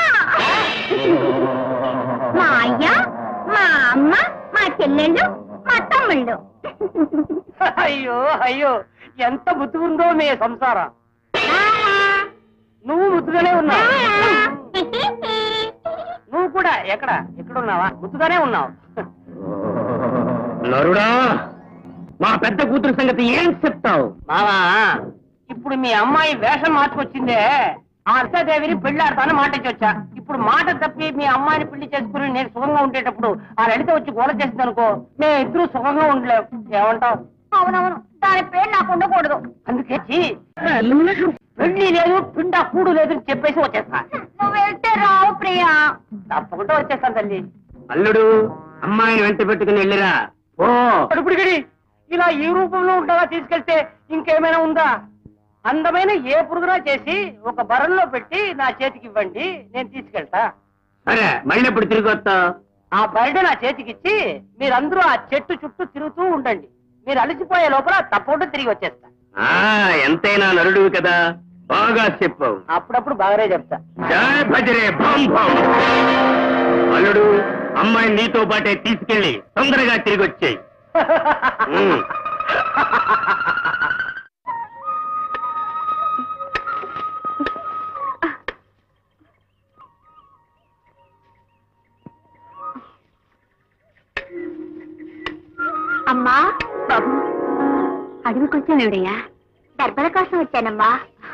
మా అయ్యా మా అమ్మ మా చెల్లెళ్ళు మా తమ్ముళ్ళు అయ్యో అయ్యో ఎంత ముద్దుగుందో మీ సంసారం నువ్వు ముద్దుగానే ఉన్నావు నువ్వు కూడా ఎక్కడ ఎక్కడున్నావా ముద్దుగానే ఉన్నావు నరుడా మా పెద్ద కూతురు సంగతి ఏం చెప్తావు మావా ఇప్పుడు మీ అమ్మాయి వేషం మార్చుకొచ్చిందే ఆ అర్షాదేవిని పెళ్లాడతాను మాట ఇచ్చి వచ్చా ఇప్పుడు మాట తప్పి మీ అమ్మాయిని పెళ్లి చేసుకుని నేను సుఖంగా ఉండేటప్పుడు ఆ లలిత వచ్చి గోడ చేసింది అనుకో మేము ఇద్దరు సుఖంగా ఉండలేవు ఏమంటావు అవునవును దాని పేరు నాకు ఉండకూడదు అందుకే ఛీ, పెళ్లి లేదు పిండా కూడు లేదు అని చెప్పేసి వచ్చేస్తా నువ్వు వెళ్తే రావు ప్రియా తప్పకుండా వచ్చేస్తాను తల్లి అల్లుడు అమ్మాయిని వెంట పెట్టుకుని వెళ్ళిరా ఓ కడుపుడి గడి ఇలా ఈ రూపంలో ఉండగా తీసుకెళ్తే ఇంకేమైనా ఉందా అందమైన ఏ పురుగునా చేసి ఒక బరంలో పెట్టి నా చేతికి ఇవ్వండి నేను తీసుకెళ్తా సరే మళ్ళీ ఎప్పుడు తిరిగి వస్తావు ఆ బరిని నా చేతికిచ్చి మీరందరూ ఆ చెట్టు చుట్టూ తిరుగుతూ ఉండండి మీరు అలసిపోయే లోపల తప్పకుండా తిరిగి వచ్చేస్తా ఆ, ఎంతైనా నరుడు కదా బాగా చెప్పావు అప్పుడప్పుడు బాగానే చెప్తా జయ భజరే భం భం అల్లుడు అమ్మాయిని నీతో పాటే తీసుకెళ్ళి తొందరగా తిరిగి వచ్చేయి అమ్మా బాబు అడవికి వచ్చావుడయ్యా దర్భల కోసం వచ్చానమ్మా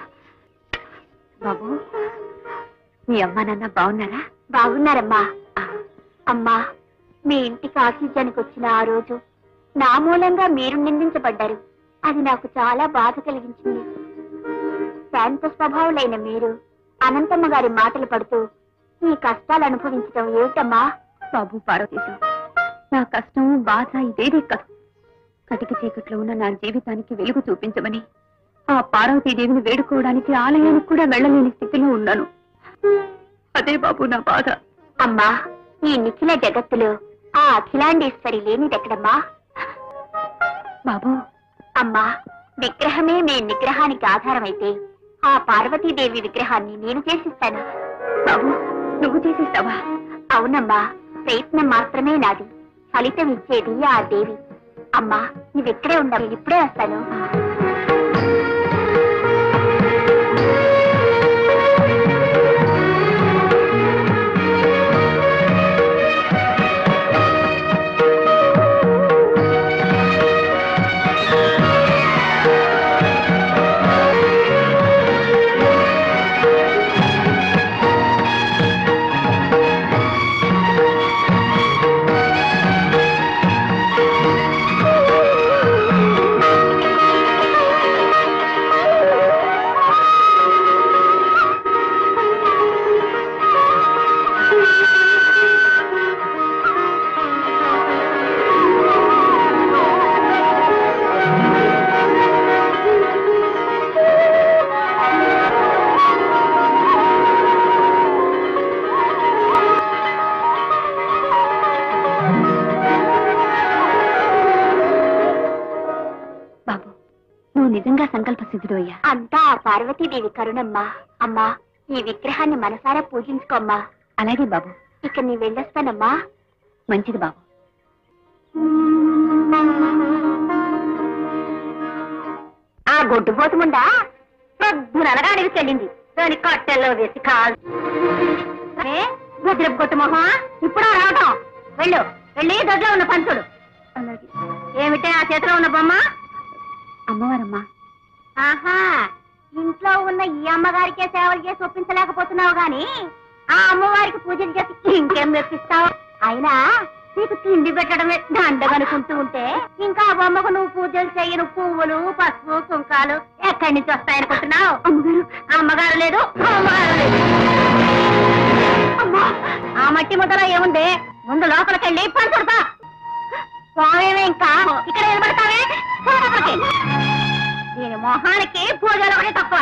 బాబు మీ అమ్మా నాన్న బాగున్నారా బాగున్నారమ్మా అమ్మా మీ ఇంటికి ఆశించడానికి వచ్చిన ఆ రోజు నా మూలంగా మీరు నిందించబడ్డారు అది నాకు చాలా బాధ కలిగించింది శాంత స్వభావులైన మీరు అనంతమ్మ గారి మాటలు పడుతూ ఈ కష్టాలు అనుభవించడం ఏమిటమ్మా బాబు పార్వతీశం నా కష్టం బాధ ఇదేదే కాదు కటిక చీకట్లో ఉన్న నా జీవితానికి వెలుగు చూపించమని ఆ పార్వతీదేవిని వేడుకోవడానికి ఆలయానికి కూడా వెళ్ళలేని స్థితిలో ఉన్నాను అదే బాబు నా బాధ అమ్మా ఈ నిఖిల జగత్తులో ఆ అఖిలాండేశ్వరి లేనిదెక్కడమ్మా బాబు అమ్మా విగ్రహమే మీ నిగ్రహానికి ఆధారమైతే ఆ పార్వతీదేవి విగ్రహాన్ని నేను చేసిస్తాను బాబు నువ్వు చేసేస్తావా అవునమ్మా ప్రయత్నం మాత్రమే నాది ఫలితం ఇచ్చేది ఆ దేవి అమ్మా నువ్వెక్కడే ఉండవు ఇప్పుడే వస్తాను బాబు నువ్వు నిజంగా సంకల్ప సిద్ధుడు అయ్యా అంతా ఆ పార్వతీదేవి కరుణమ్మా అమ్మా ఈ విగ్రహాన్ని మనసారా పూజించుకోమ్మా అలాగే బాబు ఇక నీ వెళ్ళొస్తానమ్మా మంచిది బాబు ఆ గొడ్డుపోతుముండా పొద్దున అనగా అడిగికెళ్ళింది దాని కట్టెల్లో వేసి కాల్ వజ్రపు కొట్టు మొహం ఇప్పుడు రావటం వెళ్ళు వెళ్ళి దొడ్లో ఉన్న పంతుడు అలాగే ఏమిటే ఆ చేతిలో ఉన్న బొమ్మ అమ్మవారమ్మా ఆహా ఇంట్లో ఉన్న ఈ అమ్మగారికే సేవలు చేసి ఒప్పించలేకపోతున్నావు గాని ఆ అమ్మవారికి పూజలు చేసి ఇంకేం మెప్పిస్తావు అయినా నీకు తిండి పెట్టడమే దండగనుకుంటూ ఉంటే ఇంకా ఆ బొమ్మకు నువ్వు పూజలు చేయను పువ్వులు పసుపు కుంకాలు ఎక్కడి నుంచి వస్తాయనుకుంటున్నావు అమ్మగారు అమ్మగారు లేదు అమ్మగారు లేదు అమ్మా, ఆ మట్టి ముద్దలో ఏముంది ముందు లోపలికెళ్ళి పని కొడతా పోవేమే ఇంకా ఇక్కడ నిలబడతావే పో లోపలికి. దీని మొహానికి పూజలు ఒకటి తక్కువ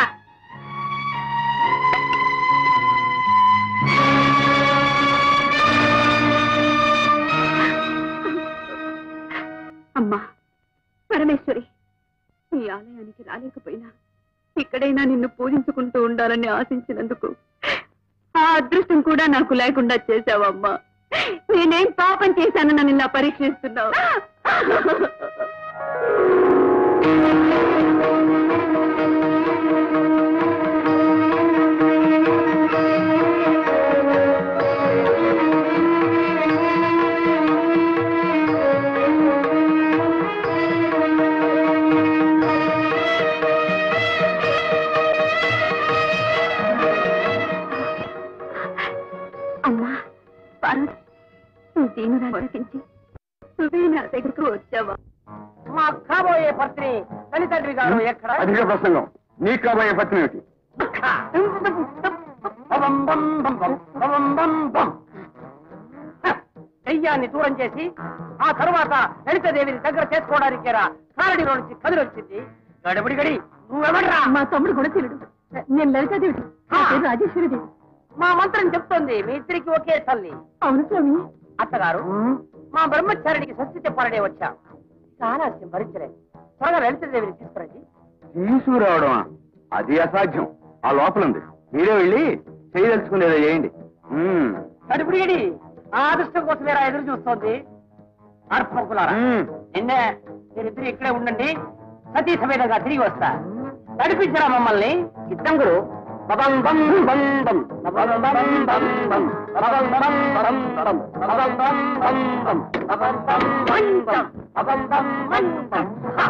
అమ్మా పరమేశ్వరి ఈ ఆలయానికి రాలేకపోయినా ఇక్కడైనా నిన్ను పూజించుకుంటూ ఉండాలని ఆశించినందుకు ఆ అదృష్టం కూడా నాకు లేకుండా చేశావమ్మా నేనేం పాపం చేశాను నన్ను ఇలా పరీక్షిస్తున్నావు అమ్మా పార్వతి నువ్వు దీనురా వరకించి నువ్వే నా దగ్గరకు వచ్చావా మా కాబోయే పత్ని తల్లిదండ్రి గారు ఎక్కడ అధిక ప్రసంగం నీకు కాబోయే పత్ని ఏమిటి బం బం బం బం బం బం బం. దెయ్యాన్ని దూరం చేసి ఆ తరువాత లలితాదేవిని దగ్గర చేసుకోవడానికేరా కారడిలో నుంచి కదిలొచ్చింది గడబడి గడి నువ్వెవడ్రా మా తమ్ముడు గుణశీలుడు నేను లలితాదేవి నా పేరు రాజేశ్వరిదేవి మా మంత్రం చెప్తోంది మీ ఇద్దరికి ఒకే తల్లి అవును స్వామి అత్తగారు మా బ్రహ్మచారికి స్వస్తి చెప్పాలనే వచ్చా చాలా ఆలస్యం భరించలేదు త్వరగా లలితాదేవిని తీసుకురండి తీసుకురావడమా అది అసాధ్యం ఆ లోపల ఉంది మీరే వెళ్ళి చేయదలుచుకునేదో చేయండి ఉమ్. గడబడి గడి ఆ అదృష్టం కోసమేరా ఎదురు చూస్తోంది అర్పకులారా ఉమ్. నిన్నే మీరిద్దరు ఇక్కడే ఉండండి సతీ సమేతంగా తిరిగి వస్తా నడిపించరా మమ్మల్ని ఇద్దం గురు బబం బం బం బం, బబం బం బం బం, బబం బం బం బం, బబం బం బం బం, బబం బం బం బం, బబం బం బం బం.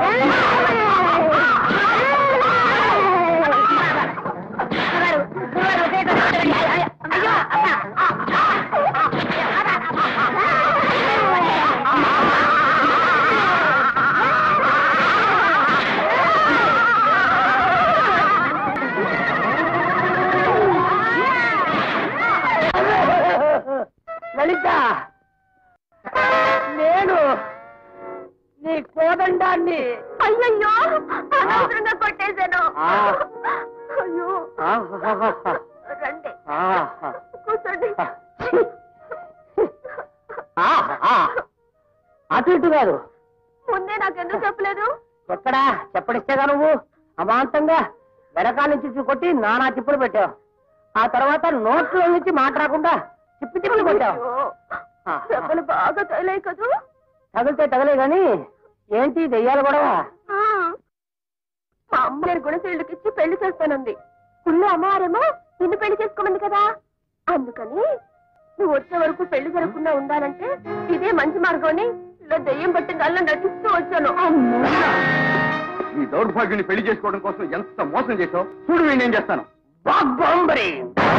లలిత నేను నీ కోదండాన్ని అయ్యయ్యో అనవసరంగా కొట్టేశాను ఆ. అయ్యో రండి ఆహా. కూర్చోండి ఆహా. అటు ఇటు కాదు ముందే నాకెందుకు చెప్పలేదు ఎక్కడా చెప్పడిస్తేగా నువ్వు అమాంతంగా వెనకాల నుంచి చూసి కొట్టి నానా తిప్పులు పెట్టావు ఆ తర్వాత నోట్లో నుంచి మాట రాకుండా తిప్పి తిప్పులు కొట్టావు అయ్యో, దెబ్బలు బాగా తగిలాయి కదూ తగిలితే తగలే గాని ఏంటి దెయ్యాలు కూడా ఆ. మా అమ్మ నేను గుణశీలుడికి ఇచ్చి పెళ్లి చేస్తానంది పుల్లు అమ్మవారేమో నిన్ను పెళ్లి చేసుకోమంది కదా అందుకని నువ్వు వచ్చే వరకు పెళ్లి జరగకుండా ఉండాలంటే ఇదే మంచి మార్గం అని ఇలా దెయ్యం పట్టిందల్లా నటిస్తూ వచ్చాను ఈ దౌర్భాగ్యుని పెళ్లి చేసుకోవడం కోసం ఎంత మోసం చేసావు చూడు వీడిని ఏం చేస్తాను బాంబరి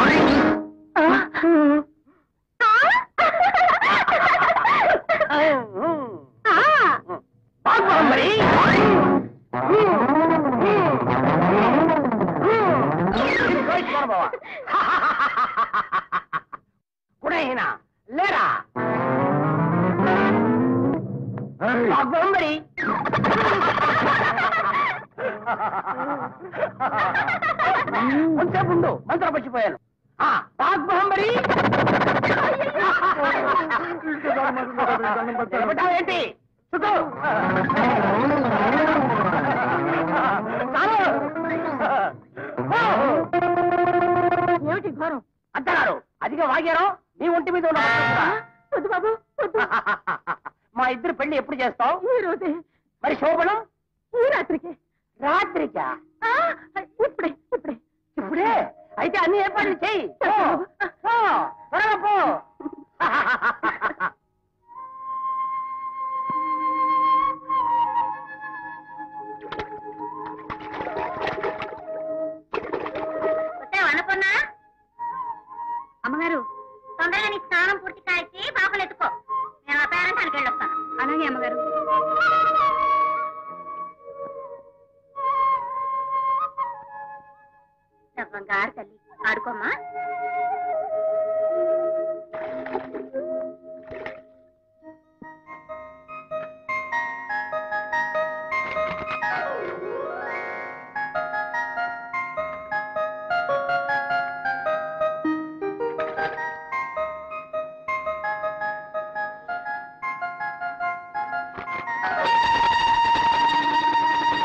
బాంబరి గుణహీన లేరా బాంబరి కొంచెం ఉండు మంత్రం పచ్చిపోయాను ఆ, బాగ్బహంబరి నిలబడ్డావేంటి? చుట్టూ. చాలు. ఏమిటి ఘోరం అత్తగారు అదిగా వాగారు నీ ఒంటి మీద ఉన్న బట్టలు కూడా. వద్దు బాబు వద్దు మా ఇద్దరు పెళ్లి ఎప్పుడు చేస్తావు ఈ రోజే మరి శోభనం ఈ రాత్రికి రాత్రికా ఆ, ఇప్పుడే ఇప్పుడే ఇప్పుడే అయితే అన్ని ఏర్పాట్లు చెయ్యి పో. పో. త్వరగా పో అనుకున్నా అమ్మగారు తొందరగా నీ స్నానం పూర్తి కాల్చి పాపలు ఎత్తుకో నేను ఆ పేరెంటానికి వెళ్ళొస్తాను అలాగే అమ్మగారు బంగారు తల్లి ఆడుకోమ్మా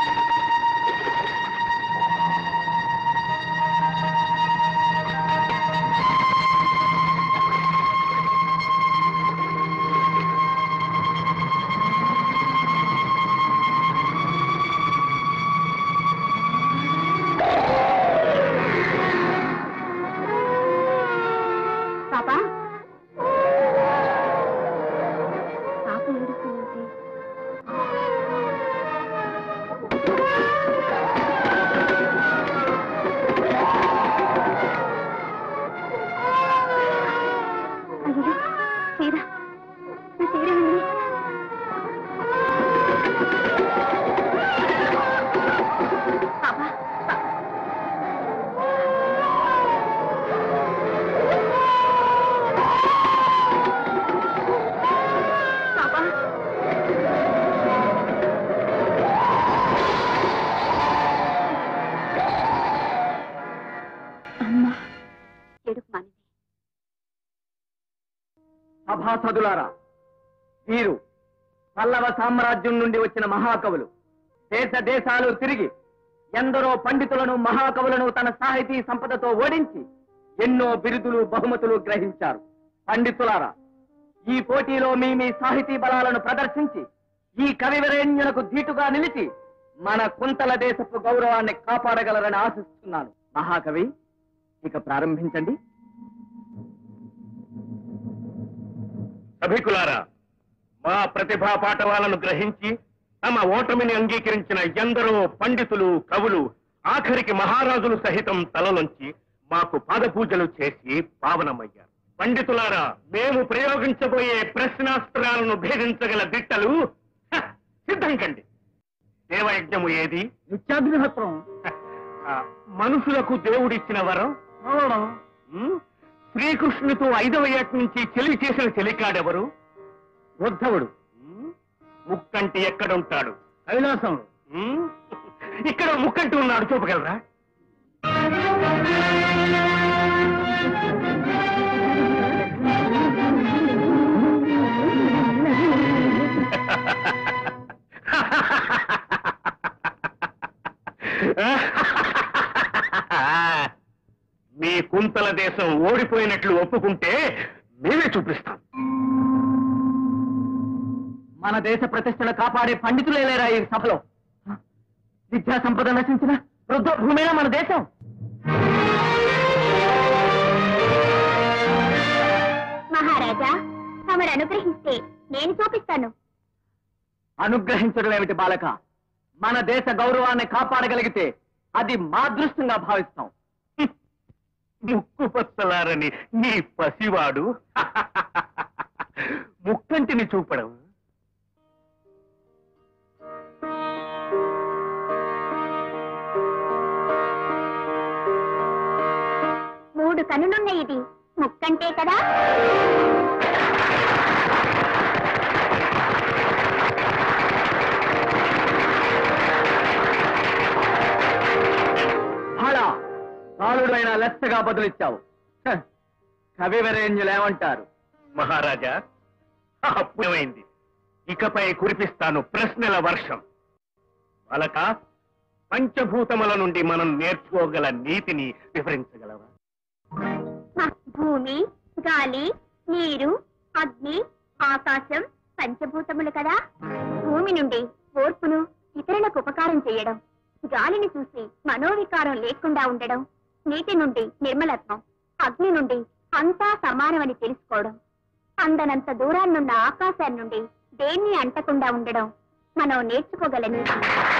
ఆ సభాసదులారా వీరు పల్లవ సామ్రాజ్యం నుండి వచ్చిన మహాకవులు దేశ దేశాలు తిరిగి ఎందరో పండితులను మహాకవులను తన సాహితీ సంపదతో ఓడించి ఎన్నో బిరుదులు బహుమతులు గ్రహించారు పండితులారా ఈ పోటీలో మీ మీ సాహితీ బలాలను ప్రదర్శించి ఈ కవివరేణ్యులకు ధీటుగా నిలిచి మన కుంతల దేశపు గౌరవాన్ని కాపాడగలరని ఆశిస్తున్నాను మహాకవి ఇక ప్రారంభించండి సభికులారా మా ప్రతిభా పాఠవాలను గ్రహించి తమ ఓటమిని అంగీకరించిన ఎందరో పండితులు కవులు ఆఖరికి మహారాజులు సహితం తలలోంచి మాకు పాదపూజలు చేసి పావనమయ్యారు పండితులారా మేము ప్రయోగించబోయే ప్రశ్నాస్త్రాలను భేదించగల దిట్టలు హ, సిద్ధం కండి దేవయజ్ఞము ఏది నిత్యాగ్నిహోత్రం ఆ, మనుషులకు దేవుడిచ్చిన వరం ఉమ్, శ్రీకృష్ణుతో ఐదవ ఏట నుంచి చెలి చేసిన చెలికాడెవరు ఉద్ధవుడు ఉమ్, ముక్కంటి ఎక్కడుంటాడు కైలాసం ఉమ్, ఇక్కడ ముక్కంటి ఉన్నాడు చూపగలరా మీ కుంతల దేశం ఓడిపోయినట్లు ఒప్పుకుంటే మేమే చూపిస్తాం మన దేశ ప్రతిష్టను కాపాడే పండితులే లేరా ఈ సభలో విద్యా సంపద నశించిన వృద్ధ భూమేనా మన దేశం మహారాజా తమరు అనుగ్రహిస్తే నేను చూపిస్తాను అనుగ్రహించడం ఏమిటి బాలక మన దేశ గౌరవాన్ని కాపాడగలిగితే అది మా అదృష్టంగా భావిస్తాం ముక్కు పచ్చలారని నీ పసివాడు ముక్కంటిని చూపడం మూడు కనులున్న ఇది ముక్కంటే కదా అలా కాలుడు అయినా లెచ్చగా బదులిచ్చావు హ, కవివరేణ్యులేమంటారు మహారాజా అప్పుడైంది ఇకపై కురిపిస్తాను ప్రశ్నల వర్షం బాలక పంచభూతముల నుండి మనం నేర్చుకోగల నీతిని వివరించగలవా మ- భూమి గాలి నీరు అగ్ని ఆకాశం పంచభూతములు కదా భూమి నుండి ఓర్పును ఇతరులకు ఉపకారం చేయడం గాలిని చూసి మనోవికారం లేకుండా ఉండడం నీటి నుండి నిర్మలత్వం అగ్ని నుండి అంతా సమానమని తెలుసుకోవడం అందనంత దూరాన్నున్న ఆకాశాన్ని నుండి దేన్ని అంటకుండా ఉండడం మనం నేర్చుకోగల నీతి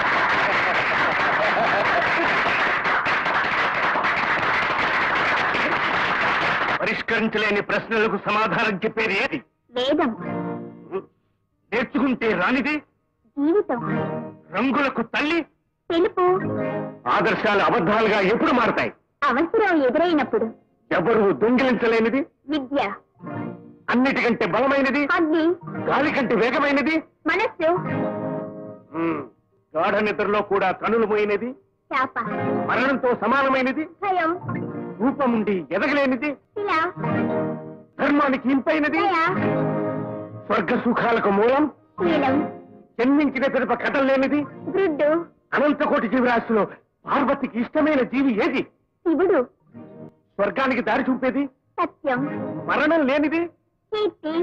పరిష్కరించలేని ప్రశ్నలకు సమాధానం చెప్పేది ఏది వేదం నేర్చుకుంటే రానిది జీవితం రంగులకు తల్లి తెలుపు ఆదర్శాలు అబద్ధాలుగా ఎప్పుడు మారతాయి అవసరం ఎదురైనప్పుడు ఎవరు దొంగిలించలేనిది విద్య అన్నిటికంటే బలమైనది అగ్ని గాలి కంటే వేగమైనది మనస్సు ఉమ్, గాఢ నిద్రలో కూడా కనులు పోయినది శాప మరణంతో సమానమైనది భయం రూపముండి ఎదగలేనిది ఇలా ధర్మానికి ఇంపైనది దయ స్వర్గ సుఖాలకు మూలం శీలం జన్మించిన పిదప కథలేనిది గ్రుడ్డు అనంతకోటి జీవరాశిలో పార్వతికి ఇష్టమైన జీవి ఏది శివుడు స్వర్గానికి దారి చూపేది సత్యం మరణం లేనిది కీర్తి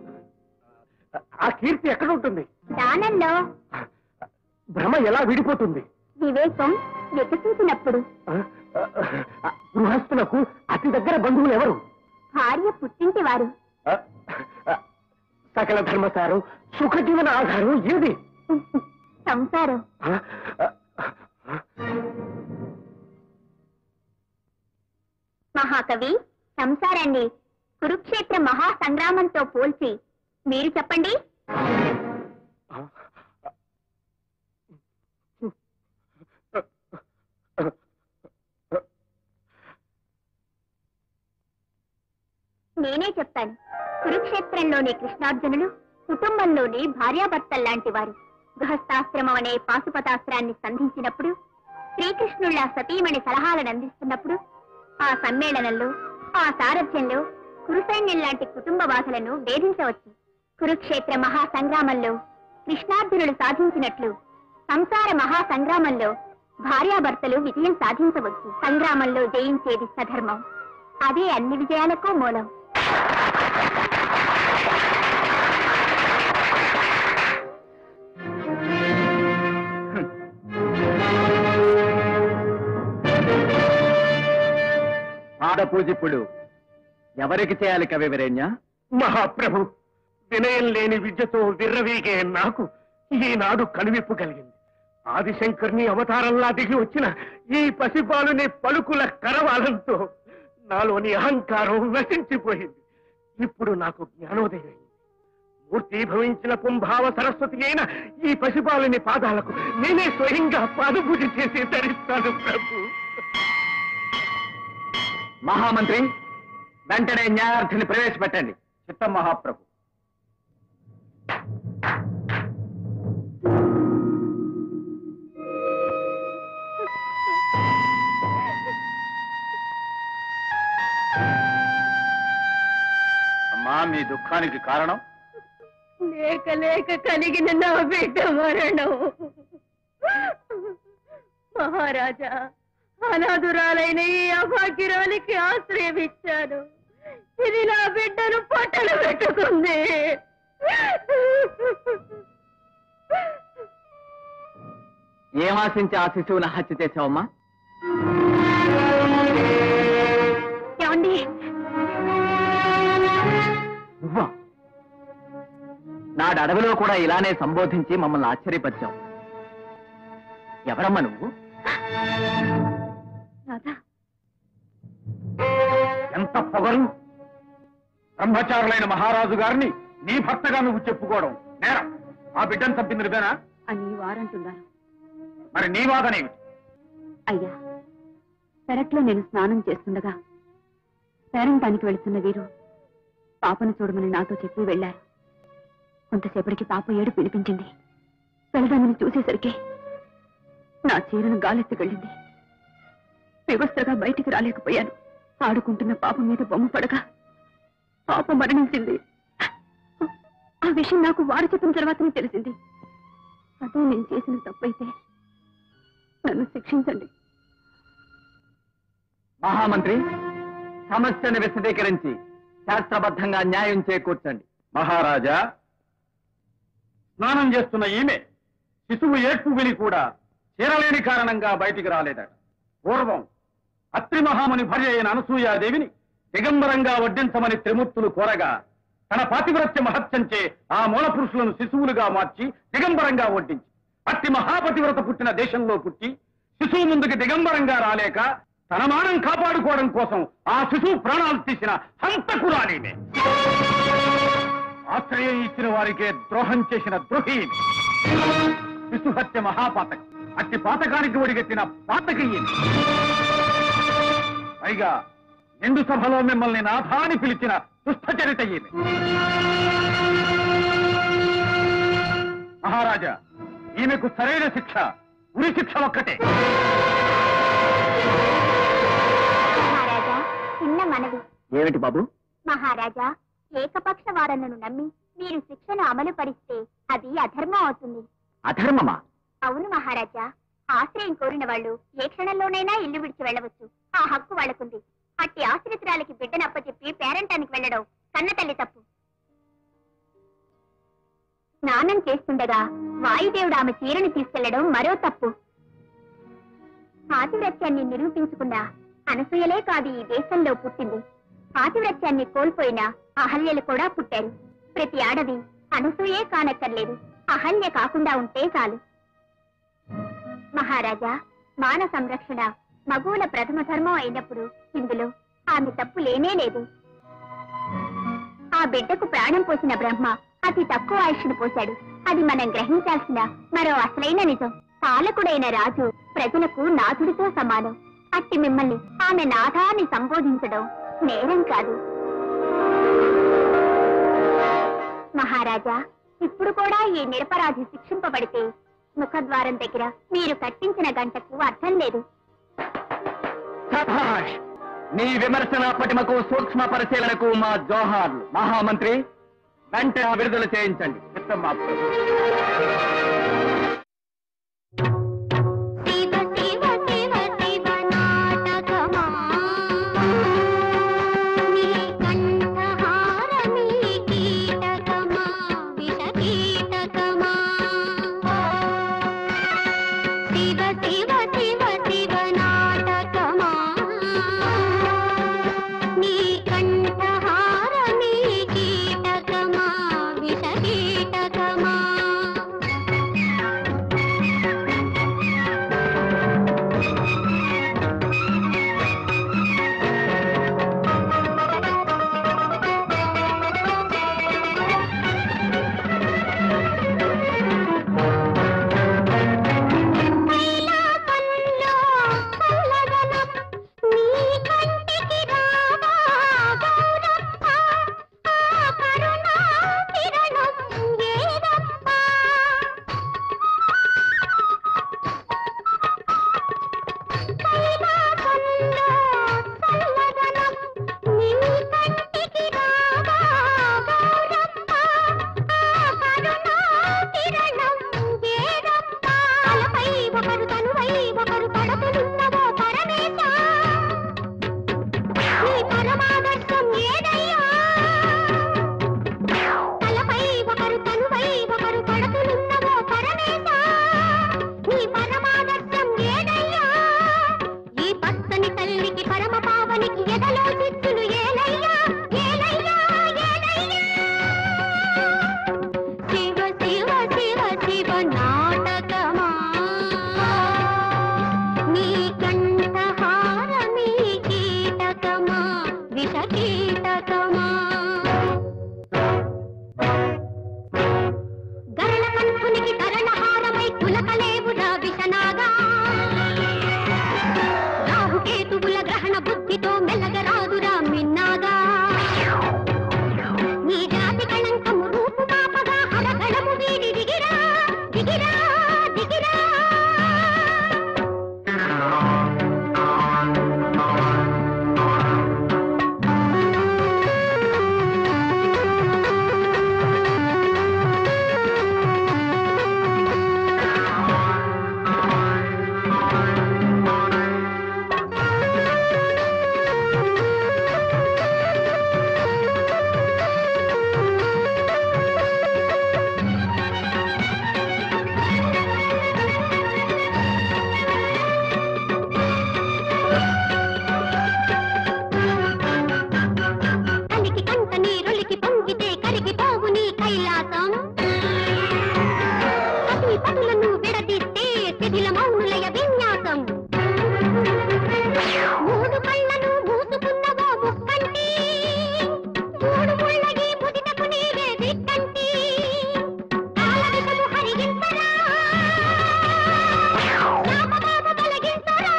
ఆ కీర్తి ఎక్కడ ఉంటుంది దానంలో భ్రమ ఎలా విడిపోతుంది వివేకం వికసించినప్పుడు ఆ, ఆ, గృహస్థులకు అతి దగ్గర బంధువులు ఎవరు భార్య పుట్టింటి వారు ఆ, ఆ, సకల ధర్మసారం సుఖ జీవన ఆధారం ఏది సంసారం ఆ, ఆ, మహాకవి సంసారాన్ని కురుక్షేత్ర మహా సంగ్రామంతో పోల్చి మీరు చెప్పండి నేనే చెప్తాను కురుక్షేత్రంలోని కృష్ణార్జునులు కుటుంబంలోని భార్యాభర్తల్లాంటి వారు గృహస్థాశ్రమం అనే పాశుపతాస్త్రాన్ని సంధించినప్పుడు శ్రీకృష్ణుళ్ళ సతీమణి సలహాలను అందిస్తున్నప్పుడు ఆ సమ్మేళనంలో ఆ సారథ్యంలో కురుసైన్యం లాంటి కుటుంబ బాధలను వేధించవచ్చు కురుక్షేత్ర మహా సంగ్రామంలో కృష్ణార్జునుడు సాధించినట్లు సంసార మహా సంగ్రామంలో భార్యాభర్తలు విజయం సాధించవచ్చు సంగ్రామంలో జయించేది సధర్మం అదే అన్ని విజయాలకు మూలం పాదపూజిప్పుడు ఎవరికి చేయాలి కవి వీరేణ్య మహాప్రభు వినయం లేని విద్యతో విర్రవీగే నాకు ఈనాడు కనువిప్పు కలిగింది ఆదిశంకర్ని అవతారంలా దిగి వచ్చిన ఈ పసిపాలుని పలుకుల కరవాలంతో నాలోని అహంకారం నశించిపోయింది ఇప్పుడు నాకు జ్ఞానోదయం అయింది. మూర్తీభవించిన కుంభావ సరస్వతి అయిన ఈ పసిపాలుని పాదాలకు నేనే స్వయంగా పాదపూజ చేసి ధరిస్తాను ప్రభు మహామంత్రి వెంటనే న్యాయార్థిని ప్రవేశపెట్టండి చిత్తం మహాప్రభు అమ్మా మీ దుఃఖానికి కారణం లేక లేక కలిగిన నా బిడ్డ మరణం మహారాజా అనాథురాలైన ఈ అభాగ్యురాలికి ఆశ్రయం ఇచ్చాను ఇది నా బిడ్డను పట్టలు పెట్టుకుంది ఏం ఆశించి ఆ శిశువుని హత్య చేశావమ్మా ఏమండి నువ్వా నాడు అడవిలో కూడా ఇలానే సంబోధించి మమ్మల్ని ఆశ్చర్యపరిచావు ఎవరమ్మా నువ్వు రాధా ఎంత పొగరు బ్రహ్మచారులైన మహారాజు గారిని నీ భర్తగా నువ్వు చెప్పుకోవడం నేరం ఆ బిడ్డను చంపింది నువ్వేనా అని వారంటున్నారు మరి నీ వాదనేమిటి అయ్యా పెరట్లో నేను స్నానం చేస్తుండగా పేరంటానికి వెళుతున్న వీరు పాపను చూడమని నాతో చెప్పి వెళ్లారు కొంతసేపటికి పాప ఏడు పిలిపించింది వెళదామని చూసేసరికి నా చీరను గాలెత్తికెళ్ళింది వివస్థగా బయటికి రాలేకపోయాను ఆడుకుంటున్న పాప మీద బొమ్మ పడగా పాప మరణించింది ఆ విషయం నాకు వారు చెప్పిన తర్వాతనే తెలిసింది అదే నేను చేసిన తప్పైతే నన్ను శిక్షించండి మహామంత్రి సమస్యను విశదీకరించి శాస్త్రబద్ధంగా న్యాయం చేకూర్చండి మహారాజా స్నానం చేస్తున్న ఈమె శిశువు ఏడ్పు విని కూడా చేరలేని కారణంగా బయటికి రాలేదట పూర్వం అత్రి మహాముని భార్య అయిన అనసూయాదేవిని దిగంబరంగా వడ్డించమని త్రిమూర్తులు కోరగా తన పాతివ్రత్య మహత్యంచే ఆ మూల పురుషులను శిశువులుగా మార్చి దిగంబరంగా వడ్డించి అట్టి మహాపతివ్రత పుట్టిన దేశంలో పుట్టి శిశువు ముందుకి దిగంబరంగా రాలేక తన మానం కాపాడుకోవడం కోసం ఆ శిశువు ప్రాణాలు తీసిన హంతకురాలినే ఆశ్రయం ఇచ్చిన వారికే ద్రోహం చేసిన ద్రోహి శిశుహత్య మహాపాతకం అట్టి పాతకానికి ఒడిగెత్తిన పాతకి పైగా నిండు సభలో మిమ్మల్ని నాథాని పిలిచిన దుష్టచరిత ఈమె మహారాజా ఈమెకు సరైన శిక్ష ఉరి శిక్ష ఒక్కటే మహారాజా చిన్న మనవి ఏమిటి బాబు మహారాజా ఏకపక్ష వాదనను నమ్మి మీరు శిక్షను అమలు పరిస్తే అది అధర్మం అవుతుంది అధర్మమా అవును మహారాజా ఆశ్రయం కోరిన వాళ్ళు ఏ క్షణంలోనైనా ఇల్లు విడిచి వెళ్ళవచ్చు ఆ హక్కు వాళ్ళకుంది అట్టి ఆశ్రితురాలకి బిడ్డను అప్పచెప్పి పేరంటానికి వెళ్ళడం కన్నతల్లి తప్పు స్నానం చేస్తుండగా వాయుదేవుడు ఆమె చీరను తీసుకెళ్లడం మరో తప్పు పాతివ్రత్యాన్ని నిరూపించుకున్న అనసూయలే కాదు ఈ దేశంలో పుట్టింది పాతివ్రత్యాన్ని కోల్పోయిన అహల్యలు కూడా పుట్టారు ప్రతి ఆడది అనసూయే కానక్కర్లేదు అహల్య కాకుండా ఉంటే చాలు మహారాజా మాన సంరక్షణ మగువుల ప్రథమ ధర్మం అయినప్పుడు ఇందులో ఆమె తప్పు లేనే లేదు ఆ బిడ్డకు ప్రాణం పోసిన బ్రహ్మ అతి తక్కువ ఆయుష్ను పోశాడు అది మనం గ్రహించాల్సిన మరో అసలైన నిజం పాలకుడైన రాజు ప్రజలకు నాథుడితో సమానం అట్టి మిమ్మల్ని ఆమె నాథాన్ని సంబోధించడం నేరం కాదు మహారాజా ఇప్పుడు కూడా ఈ నిరపరాధి శిక్షింపబడితే ముఖద్వారం దగ్గర మీరు కట్టించిన గంటకు అర్థం లేదు సభాష్ నీ విమర్శన పటిమకు సూక్ష్మ పరిశీలనకు మా జోహార్లు మహామంత్రి వెంటనే విడుదల చేయించండి చిత్తమాపు. శివ శివ శివ శివ నాటకమా నీ కంఠహారమీ కీటకమా విష కీటకమా శివ శివ శివ శివ నాటకమా నీ కంఠహారమీ కీటకమా విష కీటకమా కైలాసంలో చల్లదనం నీ కంటికి రావా గౌరమ్మ ఆ కరుణా కిరణం ఏదమ్మా కైలాసంలో చల్లదనం నీ కంటికి రావా గౌరమ్మ ఆ కరుణా కిరణం ఏదమ్మా తలపై ఒకరు తనువై ఒకరు కడపలున్నవో పరమేశ నీ పరమాదర్శం ఏదయ్యా తలపై ఒకరు తనువై ఒకరు కడపలున్నవో పరమేశ నీ పరమాదర్శం ఏదయ్యా ఈ పచ్చని తల్లికి పరమ పావనికి ఎదలో చిచ్చులు ఏలయ్యా ఏలయ్యా ఏలయ్యా శివ శివ శివ శివ నాటకమా నీ కంఠహారమీ కీటకమా విష కీటకమా గరళ కంఠునికి గరళహారమై కులకలేవురా విషనాగా రాహుకేతువుల గ్రహణ బుద్ధితో మెల్లగరాదురా మిన్నాగా నీ జాతి కళంకము రూపు మాపగా హరగళము వీడి దిగిరా దిగిరా దిగిరా కలికి కంట నీరులికి పొంగితే కరిగిపోవు నీ కైలాసం పతి పతులను విడదీస్తే శిథిల మౌనులయ విన్యాసం మూడు కళ్ళను మూసుకున్నవో ముక్కంటి మూడు ముళ్ళగి ముదిటకు నీవే దిక్కంటి కాల విషము హరిగించరా శాపమాపు తొలగించరా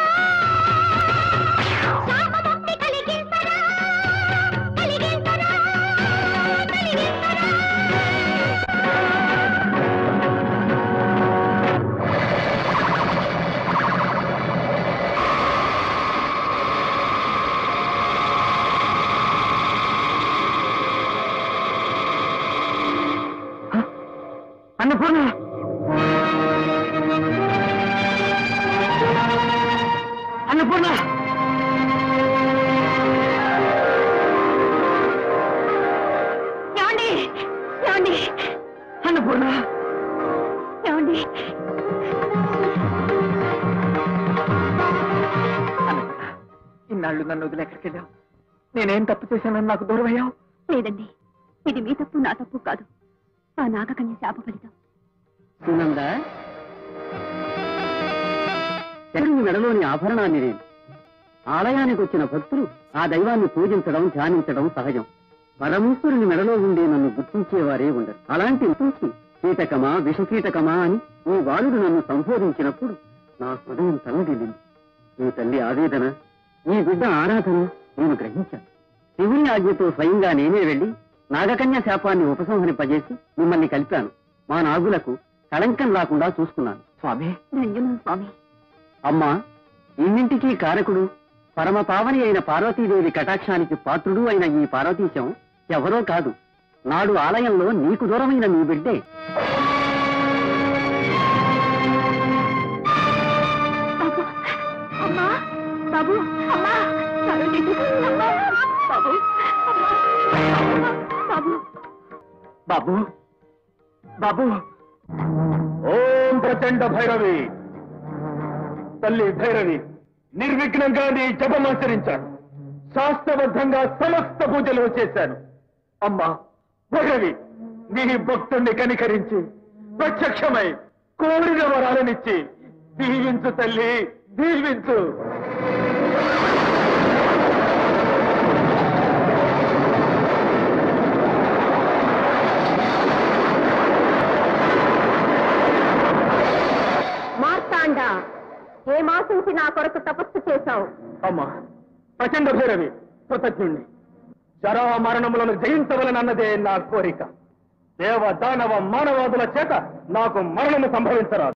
శాపముక్తి కలిగించరా కలిగించరా కలిగించరా అన్నపూర్ణ అన్నపూర్ణ ఏమండి ఏమండి అన్నపూర్ణ ఏమండి అన్నపూర్ణ ఇన్నాళ్ళు నన్ను వదిలి ఎక్కడికి వెళ్ళావు నేనేం తప్పు చేశానని నాకు దూరం అయ్యావు లేదండి ఇది మీ తప్పు నా తప్పు కాదు ఆ నాగకన్య శాప ఫలితం సునంద శరణి మెడలోని ఆభరణాన్ని నేను ఆలయానికి వచ్చిన భక్తులు ఆ దైవాన్ని పూజించడం ధ్యానించడం సహజం పరమేశ్వరుని మెడలో ఉండే నన్ను గుర్తించేవారే ఉండరు అలాంటి గుర్తించి కీటకమా విషకీటకమా అని ఈ బాలుడు నన్ను సంబోధించినప్పుడు నా హృదయం తల్లడిల్లింది ఈ తల్లి ఆవేదన ఈ బిడ్డ ఆరాధన నేను గ్రహించాను శివుని ఆజ్ఞతో స్వయంగా నేనే వెళ్లి నాగకన్య శాపాన్ని ఉపసంహరింపజేసి మిమ్మల్ని కలిపాను మా నాగులకు కళంకం రాకుండా చూసుకున్నాను స్వామి ధన్యులు స్వామి అమ్మా ఇన్నింటికీ కారకుడు పరమ పావని అయిన పార్వతీదేవి కటాక్షానికి పాత్రుడు అయిన ఈ పార్వతీశం ఎవరో కాదు నాడు ఆలయంలో నీకు దూరమైన నీ బిడ్డే అమ్మా బాబు అమ్మా పార్వతీదేవి, అమ్మా బాబు అమ్మా బాబు బాబు బాబు ఓం ప్రచండ భైరవి తల్లి భైరవి నిర్విఘ్నంగా నీ జపమాచరించాను శాస్త్రబద్ధంగా సమస్త పూజలు చేశాను అమ్మా భైరవి నీ భక్తుణ్ణి కనికరించి ప్రత్యక్షమై కోరిన వరాలనిచ్చి దీవించు తల్లి దీవించు మార్తాండ ఏ మాసించి నా కొరకు తపస్సు చేశావు అమ్మా ప్రచండ భైరవి కృతజ్ఞుణ్ణి జరా మరణములను జయించవలనన్నదే నా కోరిక దేవ దానవ మానవాదుల చేత నాకు మరణము సంభవించరాదు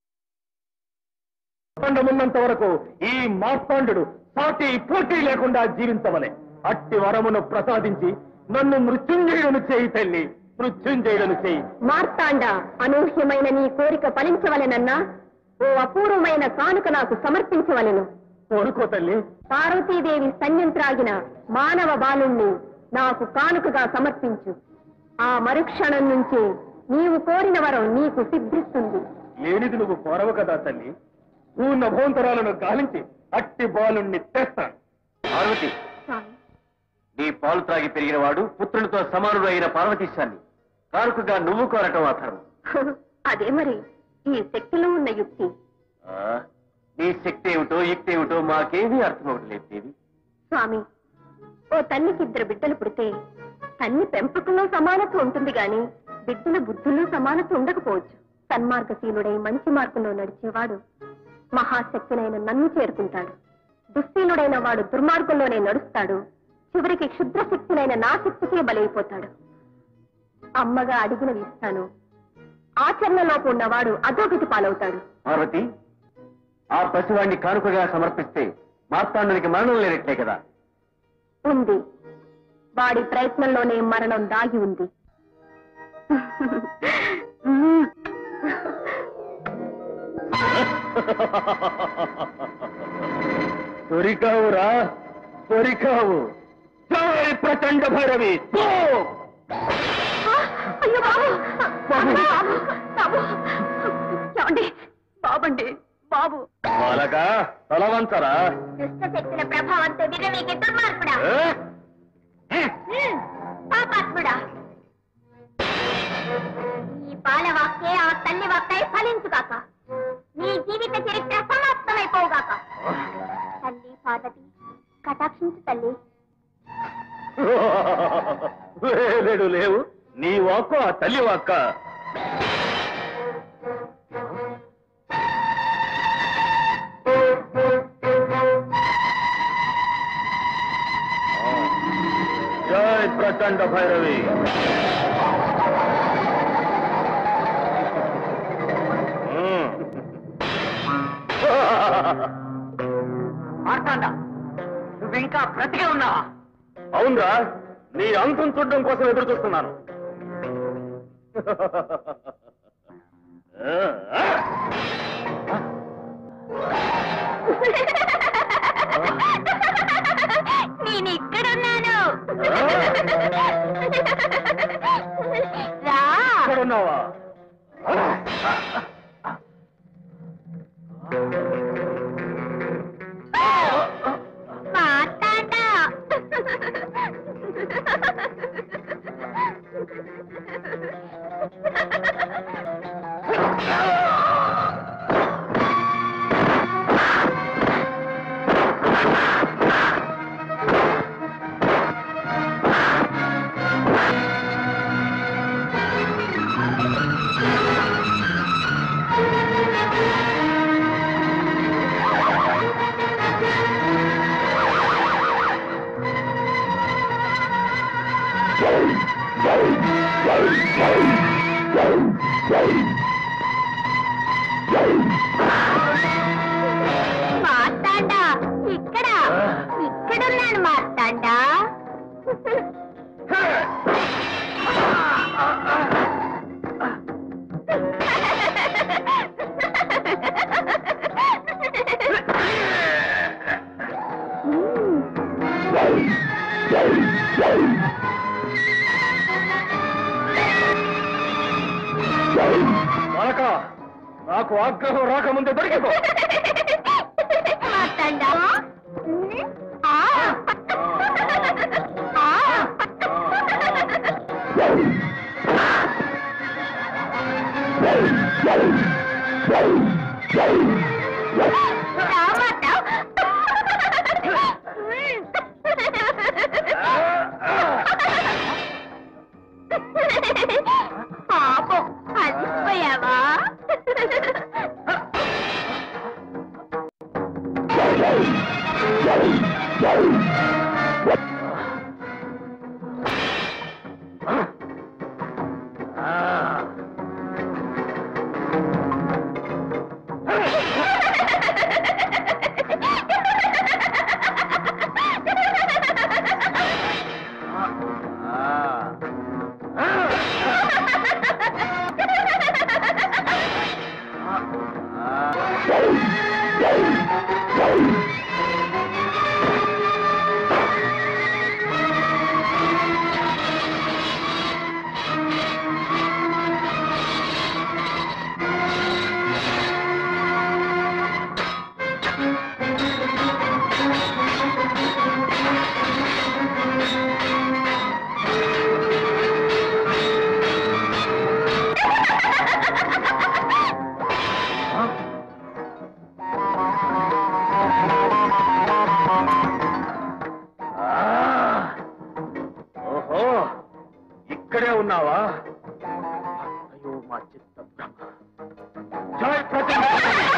ఉన్నంత వరకు ఈ మార్తాండు సాటి పోటీ లేకుండా జీవించవలే అట్టి వరమును ప్రసాదించి నన్ను మృత్యుంజయుడును చేయి తల్లి మృత్యుంజయుడును చేయి మార్తాండ అనూహ్యమైన నీ కోరిక ఫలించవలెనన్నా ఓ అపూర్వమైన కానుక నాకు సమర్పించవలెను కోరుకో తల్లి పార్వతీదేవి సైన్యం త్రాగిన మానవ బాలుణ్ణి నాకు కానుకగా సమర్పించు ఆ మరుక్షణం నుంచి నీవు కోరిన వరం నీకు సిద్ధిస్తుంది లేనిది నువ్వు కోరవు కదా తల్లి పూర్ణ భోంతరాలను గాలించి అట్టి బాలుణ్ణి తెస్తాను పార్వతి నీ పాలు త్రాగి పెరిగినవాడు పుత్రునితో సమానుడు అయిన పార్వతీశాన్ని కారుకుగా నువ్వు కోరటం ఆధారం అదే మరి ఈ శక్తిలో ఉన్న యుక్తి ఆ, నీ శక్తి ఏమిటో యుక్తి ఏమిటో మాకేమీ అర్థమవట్లేదు దేవి స్వామి ఓ తల్లికి ఇద్దరు బిడ్డలు పుడితే తల్లి పెంపకంలో సమానత్వం ఉంటుంది గాని బిడ్డల బుద్ధుల్లో సమానత్వం ఉండకపోవచ్చు సన్మార్గశీలుడై మంచి మార్గంలో నడిచేవాడు మహాశక్తినైన నన్ను చేరుకుంటాడు దుశ్శీలుడైన వాడు దుర్మార్గంలోనే నడుస్తాడు చివరికి క్షుద్ర శక్తినైన నా శక్తికే బలైపోతాడు అమ్మగా అడిగినవి ఇస్తాను ఆచరణలోపు ఉన్నవాడు అధోగతి పాలవుతాడు పార్వతి ఆ పసివాణ్ణి కానుకగా సమర్పిస్తే మార్తాండానికి మరణం లేనట్లే కదా ఉంది వాడి ప్రయత్నంలోనే మరణం దాగి ఉంది దొరికావురా దొరికావు జై ప్రచండ భైరవి పో! అయ్యో బాబు బాబు బాబు ఏమండి బాబండి బాబు బాలక తలవంచరా దుష్ట శక్తుల ప్రభావంతో విరమీకి దుర్మార్గుడా ఏ? హ్మ్, పాపాత్ముడా ఈ బాలవాక్యే ఆ తల్లి వాక్కై ఫలించుగాక నీ జీవిత చరిత్ర సమాప్తమైపోవుగాక తల్లి పార్వతి కటాక్షించు తల్లి లేడు లేవు నీ వాక్కు ఆ తల్లి వాక్క జై ప్రచండ భైరవి మార్తాండ నువ్వింకా బ్రతికే ఉన్నావా అవునరా నీ అంతం చూడడం కోసం ఎదురు చూస్తున్నాను నేను ఇక్కడున్నాను రా ఉన్నావా మాట్లాడా మాట్లాడా ఇక్కడ నాకు ఆగ్రహం రాకముందే దొరికిపో మాట్లాడా ఆ పాపం అలిసిపోయావా ఓహో ఇక్కడే ఉన్నావా అయ్యో మా చిత్త బ్రహ్మ జై ప్రచండ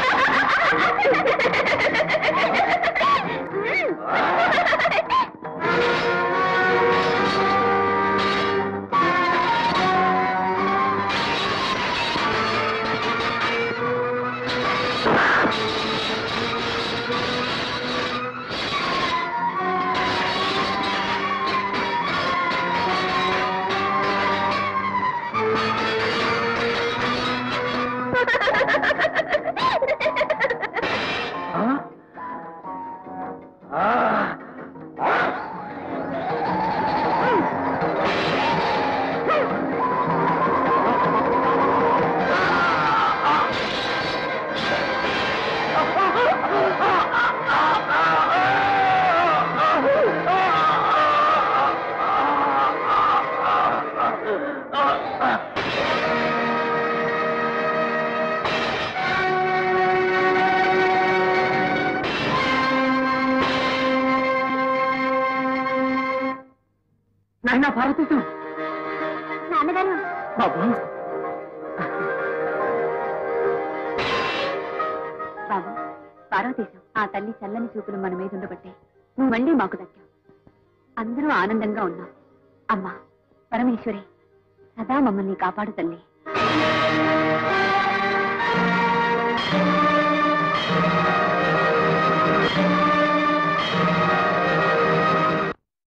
నాయన పార్వతీశం నాన్నగారు బాబు బాబు పార్వతీశం ఆ తల్లి చల్లని చూపులు మన మీద ఉండబట్టే నువ్వు మళ్ళీ మాకు దక్కావు అందరూ ఆనందంగా ఉన్నాం అమ్మా పరమేశ్వరి సదా మమ్మల్ని కాపాడు తల్లి